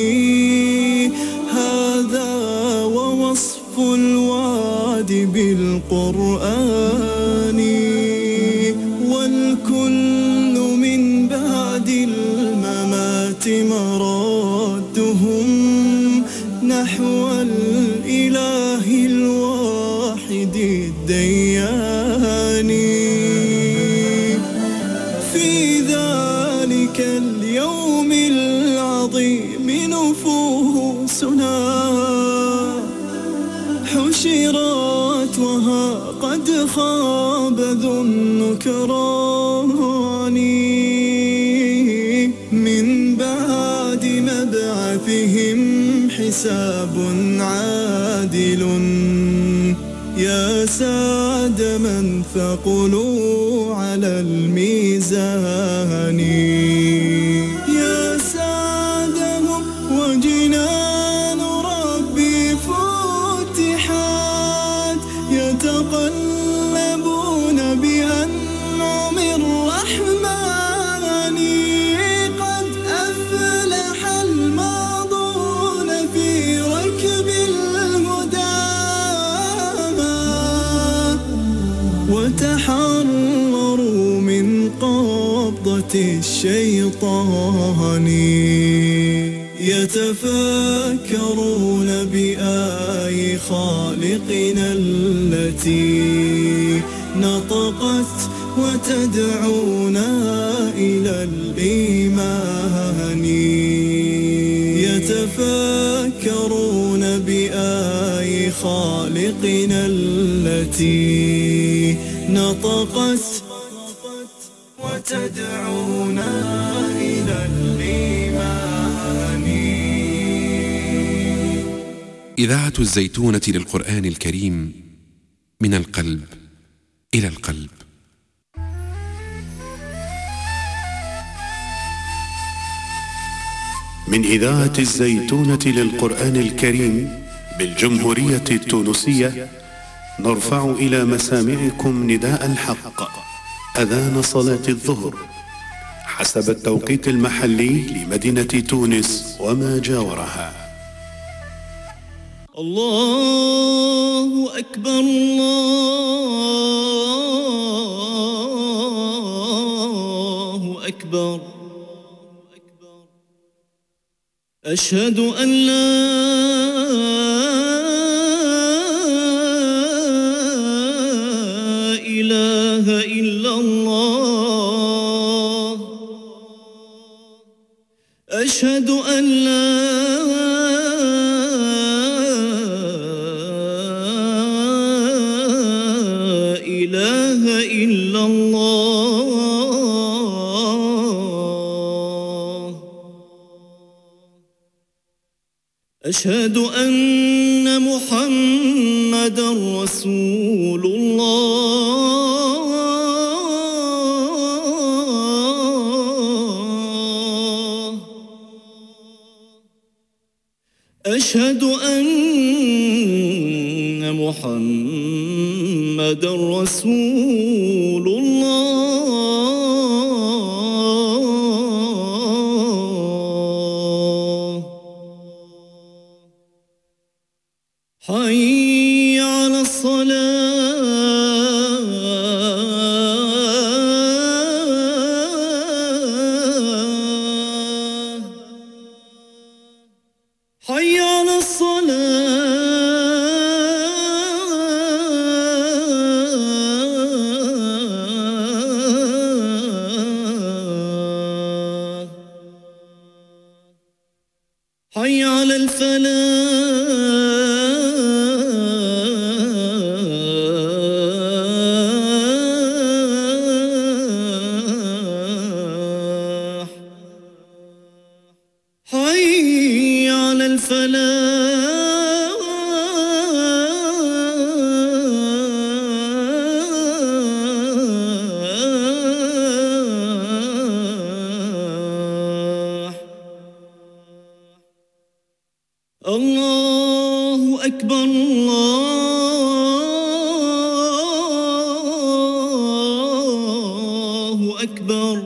هذا ووصف الوعد بالقرآن والكل من بعد الممات مرادهم نحو الإله الواحد الديان في ذلك اليوم العظيم نفوسنا حشرت وها قد خاب ذو النكران من بعد مبعثهم حساب عادل يا سعد من ثقلوا على الميزان يا سعدهم وجنان ربي فتحت يتقلبون بأنعم الرحمن قد أفلح الماضون في ركب الهدى وتحرروا من قبضة الشيطان يتفكرون بآي خالقنا التي نطقت وتدعونا إلى الإيمان يتفكرون بآي خالقنا التي نطقت وتدعونا إلى الإيمان إذاعة الزيتونة للقرآن الكريم من القلب إلى القلب من إذاعة الزيتونة للقرآن الكريم بالجمهورية التونسية نرفع إلى مسامعكم نداء الحق أذان صلاة الظهر حسب التوقيت المحلي لمدينة تونس وما جاورها الله أكبر الله أكبر أشهد أن لا إله إلا الله أشهد أن لا إله إلا الله أشهد أن محمد رسول الله أشهد أن محمد رسول الله حي على الصلاة حي على الصلاة حي على الفلاح حي على أكبر الله أكبر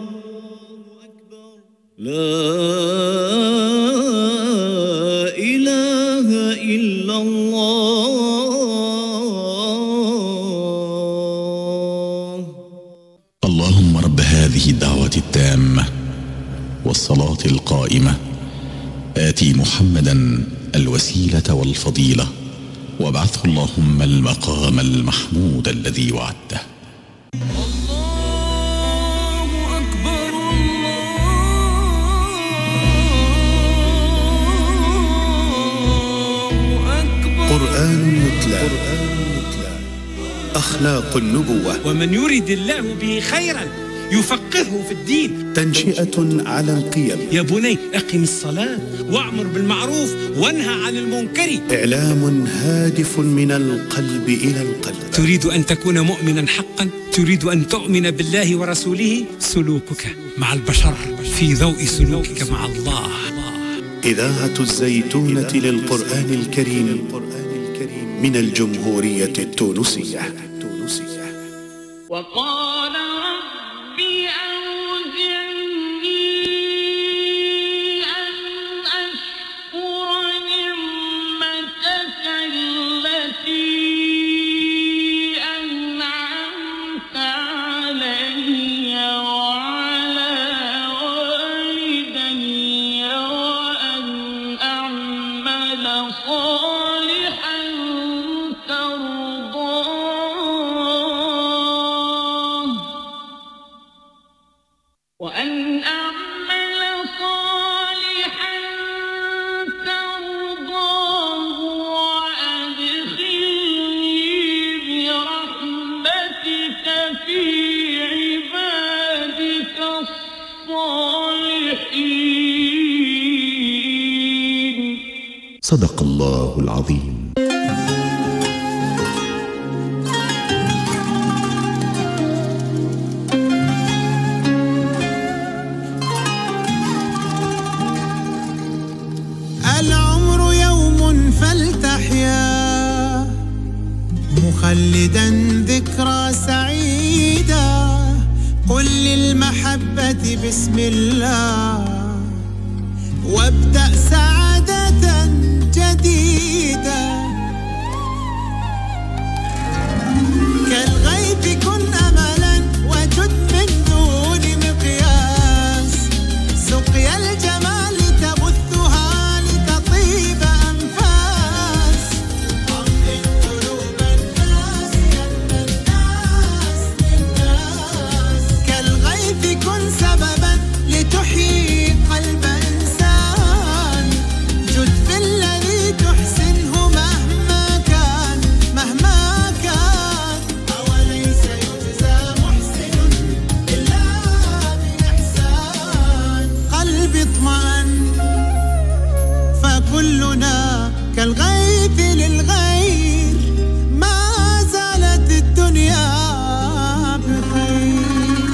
لا إله إلا الله اللهم رب هذه الدعوة التامة والصلاة القائمة آتي محمدا الوسيلة والفضيلة وابعثه اللهم المقام المحمود الذي وعدته قرآن يتلى أخلاق النبوة ومن يرد الله به خيرا يفقهه في الدين تنشئة على القيم يا بني أقم الصلاة وأعمر بالمعروف وانهى عن المنكر إعلام هادف من القلب إلى القلب تريد أن تكون مؤمنا حقا تريد أن تؤمن بالله ورسوله سلوكك مع البشر في ضوء سلوكك مع الله إذاعة الزيتونة للقرآن الكريم من الجمهورية التونسية وقال رب أوزعني أن أشكر نعمتك التي أنعمت علي وعلى والدي وأن أعمل صالحا ترضاه وأن أعمل صالحا ترضاه وأدخلني برحمتك في عبادك الصالحين صدق الله العظيم العمر يوم فلتحيا مخلدا ذكرى سعيدة قل للمحبة بسم الله وابدأ سعادة جديدة كالغيث كن أملا وجد من دون مقياس سقيا الجمال تبثها لتطيب أنفاس طمن قلوب الناس يا الناس للناس كالغيث كن سببا لتحيي قلب إنسان جد في الذي تحسنه مهما كان مهما كان أوليس يجزى محسن إلا بإحسان قلبي اطمأن فكلنا كالغيث للغير ما زالت الدنيا بخير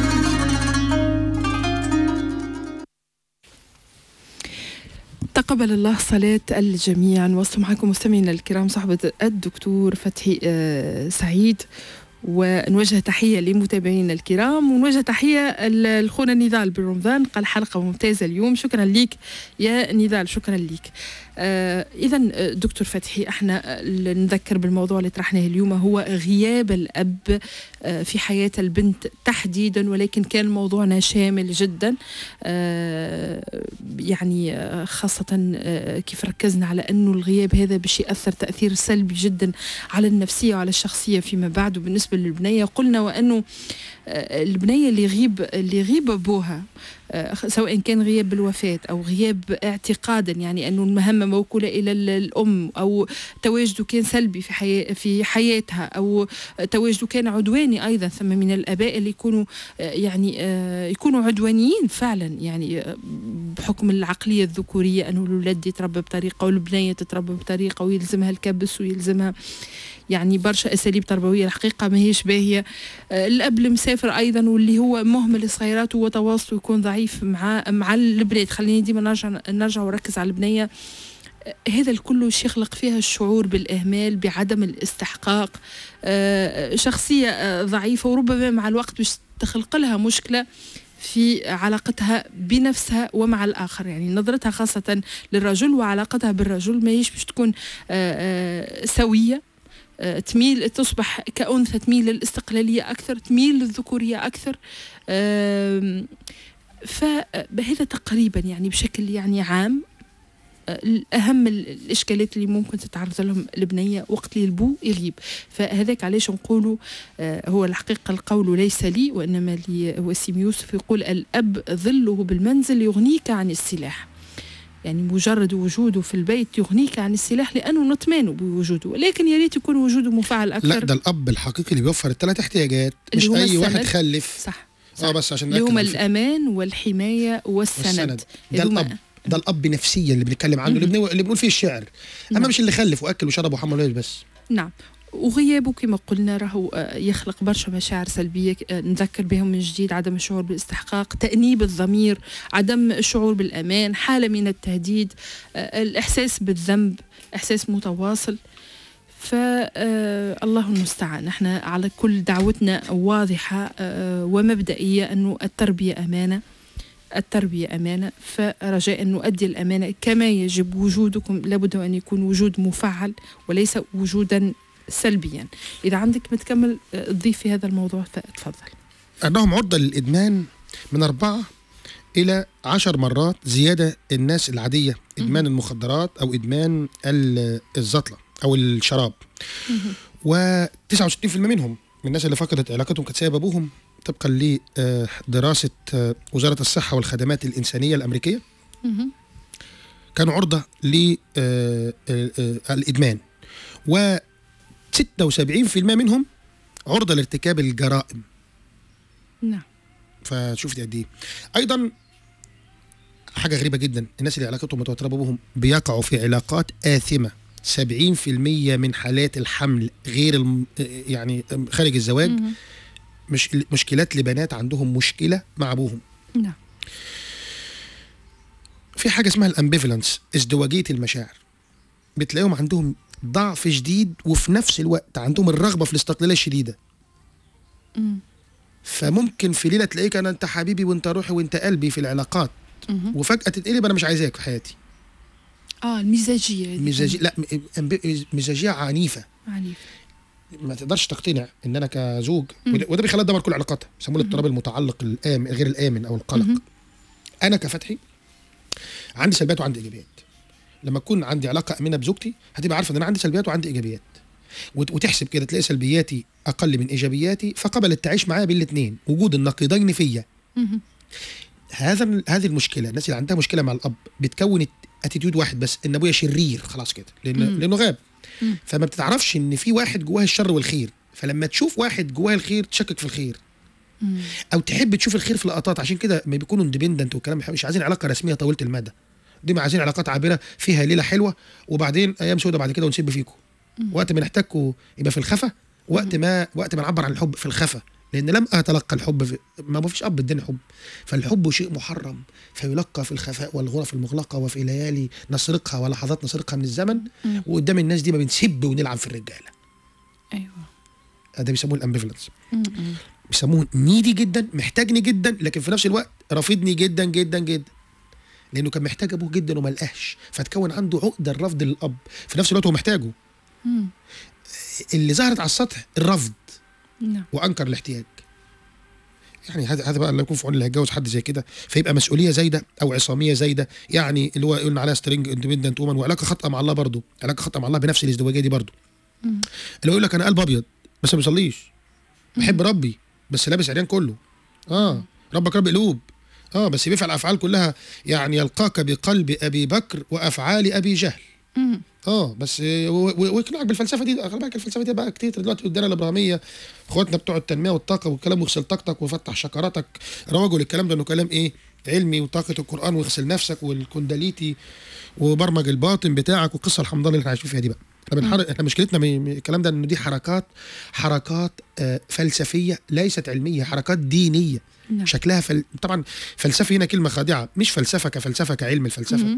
تقبل الله صلاة الجميع نوصل معكم مستمعينا الكرام صحبة الدكتور فتحي آه، سعيد ونوجه تحية لمتابعينا الكرام ونوجه تحية لخونا نضال بن رمضان قال حلقة ممتازة اليوم شكرا ليك يا نضال شكرا ليك آه إذا آه، دكتور فتحي احنا آه، نذكر بالموضوع اللي طرحناه اليوم هو غياب الأب آه في حياة البنت تحديدا ولكن كان موضوعنا شامل جدا آه يعني آه خاصة آه كيف ركزنا على أنه الغياب هذا باش يأثر تأثير سلبي جدا على النفسية وعلى الشخصية فيما بعد وبالنسبة للبنية قلنا وأنه آه، البنية اللي يغيب اللي يغيب أبوها آه، سواء كان غياب بالوفاة أو غياب اعتقادا يعني أنه المهمة موكولة إلى ال- الأم أو تواجده كان سلبي في حياة في حياتها أو تواجده كان عدواني أيضا ثم من الآباء اللي يكونوا آه، يعني آه، يكونوا عدوانيين فعلا يعني آه، بحكم العقلية الذكورية أنه الولاد يتربى بطريقة والبنية تتربى بطريقة ويلزمها الكبس ويلزمها يعني برشا اساليب تربويه الحقيقه ما هيش باهيه آه، الاب المسافر ايضا واللي هو مهمل صغيراته وتواصله يكون ضعيف مع مع البنات خليني ديما نرجع نرجع ونركز على البنيه هذا الكل وش يخلق فيها الشعور بالإهمال بعدم الاستحقاق آه، شخصية آه، ضعيفة وربما مع الوقت باش تخلق لها مشكلة في علاقتها بنفسها ومع الآخر يعني نظرتها خاصة للرجل وعلاقتها بالرجل ما باش تكون آه، آه، سوية آه، تميل تصبح كأنثى تميل للاستقلالية أكثر تميل للذكورية أكثر آم، فهذا تقريبا يعني بشكل يعني عام آه، أهم ال- الإشكالات اللي ممكن تتعرض لهم البنية وقت اللي البو يغيب فهذاك علاش نقولوا آه، هو الحقيقة القول ليس لي وإنما لي وسيم يوسف يقول الأب ظله بالمنزل يغنيك عن السلاح يعني مجرد وجوده في البيت يغنيك عن السلاح لأنه نطمئن بوجوده ولكن يا ريت يكون وجوده مفعل أكثر لا ده الاب الحقيقي اللي بيوفر الثلاث احتياجات اللي مش هما اي واحد السند. خلف صح اه بس عشان اللي نأكد هما على الفكرة. الأمان والحماية والسند, والسند ده هذوما- الاب ده الاب نفسيا اللي بنتكلم عنه اللي, بنقول اللي بنقول فيه الشعر اما مش اللي خلف واكل وشرب وحمل ولد بس نعم وغيابه كما قلنا راهو آه، يخلق برشا مشاعر سلبية آه، نذكر بهم من جديد عدم الشعور بالاستحقاق تأنيب الضمير عدم الشعور بالأمان حالة من التهديد آه، الإحساس بالذنب إحساس متواصل فالله المستعان احنا على كل دعوتنا واضحة آه، ومبدئية أنه التربية أمانة التربية أمانة فرجاء أن نؤدي الأمانة كما يجب وجودكم لابد أن يكون وجود مفعل وليس وجودا سلبيا إذا عندك متكمل آه، تضيف في هذا الموضوع فتفضل انهم عرضه للادمان من اربعه الى عشر مرات زياده الناس العاديه ادمان المخدرات او ادمان ال- الزطله او الشراب و69% منهم من الناس اللي فقدت علاقتهم كانت سبب ابوهم طبقا لدراسه آه، وزاره الصحه والخدمات الانسانيه الامريكيه كانوا عرضه للادمان و 76% منهم عرضه لارتكاب الجرائم نعم فشوف قد ايه ايضا حاجه غريبه جدا الناس اللي علاقتهم متوتره بابوهم بيقعوا في علاقات آثمة 70% من حالات الحمل غير الم... يعني خارج الزواج مهم. مش مشكلات لبنات عندهم مشكله مع ابوهم نعم في حاجه اسمها الامبيفالنس ازدواجيه المشاعر بتلاقيهم عندهم ضعف شديد وفي نفس الوقت عندهم الرغبه في الاستقلاليه الشديده مم. فممكن في ليله تلاقيك انا انت حبيبي وانت روحي وانت قلبي في العلاقات مهم. وفجاه تتقلب انا مش عايزاك في حياتي اه المزاجية هذه. مزاجيه لا م- أمب- مزاجيه عنيفه عنيف ما تقدرش تقتنع ان انا كزوج مم. وده وده بيخليها تدمر كل علاقاتها يسموه الاضطراب المتعلق الآمن غير الامن او القلق مهم. انا كفتحي عندي سلبيات وعندي ايجابيات لما تكون عندي علاقه امنه بزوجتي هتبقى عارفه ان انا عندي سلبيات وعندي ايجابيات وت- وتحسب كده تلاقي سلبياتي اقل من ايجابياتي فقبلت تعيش معايا بالاثنين وجود النقيضين فيا مهم. هذا ال- هذه المشكله الناس اللي عندها مشكله مع الاب بتكون اتيتيود واحد بس ان ابويا شرير خلاص كده لان مم. لانه غاب مم. فما بتتعرفش ان في واحد جواه الشر والخير فلما تشوف واحد جواه الخير تشكك في الخير مم. او تحب تشوف الخير في لقطات عشان كده ما بيكونوا اندبندنت والكلام مش عايزين علاقه رسميه طويله المدى دي ما عايزين علاقات عابره فيها ليله حلوه وبعدين ايام سودة بعد كده ونسيب فيكم وقت ما نحتاجكم يبقى في الخفا وقت ما وقت ما نعبر عن الحب في الخفا لان لم اتلقى الحب في ما فيش اب اداني حب فالحب شيء محرم فيلقى في الخفاء والغرف المغلقه وفي ليالي نسرقها ولحظات نسرقها من الزمن مم. وقدام الناس دي ما بنسب ونلعب في الرجاله ايوه ده بيسموه الامبيفلنس مم. بيسموه نيدي جدا محتاجني جدا لكن في نفس الوقت رافضني جدا جدا جدا لانه كان محتاج ابوه جدا وما لقاش فتكون عنده عقده الرفض للاب في نفس الوقت هو محتاجه مم. اللي ظهرت على السطح الرفض نعم وانكر الاحتياج يعني هذا هذا بقى اللي يكون في عون اللي هيتجوز حد زي كده فيبقى مسؤوليه زايده او عصاميه زايده يعني اللي هو قلنا عليها سترينج اندبندنت وومن وعلاقه خاطئه مع الله برضه علاقه خاطئه مع الله بنفس الازدواجيه دي برضه مم. اللي هو يقول لك انا قلب ابيض بس ما بيصليش بحب ربي بس لابس عريان كله اه ربك رب قلوب اه بس بيفعل افعال كلها يعني يلقاك بقلب ابي بكر وافعال ابي جهل مم. اه بس آه، و- و- ويقنعك بالفلسفه دي خلي بالك الفلسفه دي بقى كتير دلوقتي الديانه الابراهيميه اخواتنا بتوع التنميه والطاقه والكلام واغسل طاقتك وفتح شكراتك روجوا للكلام ده انه كلام ايه علمي وطاقه القران واغسل نفسك والكنداليتي وبرمج الباطن بتاعك والقصه الحمضانه اللي احنا عايشين فيها دي بقى احنا بنحرق احنا مشكلتنا من من الكلام ده انه دي حركات حركات آه، فلسفيه ليست علميه حركات دينيه نعم. شكلها فل... طبعا فلسفه هنا كلمه خادعه مش فلسفه كفلسفه كعلم الفلسفه مم.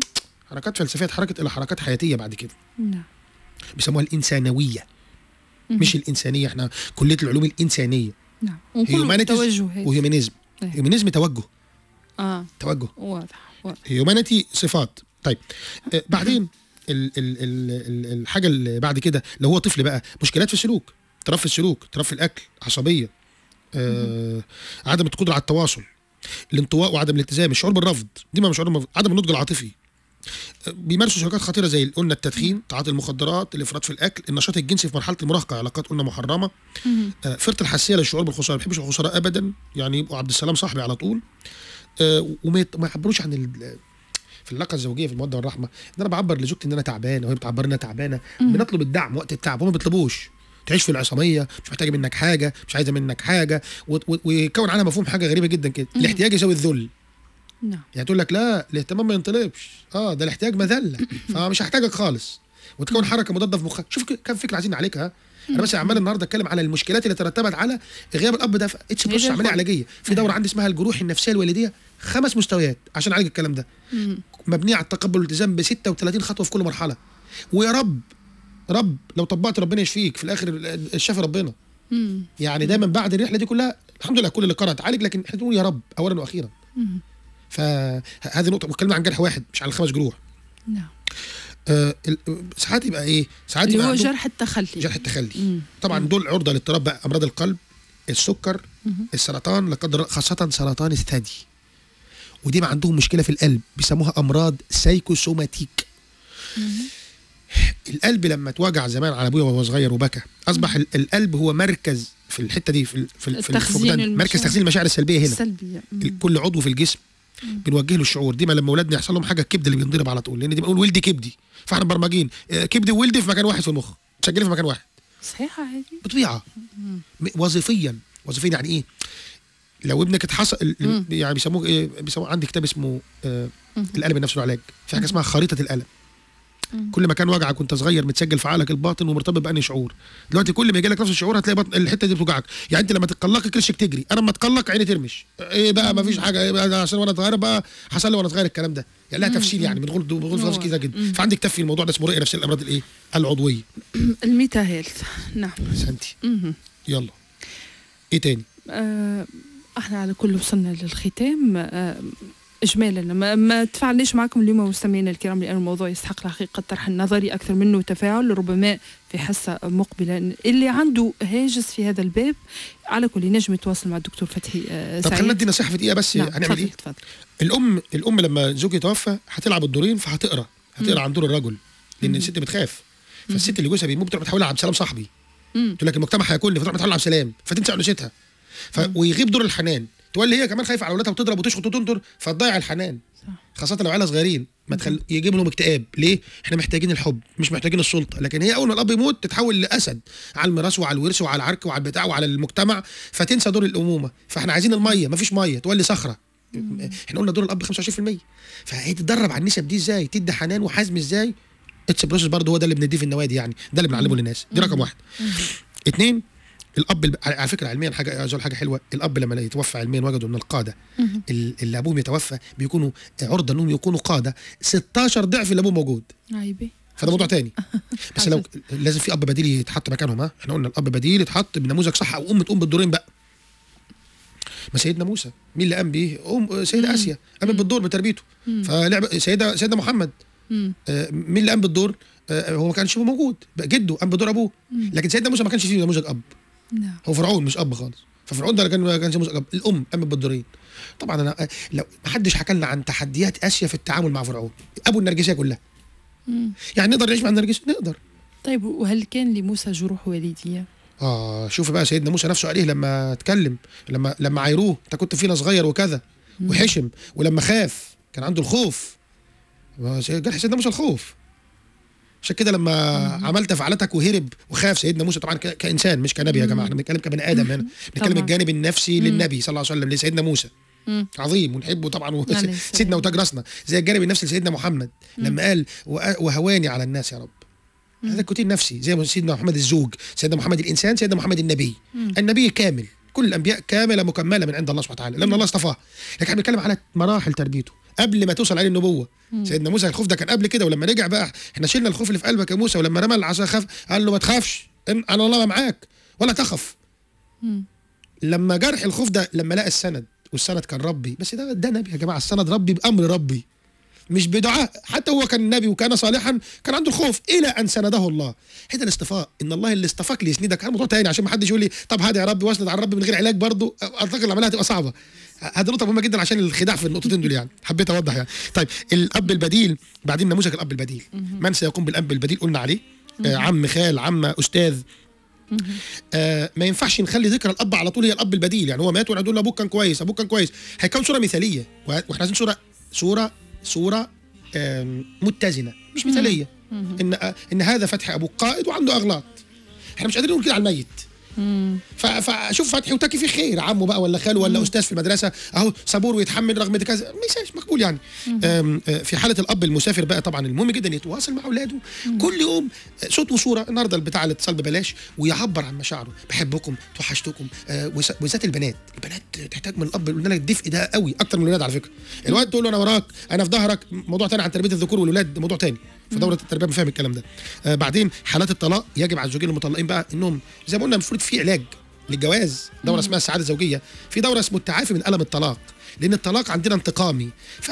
حركات فلسفيه اتحركت الى حركات حياتيه بعد كده نعم بيسموها الانسانويه مش الانسانيه احنا كليه العلوم الانسانيه نعم وكل Humanities توجهات وهيومانيزم إيه. هيومانيزم توجه اه توجه واضح واضح هيومانيتي صفات طيب آه، بعدين ال ال ال ال الحاجه اللي بعد كده لو هو طفل بقى مشكلات في السلوك اضطراب في السلوك اضطراب في الاكل عصبيه آه عدم القدره على التواصل الانطواء وعدم الالتزام الشعور بالرفض دي ما مش شعور بالرفض عدم النضج العاطفي آه، بيمارسوا سلوكات خطيره زي قلنا التدخين تعاطي المخدرات الافراط في الاكل النشاط الجنسي في مرحله المراهقه علاقات قلنا محرمه آه، فرط الحساسيه للشعور بالخساره ما بيحبش الخساره ابدا يعني يبقوا عبد السلام صاحبي على طول آه، وما يت- ما يعبروش عن ال- في العلاقه الزوجيه في الموده والرحمه ان انا بعبر لزوجتي ان انا تعبان وهي بتعبر انها تعبانه مم. بنطلب الدعم وقت التعب هم ما بيطلبوش تعيش في العصاميه مش محتاجه منك حاجه مش عايزه منك حاجه و- و- ويكون عنها مفهوم حاجه غريبه جدا كده مم. الاحتياج يساوي الذل نعم يعني تقول لك لا الاهتمام ما ينطلبش اه ده الاحتياج مذله فمش هحتاجك خالص وتكون حركه مضاده في مخك شوف ك- كم فكره عايزين نعالجها انا بس عمال النهارده اتكلم على المشكلات اللي ترتبت على غياب الاب ده اتس هي بروسس ده عمليه الفل. علاجيه في دوره عندي اسمها الجروح النفسيه الوالديه خمس مستويات عشان اعالج الكلام ده مم. مبنيه على التقبل والالتزام ب 36 خطوه في كل مرحله ويا رب رب لو طبقت ربنا يشفيك في الاخر الشافي ربنا مم. يعني دايما بعد الرحله دي كلها الحمد لله كل اللي قرأ اتعالج لكن احنا نقول يا رب اولا واخيرا مم. فهذه نقطه واتكلمنا عن جرح واحد مش عن الخمس جروح نعم آه ال- ساعات يبقى ايه ساعات اللي يبقى هو عندهم جرح التخلي جرح التخلي مم. طبعا دول عرضه لاضطراب بقى امراض القلب السكر مهم. السرطان لا قدر الله خاصه سرطان الثدي ودي ما عندهم مشكله في القلب بيسموها امراض سايكوسوماتيك القلب لما اتوجع زمان على ابويا وهو صغير وبكى اصبح ال- القلب هو مركز في الحته دي في ال- في ال- في التخزين الفقدان المشاعر. مركز تخزين المشاعر السلبيه هنا السلبية مم. ال- كل عضو في الجسم بنوجه له الشعور دي ما لما اولادنا يحصل لهم حاجه الكبد اللي بينضرب على طول لان دي بنقول ولدي كبدي فاحنا مبرمجين آه، كبدي وولدي في مكان واحد في المخ مسجلين في مكان واحد صحيح عادي بطبيعه مم. م- وظيفيا وظيفيا يعني ايه لو ابنك اتحصل ال- مم. يعني بيسموه ايه بيسموه عندي كتاب اسمه آه مم. الالم النفسي والعلاج في حاجه اسمها خريطه الالم مم. كل ما كان وجعك وانت صغير متسجل في عقلك الباطن ومرتبط باني شعور دلوقتي كل ما يجي لك نفس الشعور هتلاقي بطن الحته دي بتوجعك يعني انت لما تتقلقي كرشك تجري انا لما اتقلق عيني ترمش ايه بقى ما فيش حاجه إيه بقى ده عشان وانا صغير بقى حصل لي وانا صغير الكلام ده يعني لها مم. تفسير يعني بنقول بنقول هو- تفاصيل كده جدا مم. فعندك كتاب في الموضوع ده اسمه رؤيه نفسيه الامراض الايه العضويه الميتا هيلث نعم احسنتي مهم. يلا ايه تاني آه، احنا على كل وصلنا للختام آه، اجمالا ما, ما تفاعلناش معكم اليوم مستمعينا الكرام لان الموضوع يستحق الحقيقه الطرح النظري اكثر منه تفاعل ربما في حصه مقبله اللي عنده هاجس في هذا الباب على كل نجم يتواصل مع الدكتور فتحي آه، طب سعيد خلينا ندي نصيحه في دقيقه بس نعم، هنعمل تفضل، ايه تفضل. الام الام لما زوجي توفى هتلعب الدورين فهتقرا هتقرا عن دور الرجل لان الست بتخاف فالست اللي جوزها بيموت بتروح بتحول على عبد السلام صاحبي مم. تقول لك المجتمع هياكلني فتروح بتحول على عبد السلام فتنسى انوثتها ف... ويغيب دور الحنان تقول لي هي كمان خايفه على اولادها وتضرب وتشخط وتنطر فتضيع الحنان خاصة لو عيالها صغيرين ما تخل... يجيب لهم اكتئاب ليه؟ احنا محتاجين الحب مش محتاجين السلطة لكن هي اول ما الاب يموت تتحول لاسد على الميراث وعلى الورث وعلى العرك وعلى البتاع وعلى المجتمع فتنسى دور الامومة فاحنا عايزين المية مفيش مية تولي صخرة احنا قلنا دور الاب 25% فهي تتدرب على النسب دي ازاي تدي حنان وحزم ازاي اتس بروسس برضه هو ده اللي بنديه في النوادي يعني ده اللي بنعلمه للناس دي رقم واحد اتنين الاب الب... على فكره علميا حاجه عايز أقول حاجه حلوه الاب لما يتوفى علميا وجدوا ان القاده مهم. ال- اللي ابوهم يتوفى بيكونوا عرضه انهم يكونوا قاده 16 ضعف اللي ابوه موجود عيبي فده موضوع تاني بس لو لازم في اب بديل يتحط مكانهم ها احنا قلنا الاب بديل يتحط بنموذج صح او ام تقوم بالدورين بقى ما سيدنا موسى مين اللي قام بيه؟ ام سيده اسيا قامت بالدور بتربيته مم. فلعب سيده سيدنا محمد مم. آه، مين اللي قام بالدور؟ آه، هو ما كانش موجود بقى جده قام بدور ابوه مم. لكن سيدنا موسى ما كانش فيه نموذج اب نعم هو فرعون مش اب خالص ففرعون ده كان ما كانش نموذج اب الام قامت بالدورين طبعا انا لو ما حدش حكى لنا عن تحديات اسيا في التعامل مع فرعون ابو النرجسيه كلها مم. يعني نقدر نعيش مع النرجسيه نقدر طيب وهل كان لموسى جروح والديه؟ اه شوف بقى سيدنا موسى نفسه عليه لما اتكلم لما لما عايروه انت كنت فينا صغير وكذا وحشم ولما خاف كان عنده الخوف جرح سيدنا موسى الخوف عشان كده لما عملت فعلتك وهرب وخاف سيدنا موسى طبعا ك- كانسان مش كنبي يا جماعه احنا بنتكلم كبني ادم هنا بنتكلم طبعاً. الجانب النفسي مم. للنبي صلى الله عليه وسلم لسيدنا موسى مم. عظيم ونحبه طبعا وهو عليه سي- سيدنا وتاج راسنا زي الجانب النفسي لسيدنا محمد لما قال "وأ- وهواني على الناس يا رب هذا كتير نفسي زي ما سيدنا محمد الزوج سيدنا محمد الانسان سيدنا محمد النبي مم. النبي كامل كل الانبياء كامله مكمله من عند الله سبحانه وتعالى لان الله اصطفاه لكن احنا بنتكلم على مراحل تربيته قبل ما توصل عليه النبوه مم. سيدنا موسى الخوف ده كان قبل كده ولما رجع بقى احنا شلنا الخوف اللي في قلبك يا موسى ولما رمى العصا خاف قال له ما تخافش إن- انا الله معاك ولا تخف مم. لما جرح الخوف ده لما لقى السند والسند كان ربي بس ده ده نبي يا جماعه السند ربي بامر ربي مش بدعاء حتى هو كان نبي وكان صالحا كان عنده الخوف الى ان سنده الله هنا الاصطفاء ان الله اللي اصطفاك ليسندك هذا موضوع تاني عشان ما حدش يقول لي طب هذا يا رب واسند على ربي من غير علاج برضه اعتقد العمليه هتبقى صعبه هذه نقطه مهمه جدا عشان الخداع في النقطتين دول يعني حبيت اوضح يعني طيب الاب البديل بعدين نموذج الاب البديل من سيقوم بالاب البديل قلنا عليه آه عم خال عم استاذ آه ما ينفعش نخلي ذكرى الاب على طول هي الاب البديل يعني هو مات ونقول له ابوك كان كويس ابوك كان كويس هيكون صوره مثاليه وه- واحنا عايزين صوره صوره صوره آم، متزنه مش مثاليه ان آه، ان هذا فتحي ابوك قائد وعنده اغلاط احنا مش قادرين نقول كده على الميت ف- فشوف فتحي وتكي فيه خير عمه بقى ولا خاله ولا استاذ في المدرسه اهو صبور ويتحمل رغم ده كذا ما يسالش مقبول يعني آم، آه، في حاله الاب المسافر بقى طبعا المهم جدا يتواصل مع اولاده كل يوم آه، صوت وصوره النهارده بتاع الاتصال ببلاش ويعبر عن مشاعره بحبكم توحشتكم آه، وس- وذات البنات البنات تحتاج من الاب قلنا لك الدفء ده قوي اكتر من الولاد على فكره الواد تقول له انا وراك انا في ظهرك موضوع تاني عن تربيه الذكور والولاد موضوع تاني في دوره التربيه بنفهم الكلام ده آه بعدين حالات الطلاق يجب على الزوجين المطلقين بقى انهم زي ما قلنا المفروض في علاج للجواز دوره اسمها السعاده الزوجيه في دوره اسمه التعافي من الم الطلاق لان الطلاق عندنا انتقامي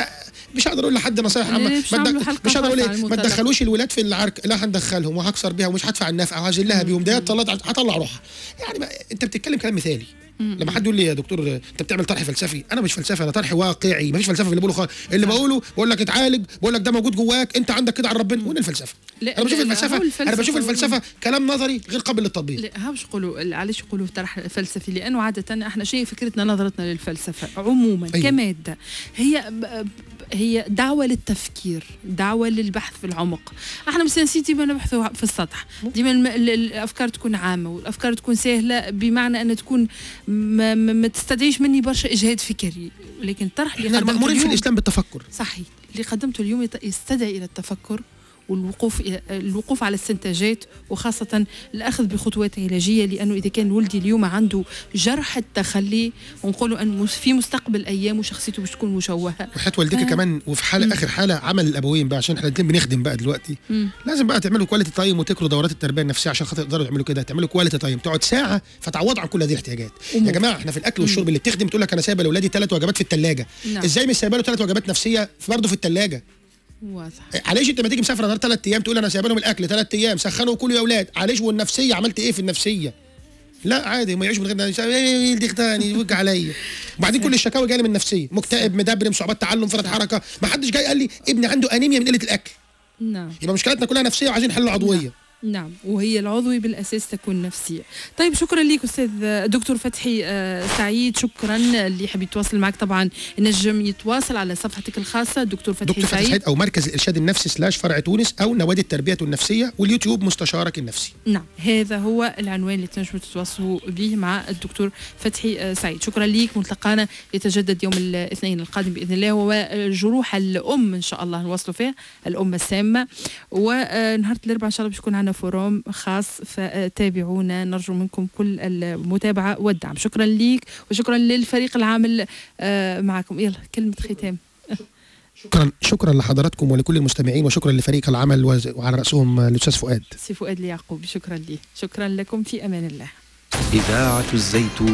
فمش هقدر اقول لحد نصايح ليه عامه مش ما عاملوا تد- حلقة مش هقدر اقول خاصة ايه على ما المطلق؟ تدخلوش الولاد في العرك لا هندخلهم وهكسر بيها ومش هدفع النفقه وهذلها بيهم ده طلعت هطلع روحها يعني ما انت بتتكلم كلام مثالي لما حد يقول لي يا دكتور انت بتعمل طرح فلسفي انا مش فلسفي انا طرح واقعي مفيش فلسفه في اللي بقوله خالص اللي بقوله بقول لك اتعالج بقول لك ده موجود جواك انت عندك كده على ربنا وين الفلسفه لا، انا بشوف لا، لا، الفلسفه هو الفلسفة انا بشوف هو- الفلسفه كلام نظري غير قابل للتطبيق لا ها مش يقولوا علاش يقولوا طرح فلسفي لانه عاده احنا شيء فكرتنا نظرتنا للفلسفه عموما أيوة. أيوه. كماده هي ب- ب- هي دعوه للتفكير دعوه للبحث في العمق احنا مسانسين ديما نبحثوا في السطح ديما الم- ال- الافكار تكون عامه والافكار تكون سهله بمعنى ان تكون ما, ما, ما تستدعيش مني برشا اجهاد فكري ولكن الطرح اللي احنا قدمته مأمورين في اليوم- الاسلام بالتفكر صحيح اللي قدمته اليوم يت- يستدعي الى التفكر والوقوف إلى- الوقوف على الاستنتاجات وخاصة الأخذ بخطوات علاجية لأنه إذا كان ولدي اليوم عنده جرح التخلي ونقولوا أن مس- في مستقبل أيام وشخصيته باش تكون مشوهة وحياه والدتك ف- كمان وفي حاله اخر حاله عمل الابوين بقى عشان احنا الاثنين بنخدم بقى دلوقتي مم. لازم بقى تعملوا كواليتي تايم وتكروا دورات التربيه النفسيه عشان خاطر تقدروا تعملوا كده تعملوا كواليتي تايم تقعد ساعه فتعوض عن كل هذه الاحتياجات يا وممكن. جماعه احنا في الاكل والشرب اللي بتخدم تقول لك انا سايبه لاولادي ثلاث وجبات في الثلاجه نعم. ازاي مش سايبه له ثلاث وجبات نفسيه برضه في الثلاجه واضح علاش انت ما تيجي مسافره نهار ثلاث ايام تقول انا سايبه لهم الاكل ثلاث ايام سخنوا كلوا يا اولاد علاش والنفسيه عملت ايه في النفسيه لا عادي ما يعيشوا من غير نفسية. ايه دي تاني وجع عليا وبعدين كل الشكاوى جايه من النفسيه مكتئب مدبرم صعوبات تعلم فرط حركه ما حدش جاي قال لي ابني عنده انيميا من قله الاكل نعم يبقى مشكلتنا كلها نفسيه وعايزين حل عضويه نعم وهي العضوي بالاساس تكون نفسيه. طيب شكرا لك استاذ دكتور فتحي آه، سعيد شكرا اللي يحب يتواصل معك طبعا ينجم يتواصل على صفحتك الخاصه دكتور فتحي دكتور فتحي سعيد سعيد او مركز الارشاد النفسي سلاش فرع تونس او نوادي التربيه النفسيه واليوتيوب مستشارك النفسي نعم هذا هو العنوان اللي تنجموا تتواصلوا به مع الدكتور فتحي آه، سعيد شكرا لك ملتقانا يتجدد يوم الاثنين القادم باذن الله وجروح الام ان شاء الله نواصلوا فيها الام السامه ونهار الاربعاء ان شاء الله باش يكون عندنا فوروم خاص فتابعونا نرجو منكم كل المتابعه والدعم شكرا لك وشكرا للفريق العامل آه، معكم يلا كلمه ختام شكرا شكرا لحضراتكم ولكل المستمعين وشكرا لفريق العمل وز- وعلى راسهم الاستاذ فؤاد سي فؤاد اليعقوبي شكرا لي شكرا لكم في امان الله إذاعة الزيتون